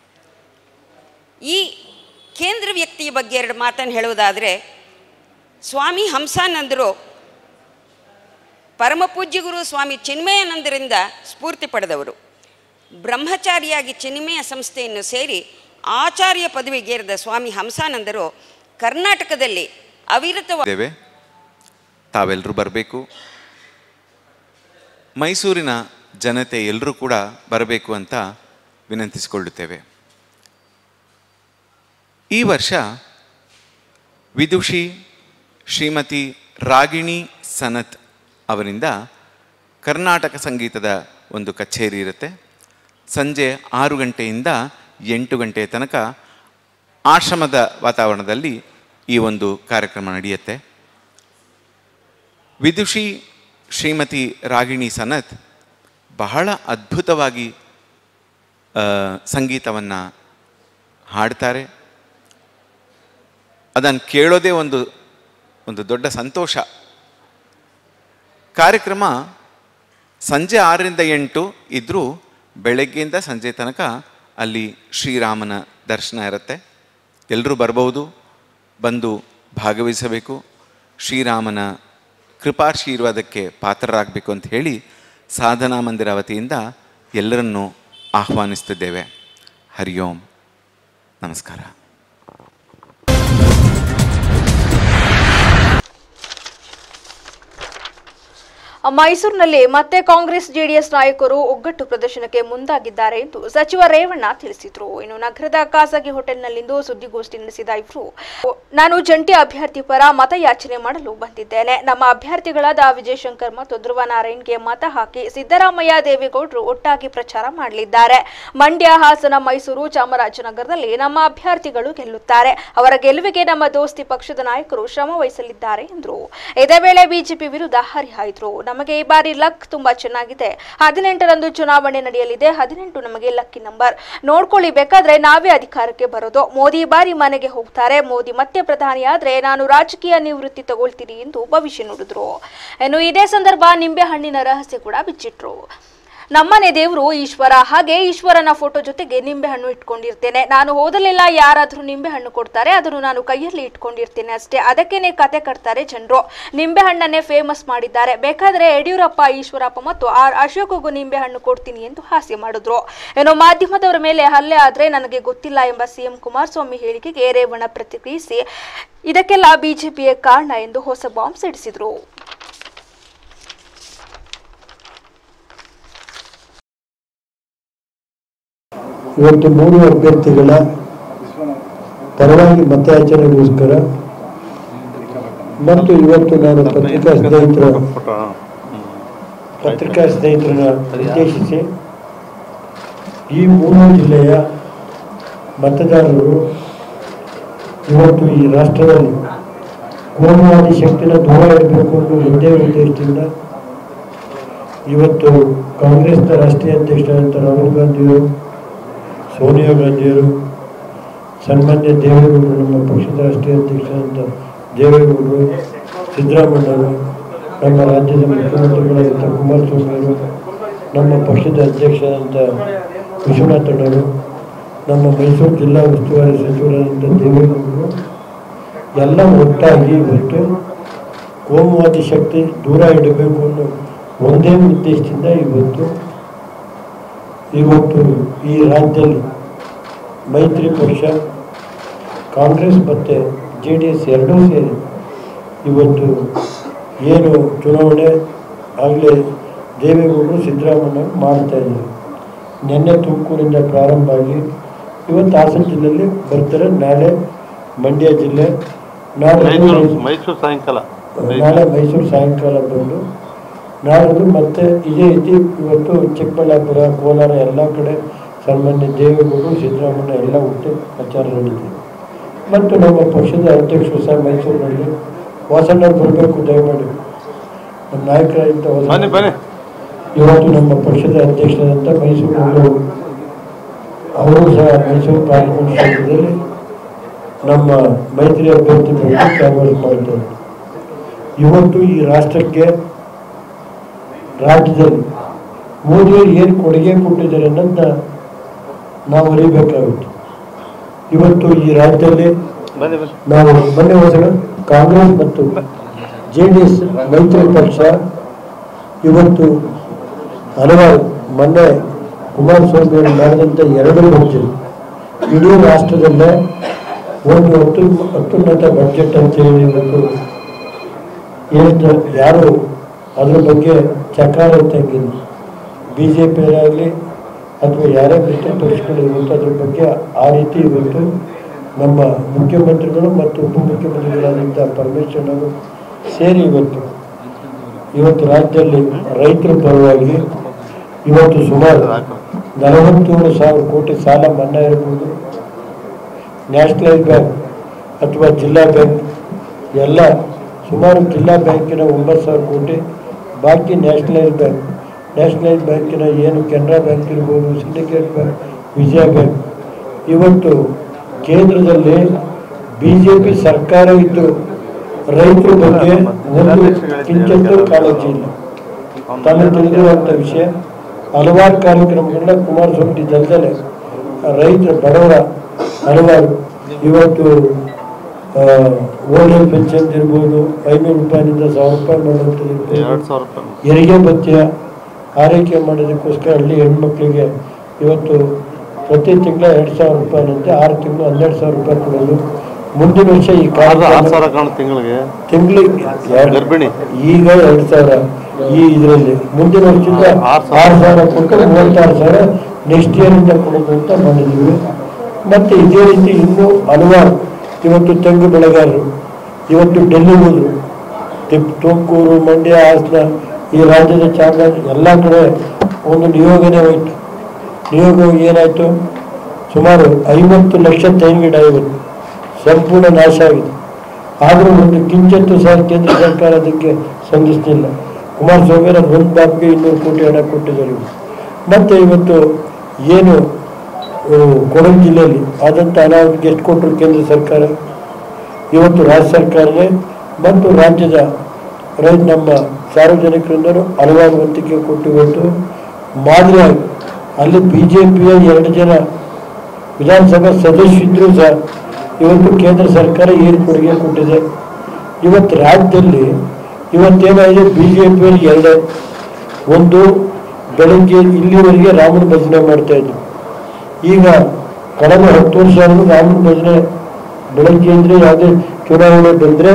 Speaker 1: ಈ ಕೇಂದ್ರ ವ್ಯಕ್ತಿಯ ಬಗ್ಗೆ ಎರಡು ಮಾತನ್ನು ಹೇಳುವುದಾದರೆ ಸ್ವಾಮಿ ಹಂಸಾನಂದರು ಪರಮಪೂಜ್ಯ ಗುರು ಸ್ವಾಮಿ ಚಿನ್ಮಯಾನಂದರಿಂದ ಸ್ಫೂರ್ತಿ ಪಡೆದವರು ಬ್ರಹ್ಮಚಾರಿಯಾಗಿ ಚಿನ್ಮಯ ಸಂಸ್ಥೆಯನ್ನು ಸೇರಿ ಆಚಾರ್ಯ ಪದವಿಗೇರಿದ ಸ್ವಾಮಿ ಹಂಸಾನಂದರು ಕರ್ನಾಟಕದಲ್ಲಿ ಅವಿರತವಾಗಿ
Speaker 22: ಇದ್ದೇವೆ ತಾವೆಲ್ಲರೂ ಬರಬೇಕು ಮೈಸೂರಿನ ಜನತೆ ಎಲ್ಲರೂ ಕೂಡ ಬರಬೇಕು ಅಂತ ವಿನಂತಿಸಿಕೊಳ್ಳುತ್ತೇವೆ ಈ ವರ್ಷ ವಿದುಷಿ ಶ್ರೀಮತಿ ರಾಗಿಣಿ ಸನತ್ ಅವರಿಂದ ಕರ್ನಾಟಕ ಸಂಗೀತದ ಒಂದು ಕಚೇರಿ ಇರುತ್ತೆ ಸಂಜೆ ಆರು ಗಂಟೆಯಿಂದ ಎಂಟು ಗಂಟೆಯ ತನಕ ಆಶ್ರಮದ ವಾತಾವರಣದಲ್ಲಿ ಈ ಒಂದು ಕಾರ್ಯಕ್ರಮ ನಡೆಯುತ್ತೆ ವಿದುಷಿ ಶ್ರೀಮತಿ ರಾಗಿಣಿ ಸನತ್ ಬಹಳ ಅದ್ಭುತವಾಗಿ ಸಂಗೀತವನ್ನು ಹಾಡ್ತಾರೆ ಅದನ್ನು ಕೇಳೋದೇ ಒಂದು ಒಂದು ದೊಡ್ಡ ಸಂತೋಷ ಕಾರ್ಯಕ್ರಮ ಸಂಜೆ ಆರರಿಂದ ಎಂಟು ಇದ್ದರೂ ಬೆಳಗ್ಗೆಯಿಂದ ಸಂಜೆ ತನಕ ಅಲ್ಲಿ ಶ್ರೀರಾಮನ ದರ್ಶನ ಇರುತ್ತೆ ಎಲ್ಲರೂ ಬರಬಹುದು ಬಂದು ಭಾಗವಹಿಸಬೇಕು ಶ್ರೀರಾಮನ ಕೃಪಾಶೀರ್ವಾದಕ್ಕೆ ಪಾತ್ರರಾಗಬೇಕು ಅಂತ ಹೇಳಿ ಸಾಧನಾ ಮಂದಿರ ವತಿಯಿಂದ ಎಲ್ಲರನ್ನೂ ಆಹ್ವಾನಿಸ್ತಿದ್ದೇವೆ ಹರಿ ಓಂ ನಮಸ್ಕಾರ
Speaker 3: ಮೈಸೂರಿನಲ್ಲಿ ಮತ್ತೆ ಕಾಂಗ್ರೆಸ್ ಜೆಡಿಎಸ್ ನಾಯಕರು ಒಗ್ಗಟ್ಟು ಪ್ರದರ್ಶನಕ್ಕೆ ಮುಂದಾಗಿದ್ದಾರೆ ಎಂದು ಸಚಿವ ರೇವಣ್ಣ ತಿಳಿಸಿದ್ರು ಇನ್ನು ನಗರದ ಖಾಸಗಿ ಹೋಟೆಲ್ನಲ್ಲಿಂದು ಸುದ್ದಿಗೋಷ್ಠಿ ನಡೆಸಿದ ಇವರು ನಾನು ಜಂಟಿ ಅಭ್ಯರ್ಥಿ ಪರ ಮತಯಾಚನೆ ಮಾಡಲು ಬಂದಿದ್ದೇನೆ ನಮ್ಮ ಅಭ್ಯರ್ಥಿಗಳಾದ ವಿಜಯಶಂಕರ್ ಮತ್ತು ಧ್ರುವ ನಾರಾಯಣ್ಗೆ ಮತ ಹಾಕಿ ಸಿದ್ದರಾಮಯ್ಯ ದೇವೇಗೌಡರು ಒಟ್ಟಾಗಿ ಪ್ರಚಾರ ಮಾಡಲಿದ್ದಾರೆ ಮಂಡ್ಯ ಹಾಸನ ಮೈಸೂರು ಚಾಮರಾಜನಗರದಲ್ಲಿ ನಮ್ಮ ಅಭ್ಯರ್ಥಿಗಳು ಗೆಲ್ಲುತ್ತಾರೆ ಅವರ ಗೆಲುವಿಗೆ ನಮ್ಮ ದೋಸ್ತಿ ಪಕ್ಷದ ನಾಯಕರು ಶ್ರಮ ವಹಿಸಲಿದ್ದಾರೆ ಎಂದರು ಇದೇ ವೇಳೆ ಬಿಜೆಪಿ ವಿರುದ್ಧ ಹರಿಹಾಯ್ದ್ರು ನಮಗೆ ಈ ಬಾರಿ ಲಕ್ ತುಂಬಾ ಚೆನ್ನಾಗಿದೆ ಹದಿನೆಂಟರಂದು ಚುನಾವಣೆ ನಡೆಯಲಿದೆ ಹದಿನೆಂಟು ನಮಗೆ ಲಕ್ಕಿ ನಂಬರ್ ನೋಡ್ಕೊಳ್ಳಿ ಬೇಕಾದ್ರೆ ನಾವೇ ಅಧಿಕಾರಕ್ಕೆ ಬರೋದು ಮೋದಿ ಈ ಬಾರಿ ಮನೆಗೆ ಹೋಗ್ತಾರೆ ಮೋದಿ ಮತ್ತೆ ಪ್ರಧಾನಿ ಆದ್ರೆ ನಾನು ರಾಜಕೀಯ ನಿವೃತ್ತಿ ತಗೊಳ್ತೀನಿ ಎಂದು ಭವಿಷ್ಯ ನುಡಿದ್ರು ಇನ್ನು ಇದೇ ಸಂದರ್ಭ ನಿಂಬೆ ಹಣ್ಣಿನ ರಹಸ್ಯ ಕೂಡ ಬಿಚ್ಚಿಟ್ರು ನಮ್ಮನೆ ದೇವರು ಈಶ್ವರ ಹಾಗೆ ಈಶ್ವರನ ಫೋಟೋ ಜೊತೆಗೆ ನಿಂಬೆ ಹಣ್ಣು ಇಟ್ಕೊಂಡಿರ್ತೇನೆ ನಾನು ಹೋದಲೆಲ್ಲ ಯಾರಾದ್ರೂ ನಿಂಬೆ ಹಣ್ಣು ಕೊಡ್ತಾರೆ ಅದನ್ನು ನಾನು ಕೈಯಲ್ಲಿ ಇಟ್ಕೊಂಡಿರ್ತೇನೆ ಅಷ್ಟೇ ಅದಕ್ಕೇನೆ ಕತೆ ಕಟ್ತಾರೆ ಜನರು ನಿಂಬೆ ಹಣ್ಣನ್ನೇ ಫೇಮಸ್ ಮಾಡಿದ್ದಾರೆ ಬೇಕಾದ್ರೆ ಯಡಿಯೂರಪ್ಪ ಈಶ್ವರಪ್ಪ ಮತ್ತು ಆರ್ ಅಶೋಕ್ಗೂ ನಿಂಬೆ ಹಣ್ಣು ಕೊಡ್ತೀನಿ ಎಂದು ಹಾಸ್ಯ ಮಾಡಿದ್ರು ಏನೋ ಮಾಧ್ಯಮದವರ ಮೇಲೆ ಹಲ್ಲೆ ಆದ್ರೆ ನನಗೆ ಗೊತ್ತಿಲ್ಲ ಎಂಬ ಸಿಎಂ ಕುಮಾರಸ್ವಾಮಿ ಹೇಳಿಕೆಗೆ ರೇವಣ್ಣ ಪ್ರತಿಕ್ರಿಯಿಸಿ ಇದಕ್ಕೆಲ್ಲ ಬಿಜೆಪಿಯೇ ಕಾರಣ ಎಂದು ಹೊಸ ಬಾಂಬ್ ಸಿಡಿಸಿದ್ರು
Speaker 2: ಇವತ್ತು ಮೂರು ಅಭ್ಯರ್ಥಿಗಳ ಪರವಾಗಿ ಮತಯಾಚನೆಗೋಸ್ಕರ ಮತ್ತು ಇವತ್ತು ನಾನು ಪತ್ರಿಕಾ ಸ್ನೇಹಿತರ ಪತ್ರಿಕಾ ಸ್ನೇಹಿತರನ್ನ ಉದ್ದೇಶಿಸಿ ಈ ಮೂರು ಜಿಲ್ಲೆಯ ಮತದಾರರು ಇವತ್ತು ಈ ರಾಷ್ಟ್ರದಲ್ಲಿ ಕೋಮುವಾದಿ ಶಕ್ತಿನ ದೂರ ಇಡಬೇಕು ಅನ್ನೋ ಒಂದೇ ಉದ್ದೇಶದಿಂದ ಇವತ್ತು ಕಾಂಗ್ರೆಸ್ನ ರಾಷ್ಟ್ರೀಯ ಅಧ್ಯಕ್ಷರಾದಂಥ ರಾಹುಲ್ ಗಾಂಧಿಯವರು ಸೋನಿಯಾ ಗಾಂಧಿಯವರು ಸನ್ಮಾನ್ಯ ದೇವೇಗೌಡರು ನಮ್ಮ ಪಕ್ಷದ ರಾಷ್ಟ್ರೀಯ ಅಧ್ಯಕ್ಷರಾದಂಥ ದೇವೇಗೌಡರು ಸಿದ್ದರಾಮಯ್ಯವರು ನಮ್ಮ ರಾಜ್ಯದ ಮುಖ್ಯಮಂತ್ರಿಗಳಾದಂಥ ಕುಮಾರಸ್ವಾಮಿಯವರು ನಮ್ಮ ಪಕ್ಷದ ಅಧ್ಯಕ್ಷರಾದಂಥ ವಿಶ್ವನಾಥಣ್ಣವರು ನಮ್ಮ ಮೈಸೂರು ಜಿಲ್ಲಾ ಉಸ್ತುವಾರಿ ಸಚಿವರಾದಂಥ ದೇವೇಗೌಡರು ಎಲ್ಲ ಒಟ್ಟಾಗಿ ಇವತ್ತು ಕೋಮುವಾದಿ ಶಕ್ತಿ ದೂರ ಇಡಬೇಕು ಅನ್ನೋ ಒಂದೇ ಉದ್ದೇಶದಿಂದ ಇವತ್ತು ಇವತ್ತು ಈ ರಾಜ್ಯದಲ್ಲಿ ಮೈತ್ರಿ ಪಕ್ಷ ಕಾಂಗ್ರೆಸ್ ಮತ್ತು ಜೆ ಡಿ ಎಸ್ ಎರಡೂ ಸೇರಿ ಇವತ್ತು ಏನು ಚುನಾವಣೆ ಆಗಲೇ ದೇವೇಗೌಡರು ಸಿದ್ದರಾಮಯ್ಯ ಮಾಡ್ತಾ ಇದ್ದಾರೆ ನಿನ್ನೆ ತುಮಕೂರಿಂದ ಪ್ರಾರಂಭ ಆಗಿ ಇವತ್ತು ಹಾಸನ ಜಿಲ್ಲೆಯಲ್ಲಿ ಬರ್ತಾರೆ ನಾಳೆ ಮಂಡ್ಯ ಜಿಲ್ಲೆ ನಾಳೆ
Speaker 20: ಮೈಸೂರು ಸಾಯಂಕಾಲ
Speaker 2: ನಾಳೆ ಮೈಸೂರು ಸಾಯಂಕಾಲ ಬಂದು ನಾಳಿದ್ದು ಮತ್ತೆ ಇದೇ ರೀತಿ ಇವತ್ತು ಚಿಕ್ಕಬಳ್ಳಾಪುರ ಕೋಲಾರ ಎಲ್ಲ ಕಡೆ ಸನ್ಮಾನ್ಯ ದೇವೇಗೌಡರು ಸಿದ್ದರಾಮಯ್ಯ ಎಲ್ಲ ಒಟ್ಟು ಪ್ರಚಾರ ನಡೀತಿದೆ ಮತ್ತು ನಮ್ಮ ಪಕ್ಷದ ಅಧ್ಯಕ್ಷರು ಸಹ ಮೈಸೂರಿನಲ್ಲಿ ವಾಸಣ್ಣ ಬರಬೇಕು ದಯಮಾಡಿ ನಮ್ಮ ನಾಯಕರಾದಂಥ
Speaker 20: ಬನ್ನಿ ಬನ್ನಿ
Speaker 2: ಇವತ್ತು ನಮ್ಮ ಪಕ್ಷದ ಅಧ್ಯಕ್ಷರಾದಂಥ ಮೈಸೂರು ಅವರು ಸಹ ಮೈಸೂರು ಪಾರ್ಲಿಮೆಂಟ್ ಕ್ಷೇತ್ರದಲ್ಲಿ ನಮ್ಮ ಮೈತ್ರಿ ಅಭ್ಯರ್ಥಿ ಬಗ್ಗೆ ಕ್ಯಾನ್ವಸ್ ಮಾಡ್ತಾರೆ ಇವತ್ತು ಈ ರಾಷ್ಟ್ರಕ್ಕೆ ರಾಜ್ಯದಲ್ಲಿ ಮೋದಿಯವರು ಏನು ಕೊಡುಗೆ ಕೊಟ್ಟಿದ್ದಾರೆ ಅನ್ನೋದನ್ನ ನಾವು ಅರಿಬೇಕಾಗುತ್ತೆ ಇವತ್ತು ಈ ರಾಜ್ಯದಲ್ಲಿ
Speaker 20: ಬನ್ನಿ ಬನ್ನಿ
Speaker 2: ನಾವು ಮೊನ್ನೆ ಹೋದ ಕಾಂಗ್ರೆಸ್ ಮತ್ತು ಜೆ ಡಿ ಎಸ್ ಮೈತ್ರಿ ಪಕ್ಷ ಇವತ್ತು ಹಲವಾರು ಮೊನ್ನೆ ಕುಮಾರಸ್ವಾಮಿ ಅವರು ಮಾಡಿದಂಥ ಎರಡು ಬಜೆಟ್ ಇಡೀ ರಾಷ್ಟ್ರದಲ್ಲೇ ಒಂದು ಅತ್ಯು ಅತ್ಯುನ್ನತ ಬಜೆಟ್ ಅಂತ ಹೇಳಿ ಇವತ್ತು ಹೇಳ್ತಾ ಯಾರು ಅದ್ರ ಬಗ್ಗೆ ಚಕಾರ ತೆಗೆದು ಬಿ ಜೆ ಪಿಯರಾಗಲಿ ಅಥವಾ ಯಾರೇ ಮಿತ್ರ ಪಕ್ಷಗಳು ಇವತ್ತು ಅದ್ರ ಬಗ್ಗೆ ಆ ರೀತಿ ಇವತ್ತು ನಮ್ಮ ಮುಖ್ಯಮಂತ್ರಿಗಳು ಮತ್ತು ಉಪಮುಖ್ಯಮಂತ್ರಿಗಳಾದಂಥ ಪರಮೇಶ್ವರ್ ಅವರು ಸೇರಿ ಇವತ್ತು ಇವತ್ತು ರಾಜ್ಯದಲ್ಲಿ ರೈತರ ಪರವಾಗಿ ಇವತ್ತು ಸುಮಾರು ನಲವತ್ತೇಳು ಸಾವಿರ ಕೋಟಿ ಸಾಲ ಮನ್ನಾ ಇರ್ಬೋದು ನ್ಯಾಷನಲೈಸ್ ಬ್ಯಾಂಕ್ ಅಥವಾ ಜಿಲ್ಲಾ ಬ್ಯಾಂಕ್ ಎಲ್ಲ ಸುಮಾರು ಜಿಲ್ಲಾ ಬ್ಯಾಂಕಿನ ಒಂಬತ್ತು ಸಾವಿರ ಕೋಟಿ ಬಾಕಿ ನ್ಯಾಷನಲೈಸ್ ಬ್ಯಾಂಕ್ ನ್ಯಾಷನಲೈಸ್ ಬ್ಯಾಂಕಿನ ಏನು ಕೆನರಾ ಬ್ಯಾಂಕ್ ಇರ್ಬೋದು ಸಿಂಡಿಕೇಟ್ ಬ್ಯಾಂಕ್ ವಿಜಯ ಬ್ಯಾಂಕ್ ಇವತ್ತು ಕೇಂದ್ರದಲ್ಲಿ ಬಿ ಜೆ ಪಿ ಸರ್ಕಾರ ಇದ್ದು ರೈತರ ಬಗ್ಗೆ ಒಂದು ಕಿಂಚಿತ್ತೂ ಕಾಳಜಿ ಇಲ್ಲ ತಮಗೆ ತಿಳಿದಿರುವಂಥ ವಿಷಯ ಹಲವಾರು ಕಾರ್ಯಕ್ರಮಗಳನ್ನ ಕುಮಾರಸ್ವಾಮಿ ದಲ್ದಲೆ ರೈತರ ಬಡವರ ಹಲವಾರು ಇವತ್ತು ಓಲ್ಡ್ ಏಜ್ ಪೆನ್ಷನ್ ಇರ್ಬೋದು ಐನೂರು ರೂಪಾಯಿನಿಂದ ಸಾವಿರ ರೂಪಾಯಿ ಮಾಡುವಂಥದ್ದು
Speaker 20: ಎರಡು
Speaker 2: ಇರ್ಬೋದು
Speaker 20: ಸಾವಿರ ರೂಪಾಯಿ
Speaker 2: ಹೆರಿಗೆ ಭತ್ಯೆ ಆರೈಕೆ ಮಾಡೋದಕ್ಕೋಸ್ಕರ ಹಳ್ಳಿ ಹೆಣ್ಮಕ್ಳಿಗೆ ಇವತ್ತು ಪ್ರತಿ ತಿಂಗಳ ಎರಡು ಸಾವಿರ ರೂಪಾಯಿನಂತೆ ಆರು ತಿಂಗಳು ಹನ್ನೆರಡು ಸಾವಿರ ರೂಪಾಯಿ ಕೊಡೋದು ಮುಂದಿನ ವರ್ಷ ಈ
Speaker 20: ಆರು ಆರು ಸಾವಿರ
Speaker 2: ಕಾರ್ಯಕ್ರಮ
Speaker 20: ಕಾಣು ತಿಂಗಳಿಗೆ
Speaker 2: ತಿಂಗಳಿಗೆ
Speaker 20: ಗರ್ಭಿಣಿ
Speaker 2: ಈಗ ಎರಡು ಸಾವಿರ ಈ ಇದರಲ್ಲಿ ಮುಂದಿನ ವರ್ಷದಿಂದ ಆರು ಸಾವಿರ ಕೊಟ್ಟು ಮೂವತ್ತಾರು ಸಾವಿರ ನೆಕ್ಸ್ಟ್ ಇಯರಿಂದ ಕೊಡೋದು ಅಂತ ಮಾಡಿದ್ದೀವಿ ಮತ್ತು ಇದೇ ರೀತಿ ಇನ್ನೂ ಹಲವಾರು ಇವತ್ತು ತೆಂಗು ಬೆಳೆಗಾರರು ಇವತ್ತು ಡೆಲ್ಲಿ ಹೋದರು ತಿಪ್ ತುಮಕೂರು ಮಂಡ್ಯ ಹಾಸನ ಈ ರಾಜ್ಯದ ಚಾಮರಾಜ ಎಲ್ಲ ಕಡೆ ಒಂದು ನಿಯೋಗನೇ ಹೋಯ್ತು ನಿಯೋಗ ಹೋಗಿ ಏನಾಯಿತು ಸುಮಾರು ಐವತ್ತು ಲಕ್ಷ ತೆಂಗಿನ ಗಿಡ ಇವತ್ತು ಸಂಪೂರ್ಣ ನಾಶ ಆಗಿದೆ ಆದರೂ ಒಂದು ಕಿಂಚಿತ್ತು ಸಹ ಕೇಂದ್ರ ಸರ್ಕಾರ ಅದಕ್ಕೆ ಸ್ಪಂದಿಸ್ತಿಲ್ಲ ಕುಮಾರಸ್ವಾಮಿ ಅವರು ಒಂದು ಬಾಬ್ಗೆ ಇನ್ನೂರು ಕೋಟಿ ಹಣ ಕೊಟ್ಟಿದ್ದಾರೆ ಇವರು. ಮತ್ತೆ ಇವತ್ತು ಏನು ಆ, ಕೊಡಗು ಜಿಲ್ಲೆಯಲ್ಲಿ ಆದಂಥ ಅನಾಹುತಕ್ಕೆ ಎಷ್ಟು ಕೊಟ್ಟರು ಕೇಂದ್ರ ಸರ್ಕಾರ ಇವತ್ತು ರಾಜ್ಯ ಸರ್ಕಾರವೇ ಮತ್ತು ರಾಜ್ಯದ ರೈತ ನಮ್ಮ ಸಾರ್ವಜನಿಕರಿಂದಲೂ ಹಲವಾರು ವಂತಿಕೆ ಕೊಟ್ಟು ಇವತ್ತು ಮಾದರಿಯಾಗಿ ಅಲ್ಲಿ ಬಿ ಜೆ ಪಿಯ ಎರಡು ಜನ ವಿಧಾನಸಭಾ ಸದಸ್ಯರಿದ್ದರೂ ಸಹ ಇವತ್ತು ಕೇಂದ್ರ ಸರ್ಕಾರ ಏನು ಕೊಡುಗೆ ಕೊಟ್ಟಿದೆ ಇವತ್ತು ರಾಜ್ಯದಲ್ಲಿ ಇವತ್ತೇನಾಗಿದೆ ಬಿ ಜೆ ಪಿಯಲ್ಲಿ ಎರಡೇ ಒಂದು ಬೆಳಗ್ಗೆ ಇಲ್ಲಿವರೆಗೆ ರಾಮನ ಭಜನೆ ಮಾಡ್ತಾ ಇದ್ರು ಈಗ ಕಳೆದ ಹತ್ತು ವರ್ಷ ಆದರೂ ರಾಮನ ಭಜನೆ ಬೆಳಗ್ಗೆ ಅಂದರೆ ಯಾವುದೇ ಚುನಾವಣೆ ಬಂದರೆ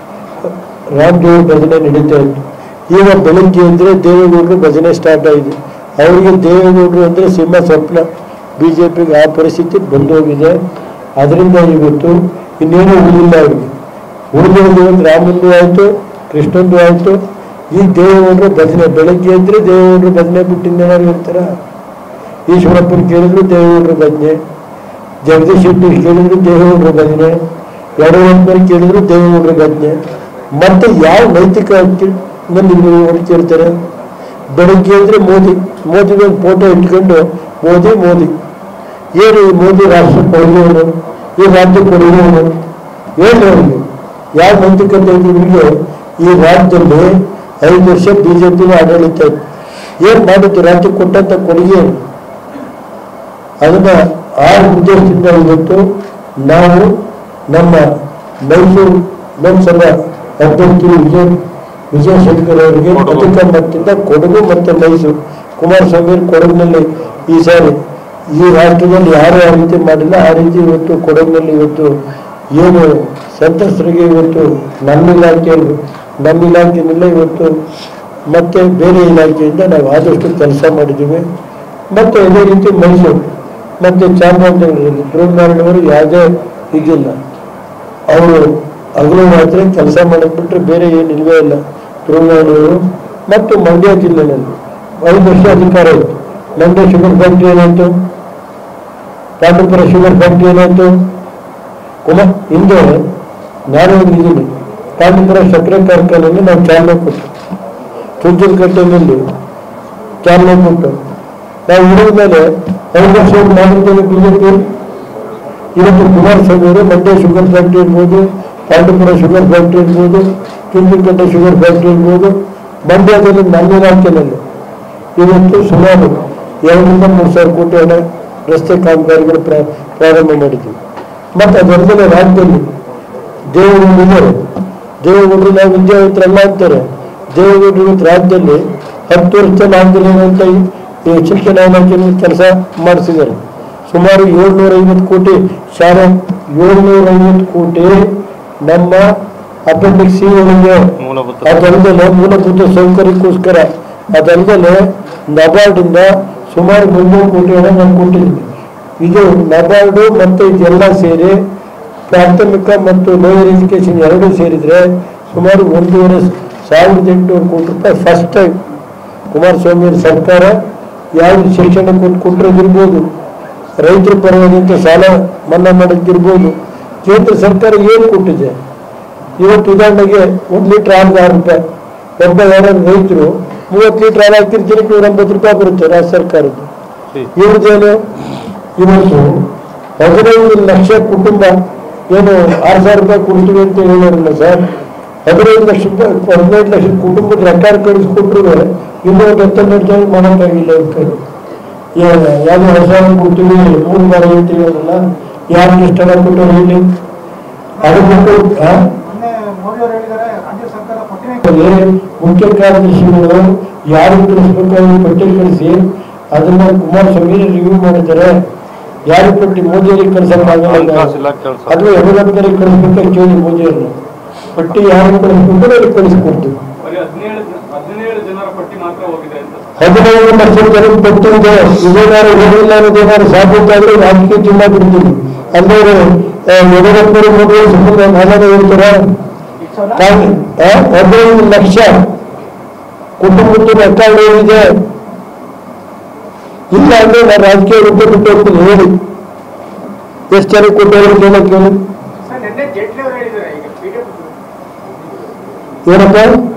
Speaker 2: ರಾಮದೇವ್ರ ಭಜನೆ ನಡೀತಾ ಇತ್ತು ಈಗ ಬೆಳಗ್ಗೆ ಅಂದರೆ ದೇವೇಗೌಡರು ಭಜನೆ ಸ್ಟಾರ್ಟ್ ಆಗಿದೆ ಅವರಿಗೆ ದೇವೇಗೌಡರು ಅಂದರೆ ಸಿಂಹ ಸ್ವಪ್ನ ಬಿ ಜೆ ಪಿಗೆ ಆ ಪರಿಸ್ಥಿತಿ ಬಂದೋಗಿದೆ ಅದರಿಂದ ಇವತ್ತು ಇನ್ನೇನು ಉಳಿದಿಲ್ಲ ಅವರಿಗೆ ಉಳಿದಿರೋದು ಇವತ್ತು ರಾಮಂದು ಆಯಿತು ಕೃಷ್ಣಂದು ಆಯಿತು ಈ ದೇವೇಗೌಡರು ಭಜನೆ ಬೆಳಗ್ಗೆ ಅಂದರೆ ದೇವೇಗೌಡರು ಭಜನೆ ಬಿಟ್ಟಿದ್ದೇನಾದ್ರು ಇರ್ತಾರ ಈಶ್ವರಪ್ಪನ ಕೇಳಿದ್ರು ದೇವೇಗೌಡರು ಭಜನೆ ಜಗದೀಶ್ ಶೆಟ್ಟಿ ಕೇಳಿದ್ರು ದೇವೇಗೌಡರ ಭಜನೆ ಯಡಿಯೂರಪ್ಪನ ಕೇಳಿದ್ರು ದೇವೇಗೌಡರ ಭಜನೆ ಮತ್ತೆ ಯಾವ ನೈತಿಕ ಹಕ್ಕಿನಲ್ಲಿ ಹೊಡಿತಿರ್ತಾರೆ ಬೆಳಗ್ಗೆ ಅಂದ್ರೆ ಮೋದಿ ಮೋದಿ ಒಂದು ಫೋಟೋ ಇಟ್ಕೊಂಡು ಮೋದಿ ಮೋದಿ ಏನು ಈ ಮೋದಿ ರಾಷ್ಟ್ರ ಕೊಡುಗೆಯವನು ಈ ರಾಜ್ಯ ಕೊಡುಗೆಯವನು ಹೇಳಿ ಅವರಿಗೆ ಯಾವ ನೈತಿಕತೆ ಇದೆ ನಿಮಗೆ ಈ ರಾಜ್ಯದಲ್ಲಿ ಐದು ವರ್ಷ ಬಿಜೆಪಿನ ಆಡಳಿತ ಇತ್ತು ಏನು ಮಾಡಿದ್ದು ರಾಜ್ಯಕ್ಕೆ ಕೊಟ್ಟಂತ ಕೊಡುಗೆ ಏನು? ಅದನ್ನ ಆ ಉದ್ದೇಶದಿಂದ ಇವತ್ತು ನಾವು ನಮ್ಮ ಮೈಸೂರು ಲೋಕಸಭಾ ಅಭ್ಯರ್ಥಿ ವಿಜಯ ವಿಜಯ ಶಂಕರ್ ಅವರಿಗೆ ಅಧಿಕ ಮತದಿಂದ ಕೊಡಗು ಮತ್ತು ಮೈಸೂರು ಕುಮಾರಸ್ವಾಮಿ ಅವರು ಕೊಡಗಿನಲ್ಲಿ ಈ ಸಾರಿ ಈ ರಾಷ್ಟ್ರದಲ್ಲಿ ಯಾರು ಆ ರೀತಿ ಮಾಡಿಲ್ಲ ಆ ರೀತಿ ಇವತ್ತು ಕೊಡಗಿನಲ್ಲಿ ಇವತ್ತು ಏನು ಸಂತ್ರಸ್ತರಿಗೆ ಇವತ್ತು ನಮ್ಮ ಇಲಾಖೆಯಲ್ಲಿ ನಮ್ಮ ಇಲಾಖೆಯಲ್ಲ ಇವತ್ತು ಮತ್ತೆ ಬೇರೆ ಇಲಾಖೆಯಿಂದ ನಾವು ಆದಷ್ಟು ಕೆಲಸ ಮಾಡಿದ್ದೀವಿ ಮತ್ತು ಅದೇ ರೀತಿ ಮೈಸೂರು ಮತ್ತು ಚಾಮರಾಜನಗರದಲ್ಲಿ ಧ್ರುವನಾರಾಯಣವರು ಯಾವುದೇ ಇದಿಲ್ಲ ಅವರು ಹಗಲು ಮಾತ್ರ ಕೆಲಸ ಬಿಟ್ರೆ ಬೇರೆ ಏನು ಇಲ್ವೇ ಇಲ್ಲ ಧ್ರುವನಾರಾಯಣವರು ಮತ್ತು ಮಂಡ್ಯ ಜಿಲ್ಲೆಯಲ್ಲಿ ಐದು ವರ್ಷ ಅಧಿಕಾರ ಇತ್ತು ಮಂಡ್ಯ ಶುಗರ್ ಫ್ಯಾಕ್ಟ್ರಿ ಏನಾಯ್ತು ಪಾಂಡವಪುರ ಶುಗರ್ ಫ್ಯಾಕ್ಟ್ರಿ ಏನಾಯ್ತು ಕುಮಾರ್ ಹಿಂದೆ ನಾನು ಇದ್ದೀನಿ ಪಾಂಡವಪುರ ಸಕ್ಕರೆ ಕಾರ್ಖಾನೆಯಲ್ಲಿ ನಾವು ಚಾಲನೆ ಕೊಟ್ಟು ಚುಂಚನಕಟ್ಟೆನಲ್ಲಿ ಚಾಲನೆ ಕೊಟ್ಟು ನಾವು ಇಳಿದ ಮೇಲೆ ಐದು ವರ್ಷ ಮಾಡಿದ್ದೇವೆ ಬಿಜೆಪಿ ಇವತ್ತು ಕುಮಾರಸ್ವಾಮಿ ಅವರು ಮಂಡ್ಯ ಶುಗರ್ ಫ್ಯಾಕ್ಟ್ರಿ ಇರ್ಬೋದು ಪಾಂಡವಪುರ ಶುಗರ್ ಫ್ಯಾಕ್ಟ್ರಿ ಇರ್ಬೋದು ಚುಂಚನಕಟ್ಟೆ ಶುಗರ್ ಫ್ಯಾಕ್ಟ್ರಿ ಇರ್ಬೋದು ಮಂಡ್ಯದಲ್ಲಿ ನನ್ನ ಇಲಾಖೆಯಲ್ಲಿ ಇವತ್ತು ಸುಮಾರು ಎರಡರಿಂದ ಮೂರು ಸಾವಿರ ಕೋಟಿ ಹಣ ರಸ್ತೆ ಕಾಮಗಾರಿಗಳು ಪ್ರಾ- ಪ್ರಾರಂಭ ಮಾಡಿದ್ದೀವಿ ಮತ್ತು ಅದರಲ್ಲೇ ರಾಜ್ಯದಲ್ಲಿ ದೇವೇಗೌಡರು ಇದ್ದಾರೆ ದೇವೇಗೌಡರು ನಾವು ವಿದ್ಯಾವಂತರಲ್ಲ ಅಂತಾರೆ ದೇವೇಗೌಡರು ಇವತ್ತು ರಾಜ್ಯದಲ್ಲಿ ಹತ್ತು ವರ್ಷದಲ್ಲಿ ಆಗಲಿಲ್ಲ ಅಂತ ಈ- ಈ ಶಿಕ್ಷಣ ಇಲಾಖೆಯಲ್ಲಿ ಕೆಲಸ ಮಾಡಿಸಿದ್ದಾರೆ ಸುಮಾರು ಏಳ್ನೂರ ಐವತ್ತು ಕೋಟಿ ಶಾಲೆ ಏಳ್ನೂರ ಐವತ್ತು ಕೋಟಿ ನಮ್ಮ ಅಪೆಂಡಿಕ್ಸ್ ಸಿ ಒಳಗೆ ಅದಲ್ಲದೆ ಮೂಲಭೂತ ಸೌಕರ್ಯಕ್ಕೋಸ್ಕರ ಅದಲ್ಲದೆ ನಬಾರ್ಡಿಂದ ಸುಮಾರು ಮುನ್ನೂರು ಕೋಟಿ ಹಣ ನಾವು ಕೊಟ್ಟಿದ್ದೀವಿ ಇದು ನಬಾರ್ಡು ಮತ್ತು ಇದೆಲ್ಲ ಸೇರಿ ಪ್ರಾಥಮಿಕ ಮತ್ತು ಲೋಯರ್ ಎಜುಕೇಶನ್ ಎರಡೂ ಸೇರಿದರೆ ಸುಮಾರು ಒಂದೂವರೆ ಸಾವಿರದ ಎಂಟುನೂರು ಕೋಟಿ ರೂಪಾಯಿ ಫಸ್ಟ್ ಟೈಮ್ ಕುಮಾರಸ್ವಾಮಿ ಅವ್ರ ಸರ್ಕಾರ ಯಾವುದು ಶಿಕ್ಷಣ ಕೊಟ್ಟು ಕೊಟ್ಟಿರೋದಿರ್ಬೋದು ರೈತರ ಪರವಾದಂಥ ಸಾಲ ಮನ್ನಾ ಮಾಡೋದಿರ್ಬೋದು ಕೇಂದ್ರ ಸರ್ಕಾರ ಏನು ಕೊಟ್ಟಿದೆ ಇವತ್ತು ಉದಾಹರಣೆಗೆ ಒಂದು ಲೀಟ್ರ್ ಹಾಲಿಗೆ ಆರು ರೂಪಾಯಿ ಒಬ್ಬ ಯಾರು ರೈತರು ಮೂವತ್ತು ಲೀಟ್ರ್ ಹಾಲು ಹಾಕಿದ್ರೆ ದಿನಕ್ಕೆ ನೂರ ಎಂಬತ್ತು ರೂಪಾಯಿ ಬರುತ್ತೆ ರಾಜ್ಯ ಸರ್ಕಾರದ್ದು ಇವ್ರದ್ದೇನು ಇವತ್ತು ಹದಿನೈದು ಲಕ್ಷ ಕುಟುಂಬ ಏನು ಆರು ಸಾವಿರ ರೂಪಾಯಿ ಕೊಡ್ತೀವಿ ಅಂತ ಹೇಳಿರಲ್ಲ ಸರ್ ಹದಿನೈದು ಲಕ್ಷ ರೂಪಾಯಿ ಹದಿನೈದು ಲಕ್ಷ ಕುಟುಂಬದ ರೆಕಾರ್ಡ್ ಕಳಿಸ್ಕೊಟ್ರು ಇನ್ನೂ ಒಂದು ಹತ್ತನ್ನೆರಡು ಜನ ಮಾಡೋಕ್ಕಾಗಿಲ್ಲ ಅವ್ರ ಕೈ ಯಾವುದೋ ಹೊಸ ಕೊಡ್ತೀವಿ ಮೂರು ಬಾರಿ ಅಂತ ಹೇಳಿರಲ್ಲ ಯಾರಿಗೆ ಇಷ್ಟ ಕೊಟ್ಟರು ಹೇಳಿ ಅದು ಬಿಟ್ಟು ಆ? ಅಲ್ಲಿ ಮುಖ್ಯ ಕಾರ್ಯದರ್ಶಿಗಳು ಯಾರು ಕಳಿಸ್ಬೇಕು ಅವ್ರಿಗೆ ಪಟ್ಟಿ ಕಳಿಸಿ ಅದನ್ನ ಕುಮಾರಸ್ವಾಮಿ ರಿವ್ಯೂ ಮಾಡಿದ್ದಾರೆ ಯಾರು ಪಟ್ಟಿ ಮೋದಿಯವರಿಗೆ ಕಳ್ಸಕ್ಕಾಗಲ್ಲ ಅಥವಾ ಯಡಿಯೂರಪ್ಪನವರಿಗೆ ಕಳಿಸ್ಬೇಕು ಕೇಳಿ ಮೋದಿಯವ್ರನ್ನ ಪಟ್ಟಿ ಯಾರು ಕಳಿಸ್ಬೇಕು ಅವ್ರಿಗೆ ಕಳಿಸ್ಕೊಡ್ತೀವಿ
Speaker 8: ಹದಿನೇಳು ಹದಿನೇಳು ಜನ
Speaker 2: ಹದಿನೈದು ಲಕ್ಷ ಜನಕ್ಕೆ ಕೊಟ್ಟಿದ್ದೆ ಇದೇನಾದ್ರು ಹೋಗಿಲ್ಲ ಅನ್ನೋದೇನಾದ್ರು ಸಾಬೀತಾದ್ರೆ ರಾಜಕೀಯ ಜಿಲ್ಲಾ ಬಿಡ್ತೀನಿ ಅಂದ್ರೆ ಯಡಿಯೂರಪ್ಪರು ಮಗಳು ಸುಮ್ಮನೆ ನಾನೇ ಹೇಳ್ತಾರ ಹದಿನೈದು ಲಕ್ಷ ಕುಟುಂಬದ ಅಕೌಂಟ್ ಏನಿದೆ ಇಲ್ಲ ಅಂದ್ರೆ ನಾನು ರಾಜಕೀಯ ರೂಪ ಬಿಟ್ಟು ಹೋಗ್ತೀನಿ ಹೇಳಿ ಎಷ್ಟು ಜನ ಕೊಟ್ಟವರು ಕೇಳಕ್ ಹೇಳಿ ಏನಪ್ಪ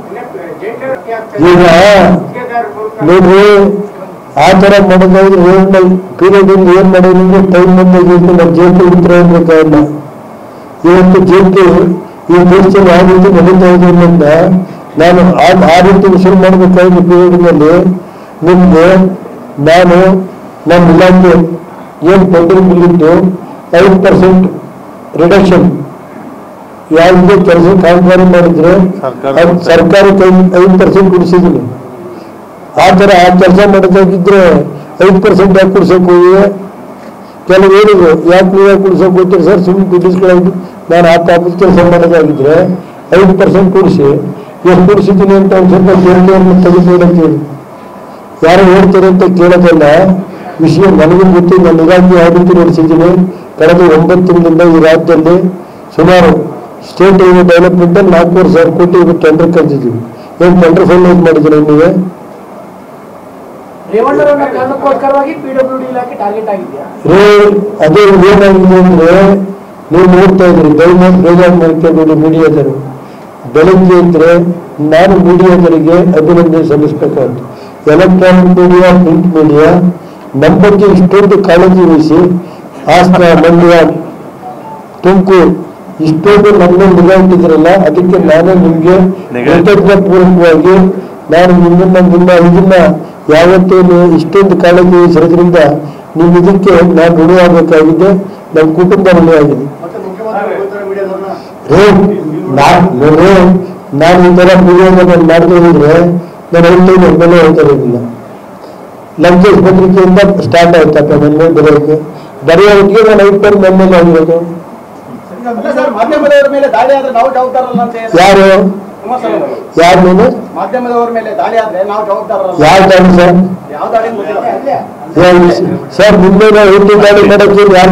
Speaker 2: ಈಗ ನೋಡ್ರಿ ಆ ಥರ ಮಾಡೋದಾದ್ರೆ ಏನ್ ಪೀರಿಯಡ್ ಇಂದ ಏನ್ ಮಾಡೋದಂದ್ರೆ ಟೈಮ್ ಬಂದಾಗ ನಾವು ಜೇಟಿ ಉತ್ತರ ಹೇಳ್ಬೇಕಾಗಿಲ್ಲ ಇವತ್ತು ಜೇಟಿ ಈ ದೇಶದಲ್ಲಿ ಯಾವ ರೀತಿ ನಡೀತಾ ಇದೆ ಅನ್ನೋದನ್ನ ನಾನು ಆ ಆ ರೀತಿ ಶುರು ಮಾಡಬೇಕಾಗಿದ್ದ ಪೀರಿಯಡ್ನಲ್ಲಿ ನಿಮ್ಗೆ ನಾನು ನಮ್ಮ ಇಲಾಖೆ ಏನು ಪೆಂಡಿಂಗ್ ಬಿಲ್ ಇತ್ತು ಐದು ಪರ್ಸೆಂಟ್ ರಿಡಕ್ಷನ್ ಯಾವುದೇ ಕೆಲಸ ಕಾಮಗಾರಿ ಮಾಡಿದ್ರೆ ಅದು ಸರ್ಕಾರಿ ಕೈ ಐದು ಪರ್ಸೆಂಟ್ ಉಳಿಸಿದ್ದೀನಿ ಆ ಥರ ಆ ಕೆಲಸ ಮಾಡೋದಾಗಿದ್ರೆ ಐದು ಪರ್ಸೆಂಟ್ ಯಾಕೆ ಕೊಡ್ಸೋಕೆ ಹೋಗಿವೆ ಕೆಲವು ಹೇಳಿದ್ರು ಯಾಕೆ ನೀವು ಯಾಕೆ ಕೊಡ್ಸೋಕೆ ಹೋಗ್ತೀರಿ ಸರ್ ಸುಮ್ಮನೆ ದುಡ್ಡಿಸ್ಕೊಳ್ಳೋದು ನಾನು ಆ ಕಾಪದ ಕೆಲಸ ಮಾಡೋದಾಗಿದ್ರೆ ಐದು ಪರ್ಸೆಂಟ್ ಕೊಡಿಸಿ ಎಷ್ಟು ಕೊಡಿಸಿದ್ದೀನಿ ಅಂತ ಒಂದು ಸ್ವಲ್ಪ ಕೇಳಿಕೆಯನ್ನು ತೆಗೆದುಕೊಂಡು ಅಂತ ಹೇಳಿ ಯಾರು ಹೇಳ್ತಾರೆ ಅಂತ ಕೇಳೋದಲ್ಲ ವಿಷಯ ನನಗೂ ಗೊತ್ತು ನನ್ನ ಇಲಾಖೆ ಯಾವ ರೀತಿ ನಡೆಸಿದ್ದೀನಿ ಕಳೆದ ಒಂಬತ್ತು ತಿಂಗಳಿಂದ ಈ ರಾಜ್ಯದಲ್ಲಿ ಸುಮಾರು ಸ್ಟೇಟ್ ಹೈವೇ ಡೆವಲಪ್ಮೆಂಟ್ ಅಲ್ಲಿ ನಾಲ್ಕೂವರೆ ಸಾವಿರ ಕೋಟಿ ಇವತ್ತು ಟೆಂಡರ್ ಕರೆದಿದ್ದೀವಿ ಏನು ಟೆಂಡರ್ ಫೈನಲೈಸ್ ಮಾಡಿದ್ರೆ ನೀವು
Speaker 4: ರೇವಣ್ಣರನ್ನ ಕಾರಣಕ್ಕೋಸ್ಕರವಾಗಿ ಪಿಡಬ್ಲ್ಯೂ ಡಿ ಇಲಾಖೆ ಟಾರ್ಗೆಟ್ ಆಗಿದೆಯಾ
Speaker 2: ರೇ ಅದೇ ಏನಾಗಿದೆ ಅಂದ್ರೆ ನೀವು ನೋಡ್ತಾ ಇದ್ರಿ ದಯಮಾಡಿ ಬೇಜಾರು ಮಾಡ್ಕೊಂಡು ಮೀಡಿಯಾದರು ಬೆಳಗ್ಗೆ ಇದ್ರೆ ನಾನು ಮೀಡಿಯಾದರಿಗೆ ಅಭಿನಂದನೆ ಸಲ್ಲಿಸಬೇಕಾಗುತ್ತೆ ಎಲೆಕ್ಟ್ರಾನಿಕ್ ಮೀಡಿಯಾ ಪ್ರಿಂಟ್ ಮೀಡಿಯಾ ನಮ್ಮ ಬಗ್ಗೆ ಇಷ್ಟೊಂದು ಕಾಳಜಿ ವಹಿಸಿ ಹಾಸನ ಮಂಡ್ಯ ತುಮಕೂರು ಇಷ್ಟೊಂದು ನಮ್ಮ ನಿಗಾ ಇಟ್ಟಿದ್ರಲ್ಲ ಅದಕ್ಕೆ ನಾನು ನಿಮಗೆ ಕೃತಜ್ಞಪೂರ್ವಕವಾಗಿ ನಾನು ನಿಮ್ಮನ್ನ ನಿಮ್ಮ ಇದನ್ನ ಯಾವತ್ತೂ ನೀವು ಇಷ್ಟೊಂದು ಕಾಳಜಿ ವಹಿಸಿರೋದ್ರಿಂದ ನಿಮ್ಮ ಇದಕ್ಕೆ ನಾನು ಋಣಿಯಾಗಬೇಕಾಗಿದೆ ನಮ್ಮ ಕುಟುಂಬ ಋಣಿಯಾಗಿದೆ ರೇ ನಾ- ನೋಡ್ರಿ ನಾನು ಈ ಥರ ಮೀಡಿಯಾದಲ್ಲಿ ಮಾಡ್ತಾ ಇದ್ರೆ ನಾನು ಹೇಳ್ತೇನೆ ಬೆಲೆ ಹೇಳ್ತಾ ಇರಲಿಲ್ಲ ಲಂಕೇಶ್ ಪತ್ರಿಕೆಯಿಂದ ಸ್ಟಾರ್ಟ್ ಆಯ್ತಪ್ಪ ನನ್ನ ಮೇಲೆ ಬರೆಯೋಕೆ ಬರೆಯೋ ಹೊತ್ತಿಗೆ ನಾನು ಐದು ಪರ್ ನನ್ನ ಮೇಲೆ ಆಗಿರೋದು
Speaker 4: ಅಲ್ಲ ಸರ್ ಮಾಧ್ಯಮದವರ ಮೇಲೆ ದಾಳಿ ಆದ್ರೆ ನಾವು ಜವಾಬ್ದಾರಲ್ಲ ಅಂತ ಹೇಳಿ
Speaker 2: ಯಾರು
Speaker 4: ಕುಮಾರಸ್ವಾಮಿ ಅವರು.
Speaker 2: ಯಾರ ಮೇಲೆ
Speaker 4: ಮಾಧ್ಯಮದವರ ಮೇಲೆ ದಾಳಿ ಆದ್ರೆ ನಾವು ಜವಾಬ್ದಾರಲ್ಲ
Speaker 2: ಯಾವ ದಾಳಿ ಸರ್
Speaker 4: ಯಾವ ದಾಳಿ ಅಂತ ಗೊತ್ತಿಲ್ಲ
Speaker 2: ಯಾವ- ಸರ್ ನಿನ್ನೆ ಹಿಂದಿ ದಾಳಿ ಮಾಡಕ್ಕೆ ಯಾರ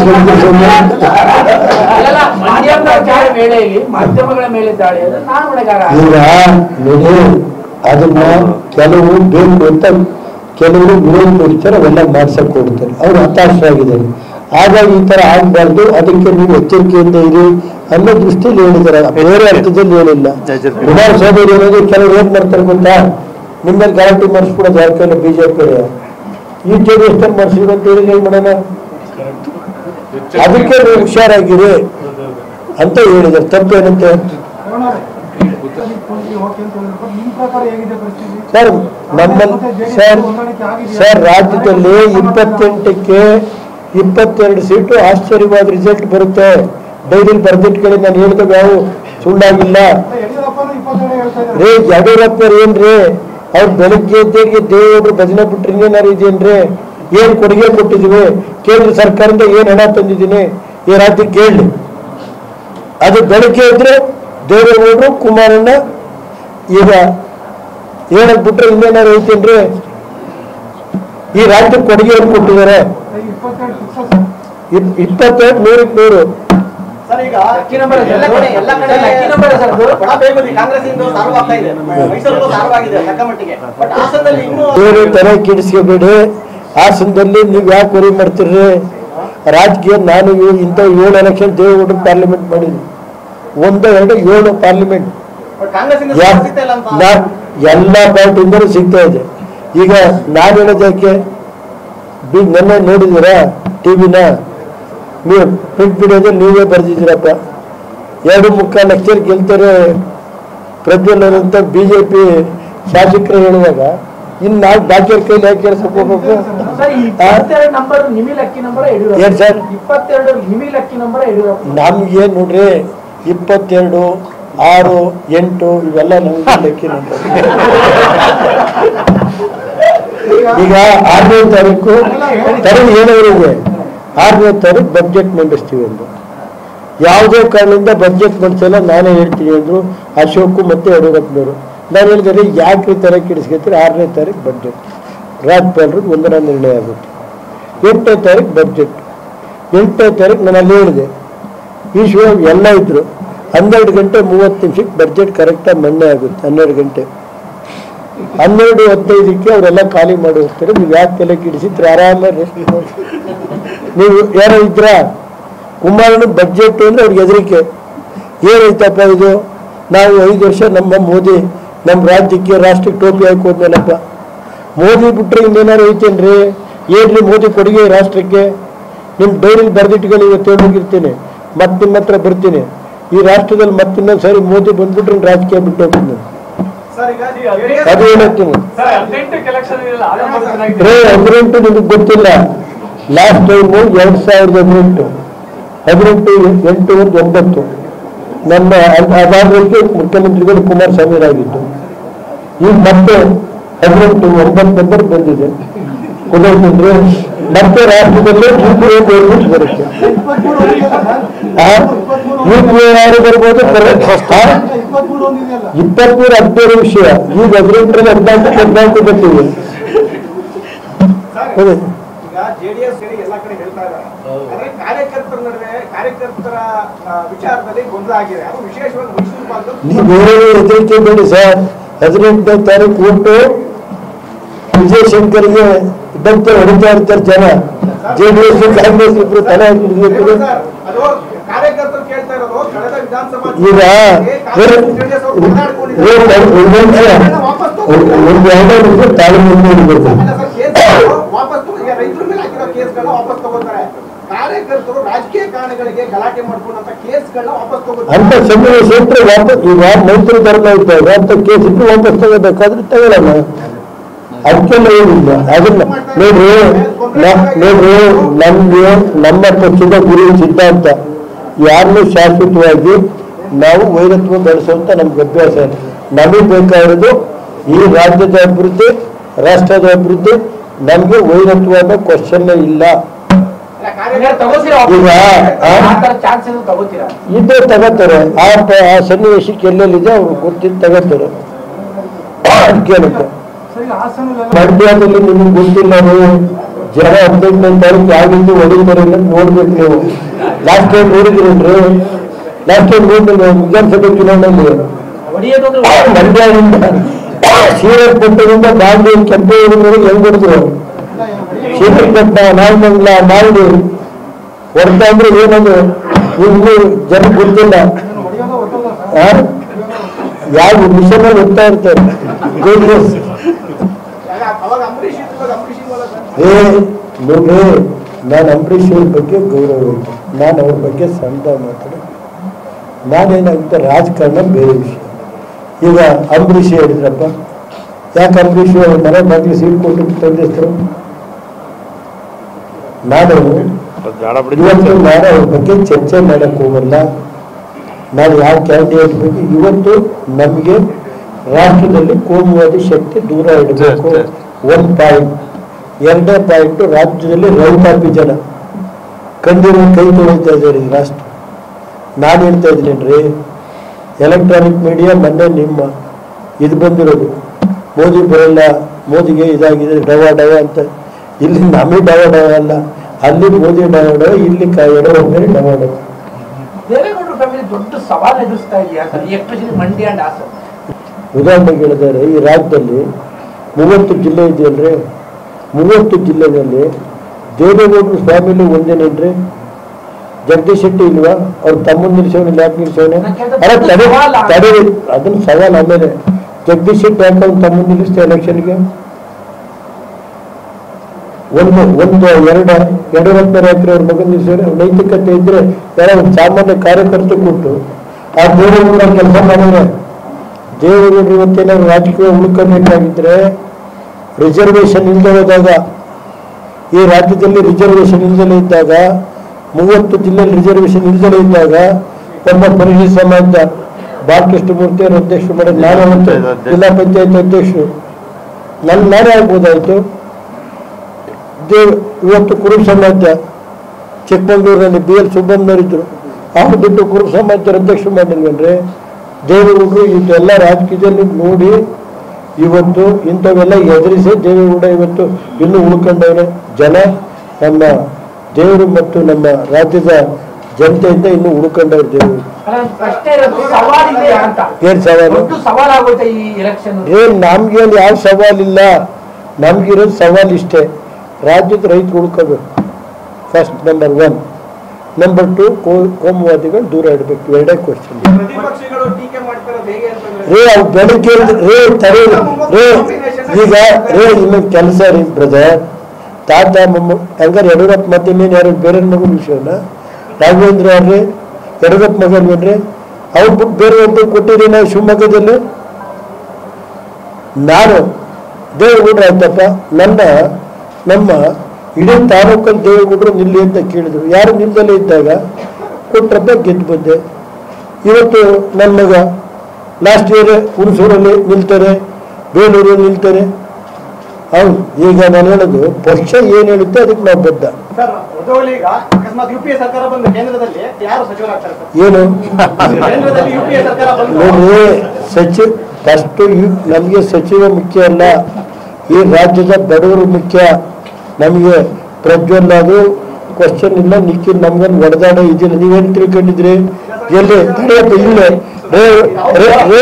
Speaker 4: ಅಲ್ಲಲ್ಲ, ಮಾಧ್ಯಮದ ದಾಳಿ ವೇಳೆಯಲ್ಲಿ ಮಾಧ್ಯಮಗಳ ಮೇಲೆ ದಾಳಿ ಆದ್ರೆ ನಾನು ಹೊಣೆಗಾರ
Speaker 2: ಈಗ ನೋಡಿ ಅದನ್ನ ಕೆಲವು ಬೇಕು ಅಂತ ಕೆಲವರು ವಿರೋಧ ಪಡಿಸ್ತಾರೆ ಅವೆಲ್ಲ ಮಾಡ್ಸಕ್ ಕೊಡ್ತಾರೆ ಅವ್ರು ಹತಾಶರಾಗಿದ್ದಾರೆ ಹಾಗಾಗಿ ಈ ತರ ಆಗ್ಬಾರ್ದು ಅದಕ್ಕೆ ನೀವು ಎಚ್ಚರಿಕೆಯಿಂದ ಇರಿ ಅನ್ನೋ ದೃಷ್ಟಿಯಲ್ಲಿ ಹೇಳಿದ್ದಾರೆ ಬೇರೆ ಅರ್ಥದಲ್ಲಿ ಹೇಳಿಲ್ಲ ಕುಮಾರಸ್ವಾಮಿ ಹೇಳೋದು ಕೆಲವರು ಏನ್ ಮಾಡ್ತಾರೆ ಗೊತ್ತಾ ನಿಮ್ಮಲ್ಲಿ ಗ್ಯಾರಂಟಿ ಮಾಡಿಸ್ಬಿಡೋದು ಯಾಕೆಲ್ಲ ಬಿಜೆಪಿ ಈ ಜೆ ಡಿ ಎಸ್ ಮಾಡಿಸಿದ್ರು ಅಂತ ಹೇಳಿ ಏನ್ ಮಾಡೋಣ ಅದಕ್ಕೆ ನೀವು ಹುಷಾರಾಗಿರಿ ಅಂತ ಹೇಳಿದ್ದಾರೆ ತಪ್ಪೇನಂತೆ ಸರ್ ನಮ್ಮಲ್ಲಿ ಸರ್ ಸರ್ ರಾಜ್ಯದಲ್ಲಿ ಇಪ್ಪತ್ತೆಂಟಕ್ಕೆ ಇಪ್ಪತ್ತೆರಡು ಸೀಟು ಆಶ್ಚರ್ಯವಾದ ರಿಸಲ್ಟ್ ಬರುತ್ತೆ ಡೈರಿ ಬರ್ದಿಟ್ಕೊಳ್ಳಿ ನಾನು ಹೇಳಿದಾಗ ಯಾವ ಸುಳ್ಳಾಗಿಲ್ಲ ರೇ ಯಡಿಯೂರಪ್ಪರು ಏನ್ರಿ ಅವ್ರು ಬೆಳಗ್ಗೆ ಎದ್ದೇಳಿಗೆ ದೇವರು ಭಜನೆ ಬಿಟ್ರೆ ಇನ್ನೇನಾರು ಇದೆಯೇನ್ರಿ ಏನ್ ಕೊಡುಗೆ ಕೊಟ್ಟಿದೀವಿ ಕೇಂದ್ರ ಸರ್ಕಾರದಿಂದ ಏನ್ ಹಣ ತಂದಿದ್ದೀನಿ ಈ ರಾಜ್ಯಕ್ಕೆ ಕೇಳಿ ಅದು ಬೆಳಗ್ಗೆ ಇದ್ರೆ ದೇವೇಗೌಡರು ಕುಮಾರಣ್ಣ ಈಗ ಹೇಳಕ್ ಬಿಟ್ರೆ ಇನ್ನೇನಾರು ಐತೇನ್ರಿ ಈ ರಾಜ್ಯಕ್ಕೆ ಕೊಡುಗೆ ಏನ್ ಕೊಟ್ಟಿದ್ದಾರೆ ಇಪ್- ಇಪ್ಪತ್ತೆರಡು ನೂರಕ್ಕೆ ನೂರು
Speaker 4: ಸರ್ ಈಗ ಅಕ್ಕಿ ನಂಬರ್ ಎಲ್ಲ ಕಡೆ ಎಲ್ಲ ಕಡೆ ಅಕ್ಕಿ ನಂಬರ್ ಸರ್ ಅದು ಬಡ ಬೇಗುದಿ ಕಾಂಗ್ರೆಸ್ ಇಂದ ಸಾರವಾಗ್ತಾ ಇದೆ ಮೈಸೂರಲ್ಲೂ ಸಾರವಾಗಿದೆ ತಕ್ಕ ಮಟ್ಟಿಗೆ ಬಟ್ ಹಾಸನದಲ್ಲಿ ಇನ್ನೂ
Speaker 2: ಬೇರೆ ತರ ಕೆಡಿಸ್ಕೋಬೇಡಿ ಹಾಸನದಲ್ಲಿ ನೀವು ಯಾಕೆ ವರಿ ಮಾಡ್ತೀರಿ ರಾಜಕೀಯ ನಾನು ಇವ್- ಇಂಥ ಏಳು ಎಲೆಕ್ಷನ್ ದೇವೇಗೌಡರು ಪಾರ್ಲಿಮೆಂಟ್ ಮಾಡಿದ್ವಿ ಒಂದು ಎರಡು ಏಳು ಪಾರ್ಲಿಮೆಂಟ್
Speaker 4: ಬಟ್ ಕಾಂಗ್ರೆಸ್ ಇಂದ
Speaker 2: ಯಾ-
Speaker 4: ಸಿಗ್ತಾ ಇಲ್ಲ ಅಂತ
Speaker 2: ನಾ- ಎಲ್ಲ ಪಾರ್ಟಿಯಿಂದಲೂ ಸಿಗ್ತಾ ಇದೆ ಈಗ ನಾನು ಹೇಳೋದಕ್ಕೆ ಬಿ ನೆನ್ನೆ ನೋಡಿದ್ದೀರಾ ಟಿವಿನ ನೀವು ಪ್ರಿಂಟ್ ಮೀಡಿಯಾದಲ್ಲಿ ನೀವೇ ಬರೆದಿದ್ದೀರಪ್ಪ ಎರಡು ಮುಕ್ಕಾಲು ಲಕ್ಷ ಗೆಲ್ತಾರೆ ಪ್ರಜ್ವಲ್ ಅಂತ ಬಿ ಜೆ ಪಿ ಶಾಸಕರು ಹೇಳುವಾಗ ಇನ್ನು ನಾವು ಬಾಕಿಯವ್ರ ಕೈಲಿ ಯಾಕೆ ಕೆಲ್ಸಕ್ಕೆ ಹೋಗ್ಬೇಕು
Speaker 4: ಸರ್ ಈ ಇಪ್ಪತ್ತೆರಡು ನಂಬರ್ ನಿಮಿಲ್ ಅಕ್ಕಿ ನಂಬರ್
Speaker 2: ಏನ್
Speaker 4: ಯಡಿಯೂರಪ್ಪ
Speaker 2: ಸರ್?
Speaker 4: ಇಪ್ಪತ್ತೆರಡು ನಿಮಿಲ್ ಅಕ್ಕಿ ನಂಬರ್ ಯಡಿಯೂರಪ್ಪ
Speaker 2: ನಮ್ಗೆ ನೋಡ್ರಿ ಇಪ್ಪತ್ತೆರಡು ಆರು ಎಂಟು ಇವೆಲ್ಲ ನಮ್ಗೆ ಲೆಕ್ಕ ಈಗ ಆರನೇ ತಾರೀಕು ತರಲು ಏನವರಿಗೆ ಆರನೇ ತಾರೀಕು ಬಡ್ಜೆಟ್ ಮಂಡಿಸ್ತೀವಿ ಅಂದ್ರು ಯಾವುದೇ ಕಾರಣದಿಂದ ಬಡ್ಜೆಟ್ ಮಂಡಿಸಲ್ಲ ನಾನೇ ಹೇಳ್ತೀನಿ ಅಂದ್ರು ಅಶೋಕ್ ಮತ್ತೆ ಯಡಿಯೂರಪ್ಪನವರು ನಾನು ಹೇಳಿದರೆ ಯಾಕೆ ಥರ ಕೆಡಿಸ್ಕೊತೀರಿ ಆರನೇ ತಾರೀಕು ಬಡ್ಜೆಟ್ ರಾಜ್ಯಪಾಲರಿಗೆ ಒಂದರ ನಿರ್ಣಯ ಆಗುತ್ತೆ ಎಂಟನೇ ತಾರೀಕು ಬಡ್ಜೆಟ್ ಎಂಟನೇ ತಾರೀಕು ನಾನು ಅಲ್ಲಿ ಹೇಳಿದೆ ಈಶ್ವರ ಎಲ್ಲ ಇದ್ದರು ಹನ್ನೆರಡು ಗಂಟೆ ಮೂವತ್ತು ನಿಮಿಷಕ್ಕೆ ಬಡ್ಜೆಟ್ ಕರೆಕ್ಟಾಗಿ ಮಣ್ಣೆ ಆಗುತ್ತೆ ಹನ್ನೆರಡು ಗಂಟೆ ಹನ್ನೆರಡು ಹದಿನೈದಕ್ಕೆ ಅವರೆಲ್ಲ ಖಾಲಿ ಮಾಡಿ ಹೋಗ್ತಾರೆ ನೀವು ಯಾಕೆ ತಲೆ ಕಿಡಿಸಿದ್ರೆ ಆರಾಮಾಗಿ ರೆಸ್ಟ್ ಮಾಡಿ ನೀವು ಯಾರೋ ಇದ್ರ ಕುಮಾರನ ಬಡ್ಜೆಟ್ ಅಂದರೆ ಅವ್ರಿಗೆ ಹೆದರಿಕೆ ಏನೈತಪ್ಪ ಇದು ನಾವು ಐದು ವರ್ಷ ನಮ್ಮ ಮೋದಿ ನಮ್ಮ ರಾಜ್ಯಕ್ಕೆ ರಾಷ್ಟ್ರಕ್ಕೆ ಟೋಪಿ ಹಾಕಿ ಹೋದ್ಮೇಲಪ್ಪ ಮೋದಿ ಬಿಟ್ಟರೆ ಇನ್ನೇನಾರು ಐತೇನ್ರಿ ಏನ್ರಿ ಮೋದಿ ಕೊಡುಗೆ ರಾಷ್ಟ್ರಕ್ಕೆ ನಿಮ್ಮ ಡೈರಿಲಿ ಬರೆದಿಟ್ಕೊಂಡು ಇವತ್ತು ಹೋಗಿರ್ತೀನಿ ಮತ್ತೆ ನಿಮ್ಮ ಹತ್ರ ಬರ್ತೀನಿ ಈ ರಾಷ್ಟ್ರದಲ್ಲಿ ಮತ್ತೆ ಇನ್ನೊಂದು ಸಾರಿ ಮೋದಿ ಬಂದ್ಬಿಟ್ರೆ ರಾಜಕೀಯ ಬಿಟ್ಟು ಹೋಗ್ತೀನಿ ಅದು ಹೇಳತ್ತೀನಿ ರೇ ಹದಿನೆಂಟು ನಿಮಗೆ ಗೊತ್ತಿಲ್ಲ ಲಾಸ್ಟ್ ಟೈಮು ಎರಡು ಸಾವಿರದ ಹದಿನೆಂಟು ಹದಿನೆಂಟು ಎಂಟು ಒಂದು ಒಂಬತ್ತು ನಮ್ಮ ಅದಾದ್ರಿಗೆ ಮುಖ್ಯಮಂತ್ರಿಗಳು ಕುಮಾರಸ್ವಾಮಿರಾಗಿದ್ದು ಈಗ ಮತ್ತೆ ಹದಿನೆಂಟು ಒಂಬತ್ತು ನಂಬರ್ ಬಂದಿದೆ ಕುದುರೆ ಮತ್ತೆ ರಾಷ್ಟ್ರದಲ್ಲಿ ಯು ಪಿ ಎ ಗೌರ್ಮೆಂಟ್ ಬರುತ್ತೆ ಯು ಪಿ ಎ ಯಾರು ಬರ್ಬೋದು ಇಪ್ಪತ್ಮೂರು ಹದಿನೇಳು ವಿಷಯ ಈಗ ಹದಿನೆಂಟರಲ್ಲಿ ಹದಿನಾಲ್ಕು ಹದಿನಾಲ್ಕು ಬರ್ತೀವಿ ಹೌದು.
Speaker 4: ಈಗ ಜೆಡಿಎಸ್ ಹೇಳಿ ಎಲ್ಲಾ ಕಡೆ ಹೇಳ್ತಾ ಇದ್ದಾರೆ ಆದ್ರೆ ಕಾರ್ಯಕರ್ತರ ನಡುವೆ ಕಾರ್ಯಕರ್ತರ ಆ, ವಿಚಾರದಲ್ಲಿ ಗೊಂದಲ ಆಗಿದೆ ಅದು ವಿಶೇಷವಾಗಿ ಮೈಸೂರು ಭಾಗದಲ್ಲಿ
Speaker 2: ನೀವು ಬೇರೆ ಹೆದರಿಕೆ ಬೇಡಿ ಸರ್ ಹದಿನೆಂಟನೇ ತಾರೀಕು ಒಟ್ಟು ವಿಜಯಶಂಕರ್ಗೆ ಇದ್ದಂತೆ ಹೊಡಿತಾ ಇರ್ತಾರೆ ಜನ ಜೆ ಡಿ ಎಸ್ ಕಾಂಗ್ರೆಸ್ ಇಬ್ರು ತಲೆ ಹಿಡಿದಿರ್ತಾರೆ
Speaker 4: ಅದು ಕಾರ್ಯಕರ್ತರು ಕೇಳ್ತಾ ಇರೋದು ಕಳೆದ ವಿಧಾನಸಭಾ
Speaker 2: ಈಗ ಒಂದು ಎರಡು ನಿಮಿಷ ತಾಳ್ಮೆ ಇಡಬೇಕು
Speaker 4: ವಾಪಸ್ ಈಗ ರೈತರ ಮೇಲೆ ಹಾಕಿರೋ ಕೇಸ್ಗಳನ್ನ ವಾಪಸ್ ತಗೋತಾರೆ ಕಾರ್ಯಕರ್ತರು ರಾಜಕೀಯ ಕಾರಣಗಳಿಗೆ ಗಲಾಟೆ ಮಾಡ್ಕೊಂಡಂತ ಕೇಸ್ಗಳನ್ನ ವಾಪಸ್ ತಗೋತಾರೆ
Speaker 2: ಅಂತ ಸನ್ನಿವೇಶ ಇಟ್ಟರೆ ವಾಪಸ್ ಈಗ ಮೈತ್ರಿ ಧರ್ಮ ಇರ್ತಾರೆ ಅಂತ ಕೇಸ್ ಇಟ್ಟು ವಾಪಸ್ ತಗೋಬೇಕಾದ್ರೆ ತಗೊಳ್ಳೋಣ ಅದಕ್ಕೆಲ್ಲ ಏನಿಲ್ಲ ಅದನ್ನ ನೋಡ್ರಿ ನ- ನೋಡ್ರಿ ನಮ್ಗೆ ನಮ್ಮ ಪಕ್ಷದ ಗುರಿ ಸಿದ್ಧಾಂತ ಯಾರನ್ನೂ ಶಾಶ್ವತವಾಗಿ ನಾವು ವೈರತ್ವ ಬೆಳೆಸುವಂತ ನಮ್ಗೆ ಅಭ್ಯಾಸ ಇದೆ. ನಮಗೆ ಬೇಕಾಗಿರೋದು ಈ ರಾಜ್ಯದ ಅಭಿವೃದ್ಧಿ ರಾಷ್ಟ್ರದ ಅಭಿವೃದ್ಧಿ ನಮ್ಗೆ ವೈರತ್ವ ಅನ್ನೋ ಕ್ವಶನ್ನೇ ಇಲ್ಲ ಈಗ ಆ?
Speaker 4: ಚಾನ್ಸ್ ತಗೋತೀರಾ
Speaker 2: ಇದ್ದೇ ತಗೋತಾರೆ ಆ ಪ- ಆ ಸನ್ನಿವೇಶಕ್ಕೆ ಎಲ್ಲೆಲ್ಲಿದೆ ಅವ್ರು ಗೊತ್ತಿದ್ದು ತಗೋತಾರೆ ಕೇಳುತ್ತೆ ಮಂಡ್ಯದಲ್ಲಿ ನಿಮ್ಗೆ ಗೊತ್ತಿಲ್ಲ ನೀವು ಜನ ಹದಿನೆಂಟನೇ ತಾರೀಕು ಯಾವಿಂದು ಹೊಡಿತಾರೆ ಅಂತ ನೋಡ್ಬೇಕು ನೀವು ಲಾಸ್ಟ್ ಟೈಮ್ ನೋಡಿದ್ರೇನ್ರಿ ಲಾಸ್ಟ್ ಟೈಮ್ ನೋಡಿದ್ರೆ ವಿಧಾನಸಭೆ ಚುನಾವಣೆಯಲ್ಲಿ ಮಂಡ್ಯದಿಂದ ಶ್ರೀರಂಗಪಟ್ಟಣದಿಂದ ದಾಂಡಿ ಕೆಂಪೇಗೌಡರಿಗೆ ಹೆಂಗ್ ಹೊಡೆದ್ರು ಶ್ರೀರಂಗಪಟ್ಟಣ ನಾಗಮಂಗಲ ಮಾಡಿ ಹೊಡೆದ ಅಂದ್ರೆ ಏನದು ನಿಮ್ಗೂ ಜನ ಗೊತ್ತಿಲ್ಲ ಆ? ಯಾವ ಮಿಷನ್ ಅಲ್ಲಿ ಹೋಗ್ತಾ ಇರ್ತಾರೆ ಜೆಡಿಎಸ್
Speaker 4: ಅವಾಗ ಅಂಬರೀಷ್ ಇದ್ದಾಗ ಅಂಬರೀಷ್ ಇಲ್ವಲ್ಲ ಸರ್
Speaker 2: ಏ ನೋಡ್ರಿ ನಾನು ಅಂಬರೀಷ್ ಅವ್ರ ಬಗ್ಗೆ ಗೌರವ ಐತೆ ನಾನು ಅವ್ರ ಬಗ್ಗೆ ಸಂತ ಮಾತಾಡಿ ನಾನೇನಾಗುತ್ತೆ ರಾಜಕಾರಣ ಬೇರೆ ವಿಷಯ ಈಗ ಅಂಬರೀಷ್ ಹೇಳಿದ್ರಪ್ಪ ಯಾಕೆ ಅಂಬರೀಷ್ ಅವ್ರ ಮನೆ ಬಾಗಿಲು ಸೀಟ್ ಕೊಟ್ಟು ತಂದಿದ್ರು ನಾನು ಇವತ್ತು ನಾನು ಅವ್ರ ಬಗ್ಗೆ ಚರ್ಚೆ ಮಾಡಕ್ ಹೋಗಲ್ಲ ನಾನು ಯಾವ ಕ್ಯಾಂಡಿಡೇಟ್ ಬಗ್ಗೆ ಇವತ್ತು ನಮಗೆ ರಾಷ್ಟ್ರದಲ್ಲಿ ಕೋಮುವಾದಿ ಶಕ್ತಿ ದೂರ ಇಡಬೇಕು ಒಂದು ಪಾಯಿಂಟ್ ಎರಡನೇ ಪಾಯಿಂಟ್ ರಾಜ್ಯದಲ್ಲಿ ರೈತಾಪಿ ಜನ ಕಂದಿರೋ ಕೈ ತೊಳಿತಾ ಇದ್ದಾರೆ ಈ ರಾಷ್ಟ್ರ ನಾನು ಹೇಳ್ತಾ ಇದ್ದೀನೇನ್ರಿ ಎಲೆಕ್ಟ್ರಾನಿಕ್ ಮೀಡಿಯಾ ಮೊನ್ನೆ ನಿಮ್ಮ ಇದು ಬಂದಿರೋದು ಮೋದಿ ಬರಲ್ಲ ಮೋದಿಗೆ ಇದಾಗಿದೆ ಡವ ಡವ ಅಂತ ಇಲ್ಲಿ ನಮಗೆ ಡವ ಡವ ಅಲ್ಲ ಅಲ್ಲಿ ಮೋದಿ ಡವ ಡವ ಇಲ್ಲಿ ಕ ಎಡವ ಮೇಲೆ ಡವ ಡವ
Speaker 5: ದೇವೇಗೌಡರ ಫ್ಯಾಮಿಲಿ ದೊಡ್ಡ ಸವಾಲು ಎದುರಿಸ್ತಾ ಇದೆಯಾ sir especially Mandya and Hassan
Speaker 2: ಉದಾಹರಣೆಗೆ ಹೇಳಿದ್ದಾರೆ ಈ ರಾಜ್ಯದಲ್ಲಿ ಮೂವತ್ತು ಜಿಲ್ಲೆ ಇದೆಯಲ್ರಿ ಮೂವತ್ತು ಜಿಲ್ಲೆಯಲ್ಲಿ ದೇವೇಗೌಡರ ಫ್ಯಾಮಿಲಿ ಒಂದೇನೇನ್ರಿ ಜಗದೀಶ್ ಶೆಟ್ಟಿ ಇಲ್ವಾ ಅವ್ರ ತಮ್ಮನ ನಿಲ್ಸವನ ಯಾಕೆ ನಿಲ್ಸವನೆ ಅಲ್ಲ ತಡೆ ತಡೆ ಅದನ್ನ ಸವಾಲ್ ಆಮೇಲೆ ಜಗದೀಶ್ ಶೆಟ್ಟಿ ಯಾಕೆ ಅವ್ನ ತಮ್ಮನ ನಿಲ್ಲಿಸ್ತಾ ಎಲೆಕ್ಷನ್ಗೆ ಒಂದು ಒಂದು ಎರಡು ಯಡಿಯೂರಪ್ಪ ರಾತ್ರಿ ಅವ್ರ ಮಗನ ನಿಲ್ಸೋರೆ ನೈತಿಕತೆ ಇದ್ರೆ ಯಾರೋ ಒಂದು ಸಾಮಾನ್ಯ ಕಾರ್ಯಕರ್ತ ಕೊಟ್ಟು ಆ ದೇವೇಗೌಡ ಕೆಲಸ ಮಾಡಿದ್ರೆ ದೇವೇಗೌಡರು ಇವತ್ತೇನಾದ್ರು ರಾಜಕೀಯ ಉಳ್ಕೋಬೇಕಾಗಿದ್ರೆ ರಿಸರ್ವೇಶನ್ ಇಲ್ಲದೆ ಹೋದಾಗ ಈ ರಾಜ್ಯದಲ್ಲಿ ರಿಸರ್ವೇಶನ್ ಇಲ್ದಲೇ ಇದ್ದಾಗ ಮೂವತ್ತು ಜಿಲ್ಲೆಯಲ್ಲಿ ರಿಸರ್ವೇಶನ್ ಇಲ್ದಲೇ ಇದ್ದಾಗ ನಮ್ಮ ಪರಿಶಿಷ್ಟ ಸಮಾಜದ ಬಾಲಕೃಷ್ಣ ಮೂರ್ತಿ ಅವರು ಅಧ್ಯಕ್ಷರು ಮಾಡಿದ ನಾನು ಅವತ್ತು ಜಿಲ್ಲಾ ಪಂಚಾಯತ್ ಅಧ್ಯಕ್ಷರು ನನ್ನ ನಾನೇ ಆಗ್ಬೋದಾಯ್ತು ದೇವ್ ಇವತ್ತು ಕುರುಬ ಸಮಾಜ ಚಿಕ್ಕಮಗಳೂರಿನಲ್ಲಿ ಬಿ ಎಲ್ ಸುಬ್ಬಮ್ಮನವರಿದ್ದರು ಅವ್ರು ಬಿಟ್ಟು ಕುರುಬ ಸಮಾಜದ ಅಧ್ಯಕ್ಷರು ಮಾಡಿಲ್ವೇನ್ರಿ ದೇವೇಗೌಡರು ಇದೆಲ್ಲ ರಾಜಕೀಯದಲ್ಲಿ ನೋಡಿ ಇವತ್ತು ಇಂಥವೆಲ್ಲ ಎದುರಿಸಿ ದೇವೇಗೌಡ ಇವತ್ತು ಇನ್ನೂ ಉಳ್ಕೊಂಡವ್ರೆ ಜನ ನಮ್ಮ ದೇವರು ಮತ್ತು ನಮ್ಮ ರಾಜ್ಯದ ಜನತೆಯಿಂದ ಇನ್ನೂ ಉಳ್ಕೊಂಡವ್ರು ದೇವರು
Speaker 5: ಅಲ್ಲ, ಪ್ರಶ್ನೆ ಇರೋದು ಸವಾಲಿದೆಯಾ ಅಂತ
Speaker 2: ಏನ್ ಸವಾಲು
Speaker 5: ದೊಡ್ಡ ಸವಾಲಾಗುತ್ತೆ ಈ ಎಲೆಕ್ಷನ್
Speaker 2: ಏನ್ ನಮ್ಗೇನು ಯಾವ ಸವಾಲಿಲ್ಲ ನಮ್ಗಿರೋದು ಸವಾಲು ಇಷ್ಟೇ ರಾಜ್ಯದ ರೈತರು ಉಳ್ಕೋಬೇಕು first number one number two ಕೋಮುವಾದಿಗಳು ದೂರ ಇಡಬೇಕು ಎರಡೇ ಕ್ವಶನ್
Speaker 4: ಪ್ರತಿಪಕ್ಷಗಳು ಟೀಕೆ ಮಾಡ್ತಿರೋದು ಹೇಗೆ ಅಂತಂದ್ರೆ
Speaker 2: ರೇ ಅವು ಬೆಳಗ್ಗೆ ರೇ ತರಿ ರೇ ಈಗ ರೇ ಇನ್ನೊಂದು ಕೆಲಸ ರೀ ಬ್ರದರ್ ತಾತ ಮೊಮ್ಮ ಹಂಗಾರೆ ಯಡಿಯೂರಪ್ಪ ಮತ್ತೆ ಇನ್ನೇನು ಯಾರು ಬೇರೆ ಮಗನ ವಿಷಯನ ರಾಘವೇಂದ್ರ ಅವ್ರಿ ಯಡಿಯೂರಪ್ಪ ಮಗನ್ವೇನ್ರಿ ಅವ್ರು ಬಿಟ್ಟು ಬೇರೆ ಒಬ್ಬರು ಕೊಟ್ಟಿರಿ ನಾವು ಶಿವಮೊಗ್ಗದಲ್ಲಿ ನಾನು ದೇವೇಗೌಡರು ಆಯ್ತಪ್ಪ ನನ್ನ ನಮ್ಮ ಇಡೀ ತಾಲೂಕಲ್ಲಿ ದೇವೇಗೌಡರು ನಿಲ್ಲಿ ಅಂತ ಕೇಳಿದ್ರು ಯಾರು ನಿಲ್ದಲೇ ಇದ್ದಾಗ ಕೊಟ್ರಪ್ಪ ಗೆದ್ದು ಬಂದೆ ಇವತ್ತು ನನ್ನ ಮಗ ಲಾಸ್ಟ್ ಇಯರ್ ಹುಣಸೂರಲ್ಲಿ ನಿಲ್ತಾರೆ ಬೇಲೂರು ನಿಲ್ತಾರೆ ಹೌದು ಈಗ ನಾನು ಹೇಳೋದು ಪಕ್ಷ ಏನು ಹೇಳುತ್ತೆ ಅದಕ್ಕೆ ನಾವು ಬದ್ಧ
Speaker 4: ಸರ್ ಮೊದಲು ಈಗ ಅಕಸ್ಮಾತ್ ಯು ಪಿ ಎ ಸರ್ಕಾರ ಬಂದು ಕೇಂದ್ರದಲ್ಲಿ ಯಾರು ಸಚಿವರಾಗ್ತಾರೆ ಸರ್
Speaker 2: ಏನು
Speaker 4: ಕೇಂದ್ರದಲ್ಲಿ ಯು ಪಿ ಎ ಸರ್ಕಾರ ಬಂದು
Speaker 2: ನೋಡ್ರಿ ಸಚಿವ ಫಸ್ಟ್ ನಮಗೆ ಸಚಿವ ಮುಖ್ಯ ಅಲ್ಲ ಈ ರಾಜ್ಯದ ಬಡವರು ಮುಖ್ಯ ನಮಗೆ ಪ್ರಜ್ವಲ್ ಅದು ಕ್ವಶನ್ ಇಲ್ಲ ನಿಖಿಲ್ ನಮ್ಗನ್ ಹೊಡೆದಾಡ ಇದಿಲ್ಲ ನೀವೇನು ತಿಳ್ಕೊಂಡಿದ್ರಿ ಎಲ್ಲಿ ತಡೆಯಪ್ಪ ಇಲ್ಲೇ ರೇ ರೇ ರೇ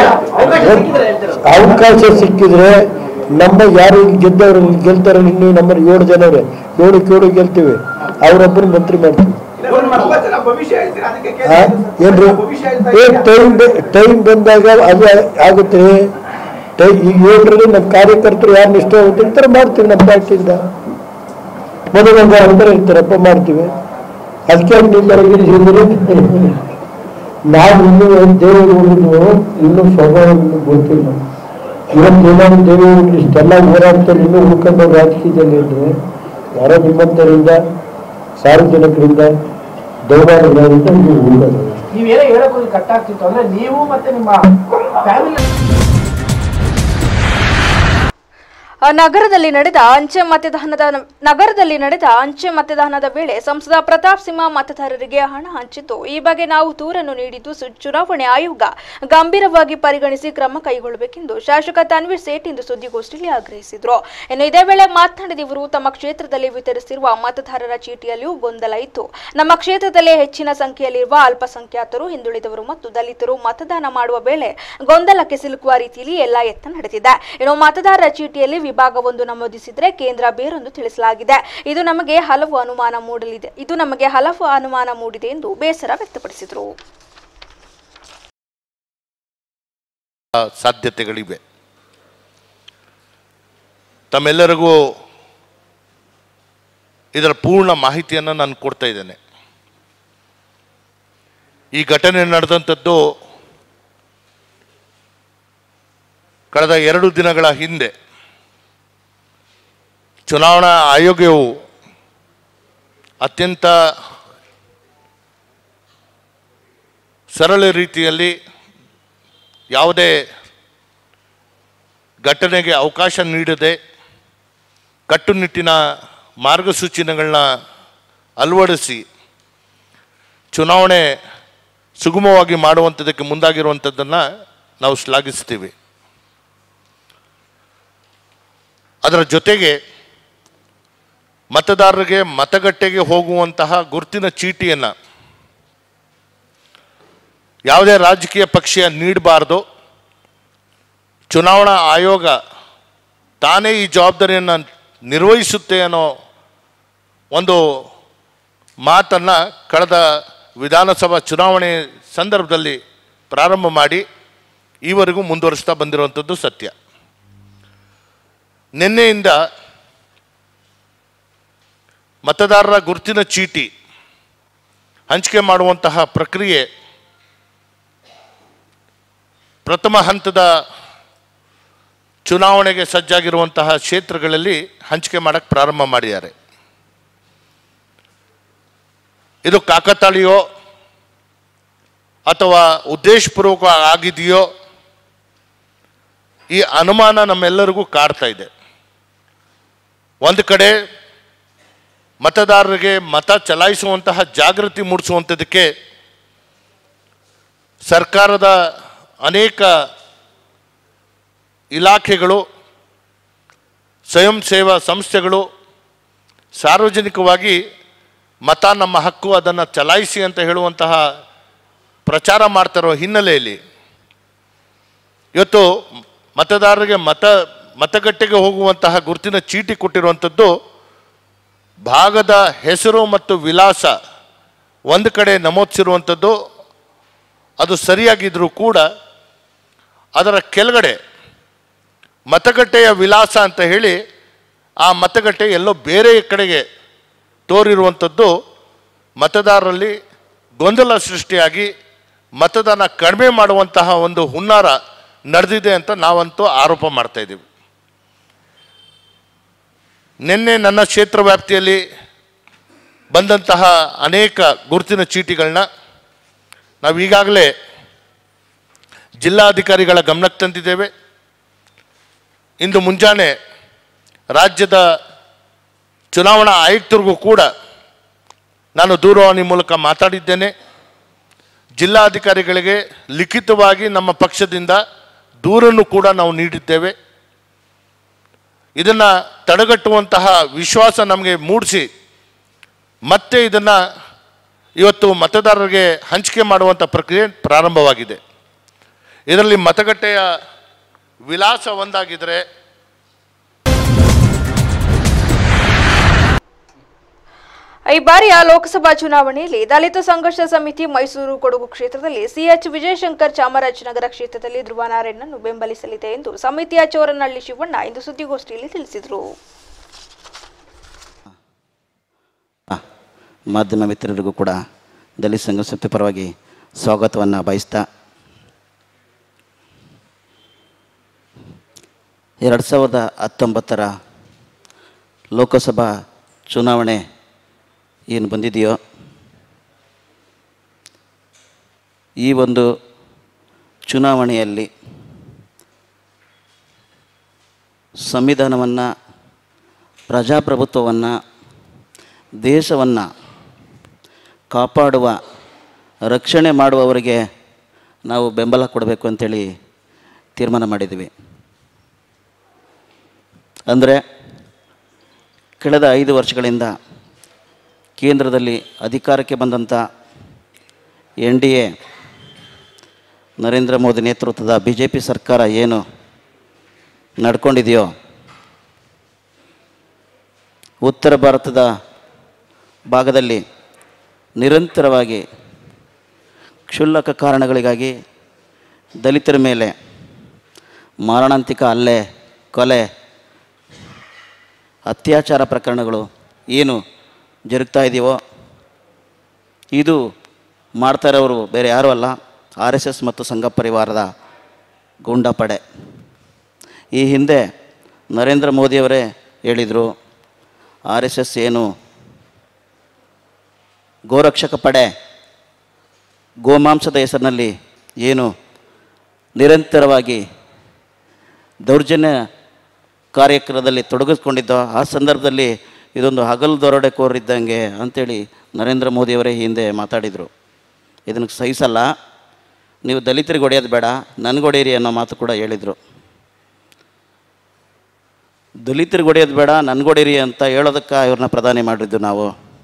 Speaker 2: ಅವಕಾಶ ಸಿಕ್ಕಿದ್ರೆ ನಮ್ಮ ಯಾರು ಇಲ್ಲಿ ಗೆದ್ದವ್ರು ಇಲ್ಲಿ ಗೆಲ್ತಾರಲ್ಲ ಇನ್ನು ನಮ್ಮಲ್ಲಿ ಏಳು ಜನ ಅವ್ರೆ ಏಳಕ್ಕೆ ಏಳು ಗೆಲ್ತೀವಿ ಅವರೊಬ್ಬರು ಮಂತ್ರಿ ಮಾಡ್ತೀವಿ
Speaker 5: ಭವಿಷ್ಯ ಐತಿ ಅದಕ್ಕೆ
Speaker 2: ಆ? ಏನ್ರಿ ಏ ಟೈಮ್ ಟೈಮ್ ಬಂದಾಗ ಅದು ಆಗುತ್ತೆ ಟೈ ಈಗ ಏಳ್ರಲ್ಲಿ ನಮ್ಮ ಕಾರ್ಯಕರ್ತರು ಯಾರು ನಿಷ್ಠ ಇರ್ತಾರೆ ಮಾಡ್ತೀವಿ ನಮ್ಮ ಪಾರ್ಟಿಯಿಂದ ಮೊದಲೊಂದು ಅಂದ್ರೆ ಇರ್ತಾರಪ್ಪ ಮಾಡ್ತೀವಿ ಅದಕ್ಕೆ ನಿಮ್ಮವರೆಗಿರಿಸಿದ್ರೆ ನಾವು ಇನ್ನೂ ದೇವೇಗೌಡರು ಇನ್ನೂ ಸ್ವಭಾವ ಇನ್ನೂ ಗೊತ್ತಿಲ್ಲ ಇವತ್ತು ಏನಾದ್ರು ದೇವೇಗೌಡರು ಇಷ್ಟೆಲ್ಲ ಹೋರಾಡ್ತಾರೆ ಇನ್ನೂ ಉಳ್ಕೊಂಡು ರಾಜಕೀಯದಲ್ಲಿ ಇದ್ರೆ ಯಾರೋ ನಿಮ್ಮಂತರಿಂದ ಸಾರ್ವಜನಿಕರಿಂದ ದೌರ್ಬಲ್ಯಗಳಿಂದ ಇದು ಉಳಿಯೋದು
Speaker 5: ನೀವೇನೋ ಹೇಳಕ್ ಕಟ್ ಆಗ್ತಿತ್ತು ಅಂದ್ರೆ ನೀವು ಮತ್ತೆ ನಿಮ್ಮ ಫ್ಯಾಮಿಲಿ
Speaker 3: ಆ, ನಗರದಲ್ಲಿ ನಡೆದ ಅಂಚೆ ಮತದಾನದ ನಗರದಲ್ಲಿ ನಡೆದ ಅಂಚೆ ಮತದಾನದ ವೇಳೆ ಸಂಸದ ಪ್ರತಾಪ್ ಸಿಂಹ ಮತದಾರರಿಗೆ ಹಣ ಹಂಚಿದ್ದು ಈ ಬಗ್ಗೆ ನಾವು ದೂರನ್ನು ನೀಡಿದ್ದು ಸು- ಚುನಾವಣೆ ಆಯೋಗ ಗಂಭೀರವಾಗಿ ಪರಿಗಣಿಸಿ ಕ್ರಮ ಕೈಗೊಳ್ಳಬೇಕೆಂದು ಶಾಸಕ ತನ್ವೀರ್ ಸೇಠ್ ಇಂದು ಸುದ್ದಿಗೋಷ್ಠಿಯಲ್ಲಿ ಆಗ್ರಹಿಸಿದರು ಇನ್ನು ಇದೇ ವೇಳೆ ಮಾತನಾಡಿದ ಇವರು ತಮ್ಮ ಕ್ಷೇತ್ರದಲ್ಲಿ ವಿತರಿಸಿರುವ ಮತದಾರರ ಚೀಟಿಯಲ್ಲಿಯೂ ಗೊಂದಲ ಇತ್ತು ನಮ್ಮ ಕ್ಷೇತ್ರದಲ್ಲೇ ಹೆಚ್ಚಿನ ಸಂಖ್ಯೆಯಲ್ಲಿರುವ ಅಲ್ಪಸಂಖ್ಯಾತರು ಹಿಂದುಳಿದವರು ಮತ್ತು ದಲಿತರು ಮತದಾನ ಮಾಡುವ ವೇಳೆ ಗೊಂದಲಕ್ಕೆ ಸಿಲುಕುವ ರೀತಿಯಲ್ಲಿ ಎಲ್ಲ ಯತ್ನ ನಡೆದಿದೆ ಇನ್ನು ಮತದಾರರ ಚೀಟಿಯಲ್ಲಿ ವಿಭಾಗವೊಂದು ನಮೂದಿಸಿದ್ರೆ ಕೇಂದ್ರ ಬೇರೊಂದು ತಿಳಿಸಲಾಗಿದೆ ಇದು ನಮಗೆ ಹಲವು ಅನುಮಾನ ಮೂಡಲಿದೆ ಇದು ನಮಗೆ ಹಲವು ಅನುಮಾನ ಮೂಡಿದೆ ಎಂದು ಬೇಸರ ವ್ಯಕ್ತಪಡಿಸಿದರು
Speaker 6: ಸಾಧ್ಯತೆಗಳಿವೆ ತಮ್ಮೆಲ್ಲರಿಗೂ ಇದರ ಪೂರ್ಣ ಮಾಹಿತಿಯನ್ನು ನಾನು ಕೊಡ್ತಾ ಇದ್ದೇನೆ ಈ ಘಟನೆ ನಡೆದಂಥದ್ದು ಕಳೆದ ಎರಡು ದಿನಗಳ ಹಿಂದೆ ಚುನಾವಣಾ ಆಯೋಗವು ಅತ್ಯಂತ ಸರಳ ರೀತಿಯಲ್ಲಿ ಯಾವುದೇ ಘಟನೆಗೆ ಅವಕಾಶ ನೀಡದೆ ಕಟ್ಟುನಿಟ್ಟಿನ ಮಾರ್ಗಸೂಚಿಗಳನ್ನ ಅಳವಡಿಸಿ ಚುನಾವಣೆ ಸುಗಮವಾಗಿ ಮಾಡುವಂಥದ್ದಕ್ಕೆ ಮುಂದಾಗಿರುವಂಥದ್ದನ್ನು ನಾವು ಶ್ಲಾಘಿಸ್ತೀವಿ ಅದರ ಜೊತೆಗೆ ಮತದಾರರಿಗೆ ಮತಗಟ್ಟೆಗೆ ಹೋಗುವಂತಹ ಗುರುತಿನ ಚೀಟಿಯನ್ನು ಯಾವುದೇ ರಾಜಕೀಯ ಪಕ್ಷ ನೀಡಬಾರ್ದು ಚುನಾವಣಾ ಆಯೋಗ ತಾನೇ ಈ ಜವಾಬ್ದಾರಿಯನ್ನು ನಿರ್ವಹಿಸುತ್ತೆ ಅನ್ನೋ ಒಂದು ಮಾತನ್ನು ಕಳೆದ ವಿಧಾನಸಭಾ ಚುನಾವಣೆ ಸಂದರ್ಭದಲ್ಲಿ ಪ್ರಾರಂಭ ಮಾಡಿ ಈವರೆಗೂ ಮುಂದುವರಿಸ್ತಾ ಬಂದಿರುವಂಥದ್ದು ಸತ್ಯ ನಿನ್ನೆಯಿಂದ ಮತದಾರರ ಗುರುತಿನ ಚೀಟಿ ಹಂಚಿಕೆ ಮಾಡುವಂತಹ ಪ್ರಕ್ರಿಯೆ ಪ್ರಥಮ ಹಂತದ ಚುನಾವಣೆಗೆ ಸಜ್ಜಾಗಿರುವಂತಹ ಕ್ಷೇತ್ರಗಳಲ್ಲಿ ಹಂಚಿಕೆ ಮಾಡಕ್ಕೆ ಪ್ರಾರಂಭ ಮಾಡಿದ್ದಾರೆ ಇದು ಕಾಕತಾಳಿಯೋ ಅಥವಾ ಉದ್ದೇಶಪೂರ್ವಕ ಆಗಿದೆಯೋ ಈ ಅನುಮಾನ ನಮ್ಮೆಲ್ಲರಿಗೂ ಕಾಡ್ತಾ ಇದೆ ಒಂದು ಕಡೆ ಮತದಾರರಿಗೆ ಮತ ಚಲಾಯಿಸುವಂತಹ ಜಾಗೃತಿ ಮೂಡಿಸುವಂಥದ್ದಕ್ಕೆ ಸರ್ಕಾರದ ಅನೇಕ ಇಲಾಖೆಗಳು ಸ್ವಯಂ ಸೇವಾ ಸಂಸ್ಥೆಗಳು ಸಾರ್ವಜನಿಕವಾಗಿ ಮತ ನಮ್ಮ ಹಕ್ಕು ಅದನ್ನು ಚಲಾಯಿಸಿ ಅಂತ ಹೇಳುವಂತಹ ಪ್ರಚಾರ ಮಾಡ್ತಿರೋ ಹಿನ್ನೆಲೆಯಲ್ಲಿ ಇವತ್ತು ಮತದಾರರಿಗೆ ಮತ ಮತಗಟ್ಟೆಗೆ ಹೋಗುವಂತಹ ಗುರುತಿನ ಚೀಟಿ ಕೊಟ್ಟಿರುವಂಥದ್ದು ಭಾಗದ ಹೆಸರು ಮತ್ತು ವಿಳಾಸ ಒಂದು ಕಡೆ ನಮೂದಿಸಿರುವಂಥದ್ದು ಅದು ಸರಿಯಾಗಿದ್ದರೂ ಕೂಡ ಅದರ ಕೆಳಗಡೆ ಮತಗಟ್ಟೆಯ ವಿಳಾಸ ಅಂತ ಹೇಳಿ ಆ ಮತಗಟ್ಟೆ ಎಲ್ಲೋ ಬೇರೆ ಕಡೆಗೆ ತೋರಿರುವಂಥದ್ದು ಮತದಾರರಲ್ಲಿ ಗೊಂದಲ ಸೃಷ್ಟಿಯಾಗಿ ಮತದಾನ ಕಡಿಮೆ ಮಾಡುವಂತಹ ಒಂದು ಹುನ್ನಾರ ನಡೆದಿದೆ ಅಂತ ನಾವಂತೂ ಆರೋಪ ಮಾಡ್ತಾ ಇದ್ದೀವಿ ನಿನ್ನೆ ನನ್ನ ಕ್ಷೇತ್ರ ವ್ಯಾಪ್ತಿಯಲ್ಲಿ ಬಂದಂತಹ ಅನೇಕ ಗುರುತಿನ ಚೀಟಿಗಳನ್ನ ನಾವು ಈಗಾಗಲೇ ಜಿಲ್ಲಾಧಿಕಾರಿಗಳ ಗಮನಕ್ಕೆ ತಂದಿದ್ದೇವೆ ಇಂದು ಮುಂಜಾನೆ ರಾಜ್ಯದ ಚುನಾವಣಾ ಆಯುಕ್ತರಿಗೂ ಕೂಡ ನಾನು ದೂರವಾಣಿ ಮೂಲಕ ಮಾತಾಡಿದ್ದೇನೆ ಜಿಲ್ಲಾಧಿಕಾರಿಗಳಿಗೆ ಲಿಖಿತವಾಗಿ ನಮ್ಮ ಪಕ್ಷದಿಂದ ದೂರನ್ನು ಕೂಡ ನಾವು ನೀಡಿದ್ದೇವೆ ಇದನ್ನು ತಡೆಗಟ್ಟುವಂತಹ ವಿಶ್ವಾಸ ನಮಗೆ ಮೂಡಿಸಿ ಮತ್ತೆ ಇದನ್ನು ಇವತ್ತು ಮತದಾರರಿಗೆ ಹಂಚಿಕೆ ಮಾಡುವಂಥ ಪ್ರಕ್ರಿಯೆ ಪ್ರಾರಂಭವಾಗಿದೆ ಇದರಲ್ಲಿ ಮತಗಟ್ಟೆಯ ವಿಳಾಸ ಒಂದಾಗಿದ್ದರೆ
Speaker 3: ಈ ಬಾರಿಯ ಲೋಕಸಭಾ ಚುನಾವಣೆಯಲ್ಲಿ ದಲಿತ ಸಂಘರ್ಷ ಸಮಿತಿ ಮೈಸೂರು ಕೊಡಗು ಕ್ಷೇತ್ರದಲ್ಲಿ ಸಿಎಚ್ ವಿಜಯಶಂಕರ್ ಚಾಮರಾಜನಗರ ಕ್ಷೇತ್ರದಲ್ಲಿ ಧ್ರುವ ನಾರಾಯಣನ್ನು ಬೆಂಬಲಿಸಲಿದೆ ಎಂದು ಸಮಿತಿಯ ಚೋರನಹಳ್ಳಿ ಶಿವಣ್ಣ ಇಂದು ಸುದ್ದಿಗೋಷ್ಠಿಯಲ್ಲಿ ತಿಳಿಸಿದರು
Speaker 7: ಮಾಧ್ಯಮ ಮಿತ್ರರಿಗೂ ಕೂಡ ದಲಿತ ಸಂಘ ಸಮಿತಿ ಪರವಾಗಿ ಸ್ವಾಗತವನ್ನು ಬಯಸ್ತಾ ಎರಡು ಸಾವಿರದ ಹತ್ತೊಂಬತ್ತರ ಲೋಕಸಭಾ ಚುನಾವಣೆ ಏನು ಬಂದಿದೆಯೋ ಈ ಒಂದು ಚುನಾವಣೆಯಲ್ಲಿ ಸಂವಿಧಾನವನ್ನು ಪ್ರಜಾಪ್ರಭುತ್ವವನ್ನು ದೇಶವನ್ನು ಕಾಪಾಡುವ ರಕ್ಷಣೆ ಮಾಡುವವರಿಗೆ ನಾವು ಬೆಂಬಲ ಕೊಡಬೇಕು ಅಂತೇಳಿ ತೀರ್ಮಾನ ಮಾಡಿದ್ದೀವಿ ಅಂದರೆ ಕಳೆದ ಐದು ವರ್ಷಗಳಿಂದ ಕೇಂದ್ರದಲ್ಲಿ ಅಧಿಕಾರಕ್ಕೆ ಬಂದಂಥ N D A Narendra Modi ನೇತೃತ್ವದ ಬಿ ಜೆ ಪಿ ಸರ್ಕಾರ ಏನು ನಡ್ಕೊಂಡಿದೆಯೋ ಉತ್ತರ ಭಾರತದ ಭಾಗದಲ್ಲಿ ನಿರಂತರವಾಗಿ ಕ್ಷುಲ್ಲಕ ಕಾರಣಗಳಿಗಾಗಿ ದಲಿತರ ಮೇಲೆ ಮಾರಣಾಂತಿಕ ಹಲ್ಲೆ ಕೊಲೆ ಅತ್ಯಾಚಾರ ಪ್ರಕರಣಗಳು ಏನು ಜರುಗ್ತಾ ಇದೆಯೋ ಇದು ಮಾಡ್ತಾ ಇರೋರು ಬೇರೆ ಯಾರೂ ಅಲ್ಲ ಆರ್ ಎಸ್ ಎಸ್ ಮತ್ತು ಸಂಘ ಪರಿವಾರದ ಗೂಂಡಾಪಡೆ ಈ ಹಿಂದೆ ನರೇಂದ್ರ ಮೋದಿಯವರೇ ಹೇಳಿದರು ಆರ್ ಎಸ್ ಎಸ್ ಏನು ಗೋರಕ್ಷಕ ಪಡೆ ಗೋಮಾಂಸದ ಹೆಸರಿನಲ್ಲಿ ಏನು ನಿರಂತರವಾಗಿ ದೌರ್ಜನ್ಯ ಕಾರ್ಯಕ್ರಮದಲ್ಲಿ ತೊಡಗಿಸ್ಕೊಂಡಿದ್ದೋ ಆ ಸಂದರ್ಭದಲ್ಲಿ ಇದೊಂದು ಹಗಲು ದೊರಡೆಕೋರಿದ್ದಂಗೆ ಅಂಥೇಳಿ ನರೇಂದ್ರ ಮೋದಿಯವರೇ ಹಿಂದೆ ಮಾತಾಡಿದರು ಇದನ್ನು ಸಹಿಸಲ್ಲ ನೀವು ದಲಿತರಿಗೆ ಹೊಡೆಯೋದು ಬೇಡ ನನಗೆ ಹೊಡೆಯಿರಿ ಅನ್ನೋ ಮಾತು ಕೂಡ ಹೇಳಿದರು ದಲಿತರಿಗೆ ಹೊಡೆಯೋದು ಬೇಡ ನನಗೆ ಹೊಡೀರಿ ಅಂತ ಹೇಳೋದಕ್ಕೆ ಇವ್ರನ್ನ ಪ್ರಧಾನಿ ಮಾಡಿದ್ದು ನಾವು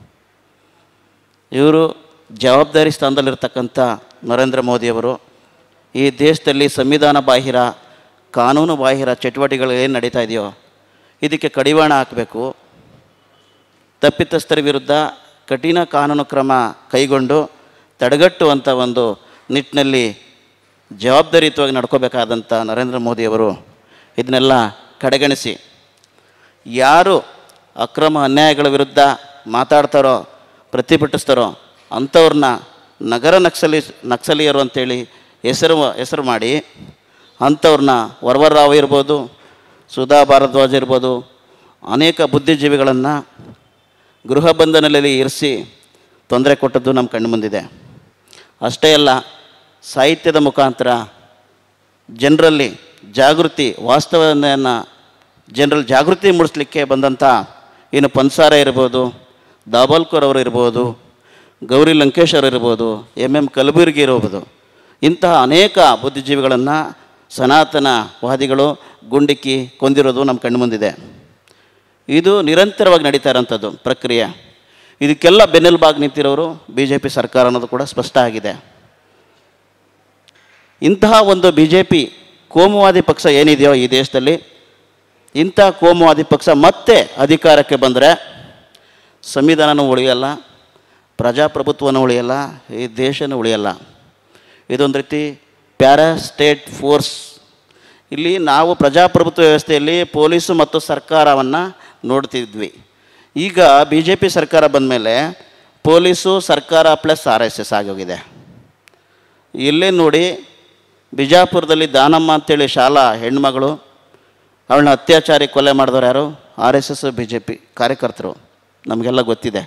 Speaker 7: ಇವರು ಜವಾಬ್ದಾರಿ ಸ್ಥಾನದಲ್ಲಿರ್ತಕ್ಕಂಥ ನರೇಂದ್ರ ಮೋದಿಯವರು ಈ ದೇಶದಲ್ಲಿ ಸಂವಿಧಾನ ಬಾಹಿರ ಕಾನೂನು ಬಾಹಿರ ಚಟುವಟಿಕೆಗಳು ಏನು ನಡೀತಾ ಇದೆಯೋ ಇದಕ್ಕೆ ಕಡಿವಾಣ ಹಾಕಬೇಕು ತಪ್ಪಿತಸ್ಥರ ವಿರುದ್ಧ ಕಠಿಣ ಕಾನೂನು ಕ್ರಮ ಕೈಗೊಂಡು ತಡೆಗಟ್ಟುವಂಥ ಒಂದು ನಿಟ್ಟಿನಲ್ಲಿ ಜವಾಬ್ದಾರಿಯುತವಾಗಿ ನಡ್ಕೋಬೇಕಾದಂಥ ನರೇಂದ್ರ ಮೋದಿಯವರು ಇದನ್ನೆಲ್ಲ ಕಡೆಗಣಿಸಿ ಯಾರು ಅಕ್ರಮ ಅನ್ಯಾಯಗಳ ವಿರುದ್ಧ ಮಾತಾಡ್ತಾರೋ ಪ್ರತಿಭಟಿಸ್ತಾರೋ ಅಂಥವ್ರನ್ನ ನಗರ ನಕ್ಸಲಿ ನಕ್ಸಲೀಯರು ಅಂತೇಳಿ ಹೆಸರು ಹೆಸರು ಮಾಡಿ ಅಂಥವ್ರನ್ನ ವರವರರಾವ್ ಇರ್ಬೋದು ಸುಧಾ ಭಾರದ್ವಾಜ್ ಇರ್ಬೋದು ಅನೇಕ ಬುದ್ಧಿಜೀವಿಗಳನ್ನು ಗೃಹ ಬಂಧನದಲ್ಲಿ ಇರಿಸಿ ತೊಂದರೆ ಕೊಟ್ಟದ್ದು ನಮ್ಮ ಕಣ್ಣು ಮುಂದಿದೆ ಅಷ್ಟೇ ಅಲ್ಲ ಸಾಹಿತ್ಯದ ಮುಖಾಂತರ ಜನರಲ್ಲಿ ಜಾಗೃತಿ ವಾಸ್ತವವನ್ನು ಜನರಲ್ಲಿ ಜಾಗೃತಿ ಮೂಡಿಸ್ಲಿಕ್ಕೆ ಬಂದಂಥ ಏನು ಪನ್ಸಾರ ಇರ್ಬೋದು ದಾಬೋಲ್ಕರ್ ಅವರು ಇರ್ಬೋದು ಗೌರಿ ಲಂಕೇಶ್ ಅವರು ಇರ್ಬೋದು ಎಮ್ ಎಮ್ ಕಲಬುರ್ಗಿ ಇರ್ಬೋದು ಇಂತಹ ಅನೇಕ ಬುದ್ಧಿಜೀವಿಗಳನ್ನು ಸನಾತನವಾದಿಗಳು ಗುಂಡಿಕ್ಕಿ ಕೊಂದಿರೋದು ನಮ್ಮ ಕಣ್ಣು ಮುಂದಿದೆ ಇದು ನಿರಂತರವಾಗಿ ನಡೀತಾ ಇರೋಂಥದ್ದು ಪ್ರಕ್ರಿಯೆ ಇದಕ್ಕೆಲ್ಲ ಬೆನ್ನೆಲುಬಾಗಿ ನಿಂತಿರೋರು ಬಿ ಜೆ ಪಿ ಸರ್ಕಾರ ಅನ್ನೋದು ಕೂಡ ಸ್ಪಷ್ಟ ಆಗಿದೆ ಇಂತಹ ಒಂದು ಬಿ ಜೆ ಪಿ ಕೋಮುವಾದಿ ಪಕ್ಷ ಏನಿದೆಯೋ ಈ ದೇಶದಲ್ಲಿ ಇಂಥ ಕೋಮುವಾದಿ ಪಕ್ಷ ಮತ್ತೆ ಅಧಿಕಾರಕ್ಕೆ ಬಂದರೆ ಸಂವಿಧಾನನೂ ಉಳಿಯಲ್ಲ ಪ್ರಜಾಪ್ರಭುತ್ವನೂ ಉಳಿಯಲ್ಲ ಈ ದೇಶನೂ ಉಳಿಯಲ್ಲ ಇದೊಂದು ರೀತಿ ಪ್ಯಾರಾ ಸ್ಟೇಟ್ ಫೋರ್ಸ್ ಇಲ್ಲಿ ನಾವು ಪ್ರಜಾಪ್ರಭುತ್ವ ವ್ಯವಸ್ಥೆಯಲ್ಲಿ ಪೊಲೀಸು ಮತ್ತು ಸರ್ಕಾರವನ್ನು ನೋಡ್ತಿದ್ವಿ ಈಗ ಬಿ ಜೆ ಪಿ ಸರ್ಕಾರ ಬಂದ ಮೇಲೆ ಪೊಲೀಸು ಸರ್ಕಾರ ಪ್ಲಸ್ ಆರ್ ಎಸ್ ಎಸ್ ಆಗೋಗಿದೆ ಇಲ್ಲೇ ನೋಡಿ ಬಿಜಾಪುರದಲ್ಲಿ ದಾನಮ್ಮ ಅಂತೇಳಿ ಶಾಲಾ ಹೆಣ್ಮಗಳು ಅವಳನ್ನ ಅತ್ಯಾಚಾರಿ ಕೊಲೆ ಮಾಡಿದವ್ರು ಯಾರು R S S B J P ಕಾರ್ಯಕರ್ತರು ನಮಗೆಲ್ಲ ಗೊತ್ತಿದೆ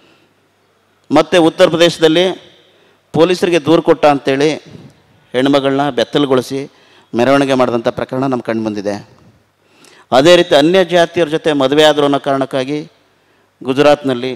Speaker 7: ಮತ್ತು ಉತ್ತರ ಪ್ರದೇಶದಲ್ಲಿ ಪೊಲೀಸರಿಗೆ ದೂರು ಕೊಟ್ಟ ಅಂತೇಳಿ ಹೆಣ್ಮಗಳನ್ನ ಬೆತ್ತಲುಗೊಳಿಸಿ ಮೆರವಣಿಗೆ ಮಾಡಿದಂಥ ಪ್ರಕರಣ ನಮ್ಮ ಕಣ್ಣು ಬಂದಿದೆ ಅದೇ ರೀತಿ ಅನ್ಯ ಜಾತಿಯರ ಜೊತೆ ಮದುವೆ ಆದರು ಅನ್ನೋ ಕಾರಣಕ್ಕಾಗಿ ಗುಜರಾತ್ನಲ್ಲಿ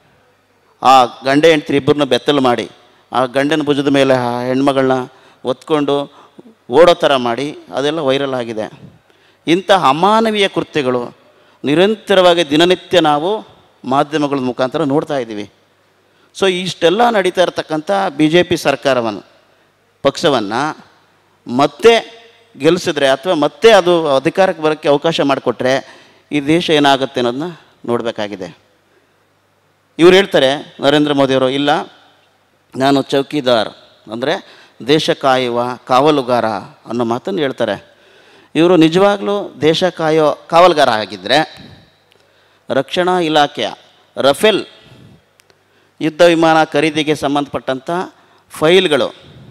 Speaker 7: ಆ ಗಂಡ ಹೆಂಡ್ತಿ ಇಬ್ಬರನ್ನ ಬೆತ್ತಲು ಮಾಡಿ ಆ ಗಂಡನ ಭುಜದ ಮೇಲೆ ಆ ಹೆಣ್ಮಗಳನ್ನ ಒತ್ಕೊಂಡು ಓಡೋ ಥರ ಮಾಡಿ ಅದೆಲ್ಲ ವೈರಲ್ ಆಗಿದೆ ಇಂತಹ ಅಮಾನವೀಯ ಕೃತ್ಯಗಳು ನಿರಂತರವಾಗಿ ದಿನನಿತ್ಯ ನಾವು ಮಾಧ್ಯಮಗಳ ಮುಖಾಂತರ ನೋಡ್ತಾ ಇದ್ದೀವಿ ಸೊ ಇಷ್ಟೆಲ್ಲ ನಡೀತಾ ಇರತಕ್ಕಂಥ ಬಿ ಜೆ ಪಿ ಸರ್ಕಾರವನ್ನು ಪಕ್ಷವನ್ನು ಮತ್ತೆ ಗೆಲ್ಲಿಸಿದ್ರೆ ಅಥವಾ ಮತ್ತೆ ಅದು ಅಧಿಕಾರಕ್ಕೆ ಬರೋಕ್ಕೆ ಅವಕಾಶ ಮಾಡಿಕೊಟ್ರೆ ಈ ದೇಶ ಏನಾಗುತ್ತೆ ಅನ್ನೋದನ್ನ ನೋಡಬೇಕಾಗಿದೆ ಇವ್ರು ಹೇಳ್ತಾರೆ ನರೇಂದ್ರ ಮೋದಿಯವರು ಇಲ್ಲ ನಾನು ಚೌಕಿದಾರ್ ಅಂದರೆ ದೇಶ ಕಾಯುವ ಕಾವಲುಗಾರ ಅನ್ನೋ ಮಾತನ್ನು ಹೇಳ್ತಾರೆ ಇವರು ನಿಜವಾಗ್ಲೂ ದೇಶ ಕಾಯೋ ಕಾವಲುಗಾರ ಆಗಿದ್ದರೆ ರಕ್ಷಣಾ ಇಲಾಖೆಯ ರಫೇಲ್ ಯುದ್ಧ ವಿಮಾನ ಖರೀದಿಗೆ ಸಂಬಂಧಪಟ್ಟಂಥ ಫೈಲ್ಗಳು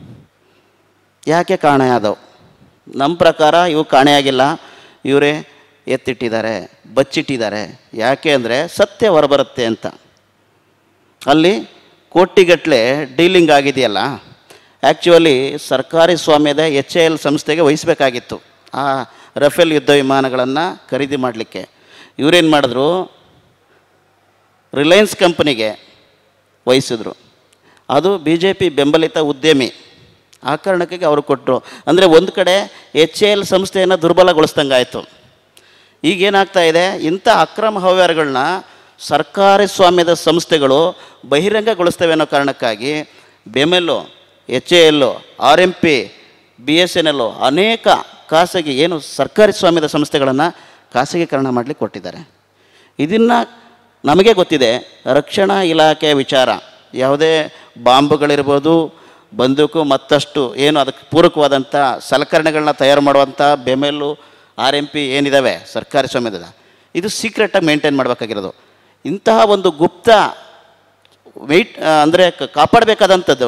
Speaker 7: ಯಾಕೆ ಕಾಣೆಯಾದವು ನಮ್ಮ ಪ್ರಕಾರ ಇವು ಕಾಣೆಯಾಗಿಲ್ಲ ಇವರೇ ಎತ್ತಿಟ್ಟಿದ್ದಾರೆ ಬಚ್ಚಿಟ್ಟಿದ್ದಾರೆ ಯಾಕೆ ಅಂದರೆ ಸತ್ಯ ಹೊರಬರುತ್ತೆ ಅಂತ ಅಲ್ಲಿ ಕೋಟಿಗಟ್ಟಲೆ ಡೀಲಿಂಗ್ ಆಗಿದೆಯಲ್ಲ ಆ್ಯಕ್ಚುಲಿ ಸರ್ಕಾರಿ ಸ್ವಾಮ್ಯದ ಎಚ್ ಎ ಎಲ್ ಸಂಸ್ಥೆಗೆ ವಹಿಸಬೇಕಾಗಿತ್ತು ಆ ರಫೇಲ್ ಯುದ್ಧ ವಿಮಾನಗಳನ್ನು ಖರೀದಿ ಮಾಡಲಿಕ್ಕೆ ಇವರೇನು ಮಾಡಿದ್ರು ರಿಲಯನ್ಸ್ ಕಂಪನಿಗೆ ವಹಿಸಿದ್ರು ಅದು ಬಿ ಜೆ ಪಿ ಬೆಂಬಲಿತ ಉದ್ಯಮಿ ಆ ಕಾರಣಕ್ಕಾಗಿ ಅವರು ಕೊಟ್ಟರು ಅಂದರೆ ಒಂದು ಕಡೆ ಎಚ್ ಎ ಎಲ್ ಸಂಸ್ಥೆಯನ್ನು ದುರ್ಬಲಗೊಳಿಸ್ದಂಗಾಯಿತು ಈಗೇನಾಗ್ತಾ ಇದೆ ಇಂಥ ಅಕ್ರಮ ಹವ್ಯಾರಗಳನ್ನ ಸರ್ಕಾರಿ ಸ್ವಾಮ್ಯದ ಸಂಸ್ಥೆಗಳು ಬಹಿರಂಗಗೊಳಿಸ್ತವೆ ಅನ್ನೋ ಕಾರಣಕ್ಕಾಗಿ BEML H A L R M P B S N L ಅನೇಕ ಖಾಸಗಿ ಏನು ಸರ್ಕಾರಿ ಸ್ವಾಮ್ಯದ ಸಂಸ್ಥೆಗಳನ್ನು ಖಾಸಗೀಕರಣ ಮಾಡಲಿಕ್ಕೆ ಕೊಟ್ಟಿದ್ದಾರೆ ಇದನ್ನು ನಮಗೆ ಗೊತ್ತಿದೆ ರಕ್ಷಣಾ ಇಲಾಖೆಯ ವಿಚಾರ ಯಾವುದೇ ಬಾಂಬುಗಳಿರ್ಬೋದು ಬಂದೂಕು ಮತ್ತಷ್ಟು ಏನು ಅದಕ್ಕೆ ಪೂರಕವಾದಂಥ ಸಲಕರಣೆಗಳನ್ನ ತಯಾರು ಮಾಡುವಂಥ ಬೆಮೆಲ್ಲು ಆರ್ ಎಂ ಪಿ ಏನಿದ್ದಾವೆ ಸರ್ಕಾರಿ ಸ್ವಾಮ್ಯದ ಇದು ಸೀಕ್ರೆಟಾಗಿ ಮೇಂಟೈನ್ ಮಾಡಬೇಕಾಗಿರೋದು ಇಂತಹ ಒಂದು ಗುಪ್ತ ವೆಯ್ಟ್ ಅಂದರೆ ಕಾಪಾಡಬೇಕಾದಂಥದ್ದು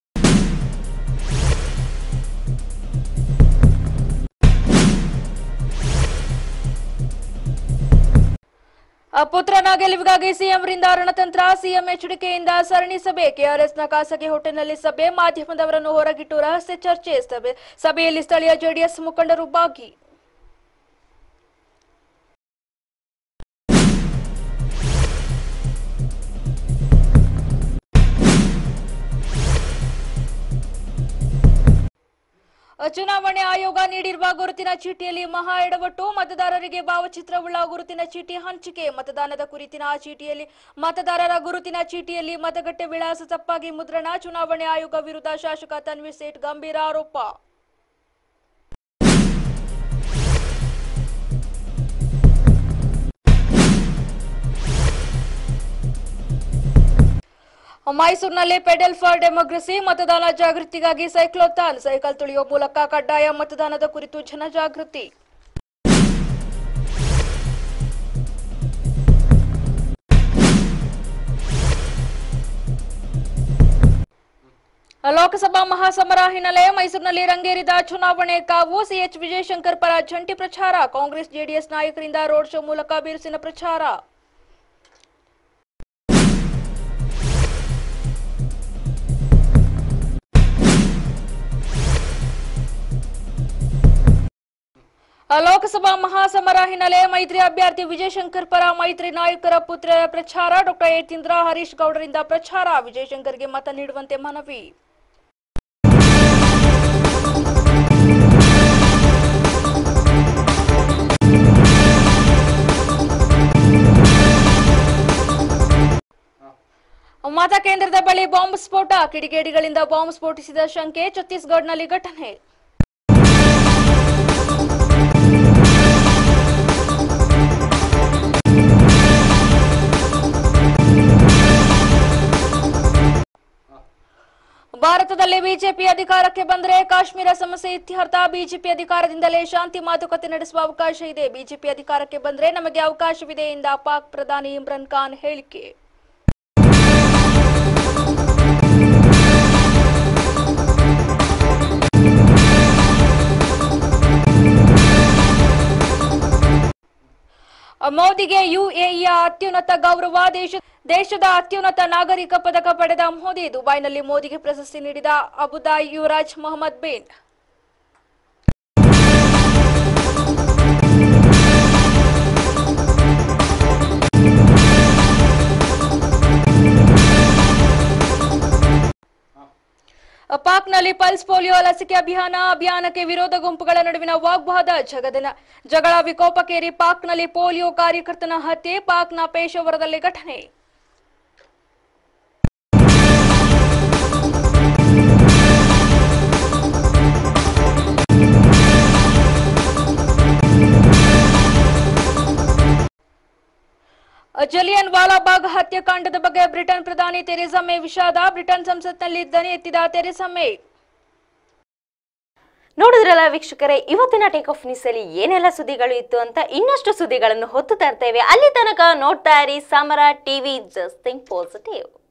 Speaker 3: ಆ ಪುತ್ರನ ಗೆಲುವಿಗಾಗಿ ಸಿಎಂರಿಂದ ರಣತಂತ್ರ ಸಿಎಂ ಎಚ್ಚರಿಕೆಯಿಂದ ಸರಣಿ ಸಭೆ ಕೆಆರ್ಎಸ್ನ ಖಾಸಗಿ ಹೋಟೆಲ್ನಲ್ಲಿ ಸಭೆ ಮಾಧ್ಯಮದವರನ್ನು ಹೊರಗಿಟ್ಟು ರಹಸ್ಯ ಚರ್ಚೆ ಸಭೆ ಸಭೆಯಲ್ಲಿ ಸ್ಥಳೀಯ ಜೆಡಿಎಸ್ ಮುಖಂಡರು ಭಾಗಿ ಚುನಾವಣೆ ಆಯೋಗ ನೀಡಿರುವ ಗುರುತಿನ ಚೀಟಿಯಲ್ಲಿ ಮಹಾ ಎಡವಟ್ಟು ಮತದಾರರಿಗೆ ಭಾವಚಿತ್ರವುಳ್ಳ ಗುರುತಿನ ಚೀಟಿ ಹಂಚಿಕೆ ಮತದಾನದ ಕುರಿತಿನ ಆ ಚೀಟಿಯಲ್ಲಿ ಮತದಾರರ ಗುರುತಿನ ಚೀಟಿಯಲ್ಲಿ ಮತಗಟ್ಟೆ ವಿಳಾಸ ತಪ್ಪಾಗಿ ಮುದ್ರಣ ಚುನಾವಣೆ ಆಯೋಗ ವಿರುದ್ಧ ಶಾಸಕ ತನ್ವೀರ್ ಸೇಠ್ ಗಂಭೀರ ಆರೋಪ ಮೈಸೂರಿನಲ್ಲಿ ಪೆಡಲ್ ಫಾರ್ ಡೆಮೋಕ್ರಸಿ ಮತದಾನ ಜಾಗೃತಿಗಾಗಿ ಸೈಕ್ಲೋಥಾನ್ ಸೈಕಲ್ ತುಳಿಯುವ ಮೂಲಕ ಕಡ್ಡಾಯ ಮತದಾನದ ಕುರಿತು ಜನಜಾಗೃತಿ ಲೋಕಸಭಾ ಮಹಾಸಮರ ಹಿನ್ನೆಲೆ ಮೈಸೂರಿನಲ್ಲಿ ರಂಗೇರಿದ ಚುನಾವಣೆ ಕಾವು ಸಿಎಚ್ ವಿಜಯಶಂಕರ್ ಪರ ಜಂಟಿ ಪ್ರಚಾರ ಕಾಂಗ್ರೆಸ್ ಜೆಡಿಎಸ್ ನಾಯಕರಿಂದ ರೋಡ್ ಶೋ ಮೂಲಕ ಬಿರುಸಿನ ಪ್ರಚಾರ ಲೋಕಸಭಾ ಮಹಾಸಮರ ಹಿನ್ನೆಲೆ ಮೈತ್ರಿ ಅಭ್ಯರ್ಥಿ ವಿಜಯಶಂಕರ್ ಪರ ಮೈತ್ರಿ ನಾಯಕರ ಪುತ್ರರ ಪ್ರಚಾರ ಡಾಕ್ಟರ್ ಯತೀಂದ್ರ ಹರೀಶ್ ಗೌಡರಿಂದ ಪ್ರಚಾರ ವಿಜಯಶಂಕರ್ಗೆ ಮತ ನೀಡುವಂತೆ ಮನವಿ ಮತಕೇಂದ್ರದ ಬಳಿ ಬಾಂಬ್ ಸ್ಫೋಟ ಕಿಡಿಗೇಡಿಗಳಿಂದ ಬಾಂಬ್ ಸ್ಫೋಟಿಸಿದ ಶಂಕೆ ಛತ್ತೀಸ್ಗಢನಲ್ಲಿ ಘಟನೆ ಭಾರತದಲ್ಲಿ ಬಿಜೆಪಿ ಅಧಿಕಾರಕ್ಕೆ ಬಂದರೆ ಕಾಶ್ಮೀರ ಸಮಸ್ಯೆ ಇತ್ಯರ್ಥ ಬಿಜೆಪಿ ಅಧಿಕಾರದಿಂದಲೇ ಶಾಂತಿ ಮಾತುಕತೆ ನಡೆಸುವ ಅವಕಾಶ ಇದೆ ಬಿಜೆಪಿ ಅಧಿಕಾರಕ್ಕೆ ಬಂದರೆ ನಮಗೆ ಅವಕಾಶವಿದೆ ಎಂದ ಪಾಕ್ ಪ್ರಧಾನಿ ಇಮ್ರಾನ್ ಖಾನ್ ಹೇಳಿಕೆ ಮೋದಿಗೆ ಯುಎಇಯ ಅತ್ಯುನ್ನತ ಗೌರವ ದೇಶ ದೇಶದ ಅತ್ಯುನ್ನತ ನಾಗರಿಕ ಪದಕ ಪಡೆದ ಮೋದಿ ದುಬೈನಲ್ಲಿ ಮೋದಿಗೆ ಪ್ರಶಸ್ತಿ ನೀಡಿದ ಅಬುದಾಯಿ ಯುವರಾಜ್ ಮೊಹಮ್ಮದ್ ಬಿನ್ ಪಾಕ್ನಲ್ಲಿ ಪಲ್ಸ್ ಪೋಲಿಯೋ ಲಸಿಕೆ ಅಭಿಯಾನ ಅಭಿಯಾನಕ್ಕೆ ವಿರೋಧ ಗುಂಪುಗಳ ನಡುವಿನ ವಾಗ್ವಾದ ಜಗದಿನ ಜಗಳ ವಿಕೋಪಕ್ಕೇರಿ ಪಾಕ್ನಲ್ಲಿ ಪೋಲಿಯೋ ಕಾರ್ಯಕರ್ತನ ಹತ್ಯೆ ಪಾಕ್ನ ಪೇಶಾವರದಲ್ಲಿ ಘಟನೆ ಜಲಿಯನ್ ವಾಲಾಬಾಗ್ ಹತ್ಯಾಕಾಂಡದ ಬಗ್ಗೆ ಬ್ರಿಟನ್ ಪ್ರಧಾನಿ ತೆರೆಸಾ ಮೇ ವಿಷಾದ ಬ್ರಿಟನ್ ಸಂಸತ್ನಲ್ಲಿ ಧ್ವನಿ ಎತ್ತಿದ ತೆರೆಸಾ ಮೇ
Speaker 10: ನೋಡಿದ್ರಲ್ಲ ವೀಕ್ಷಕರೇ ಇವತ್ತಿನ ಟೇಕ್ ಆಫ್ ನ್ಯೂಸ್ ಅಲ್ಲಿ ಏನೆಲ್ಲ ಸುದ್ದಿಗಳು ಇತ್ತು ಅಂತ ಇನ್ನಷ್ಟು ಸುದ್ದಿಗಳನ್ನು ಹೊತ್ತು ತರ್ತೇವೆ ಅಲ್ಲಿ ತನಕ ನೋಡ್ತಾ ಇರಿ ಸಮರ ಟಿವಿ ಜಸ್ಟ್ ಥಿಂಕ್ ಪಾಸಿಟಿವ್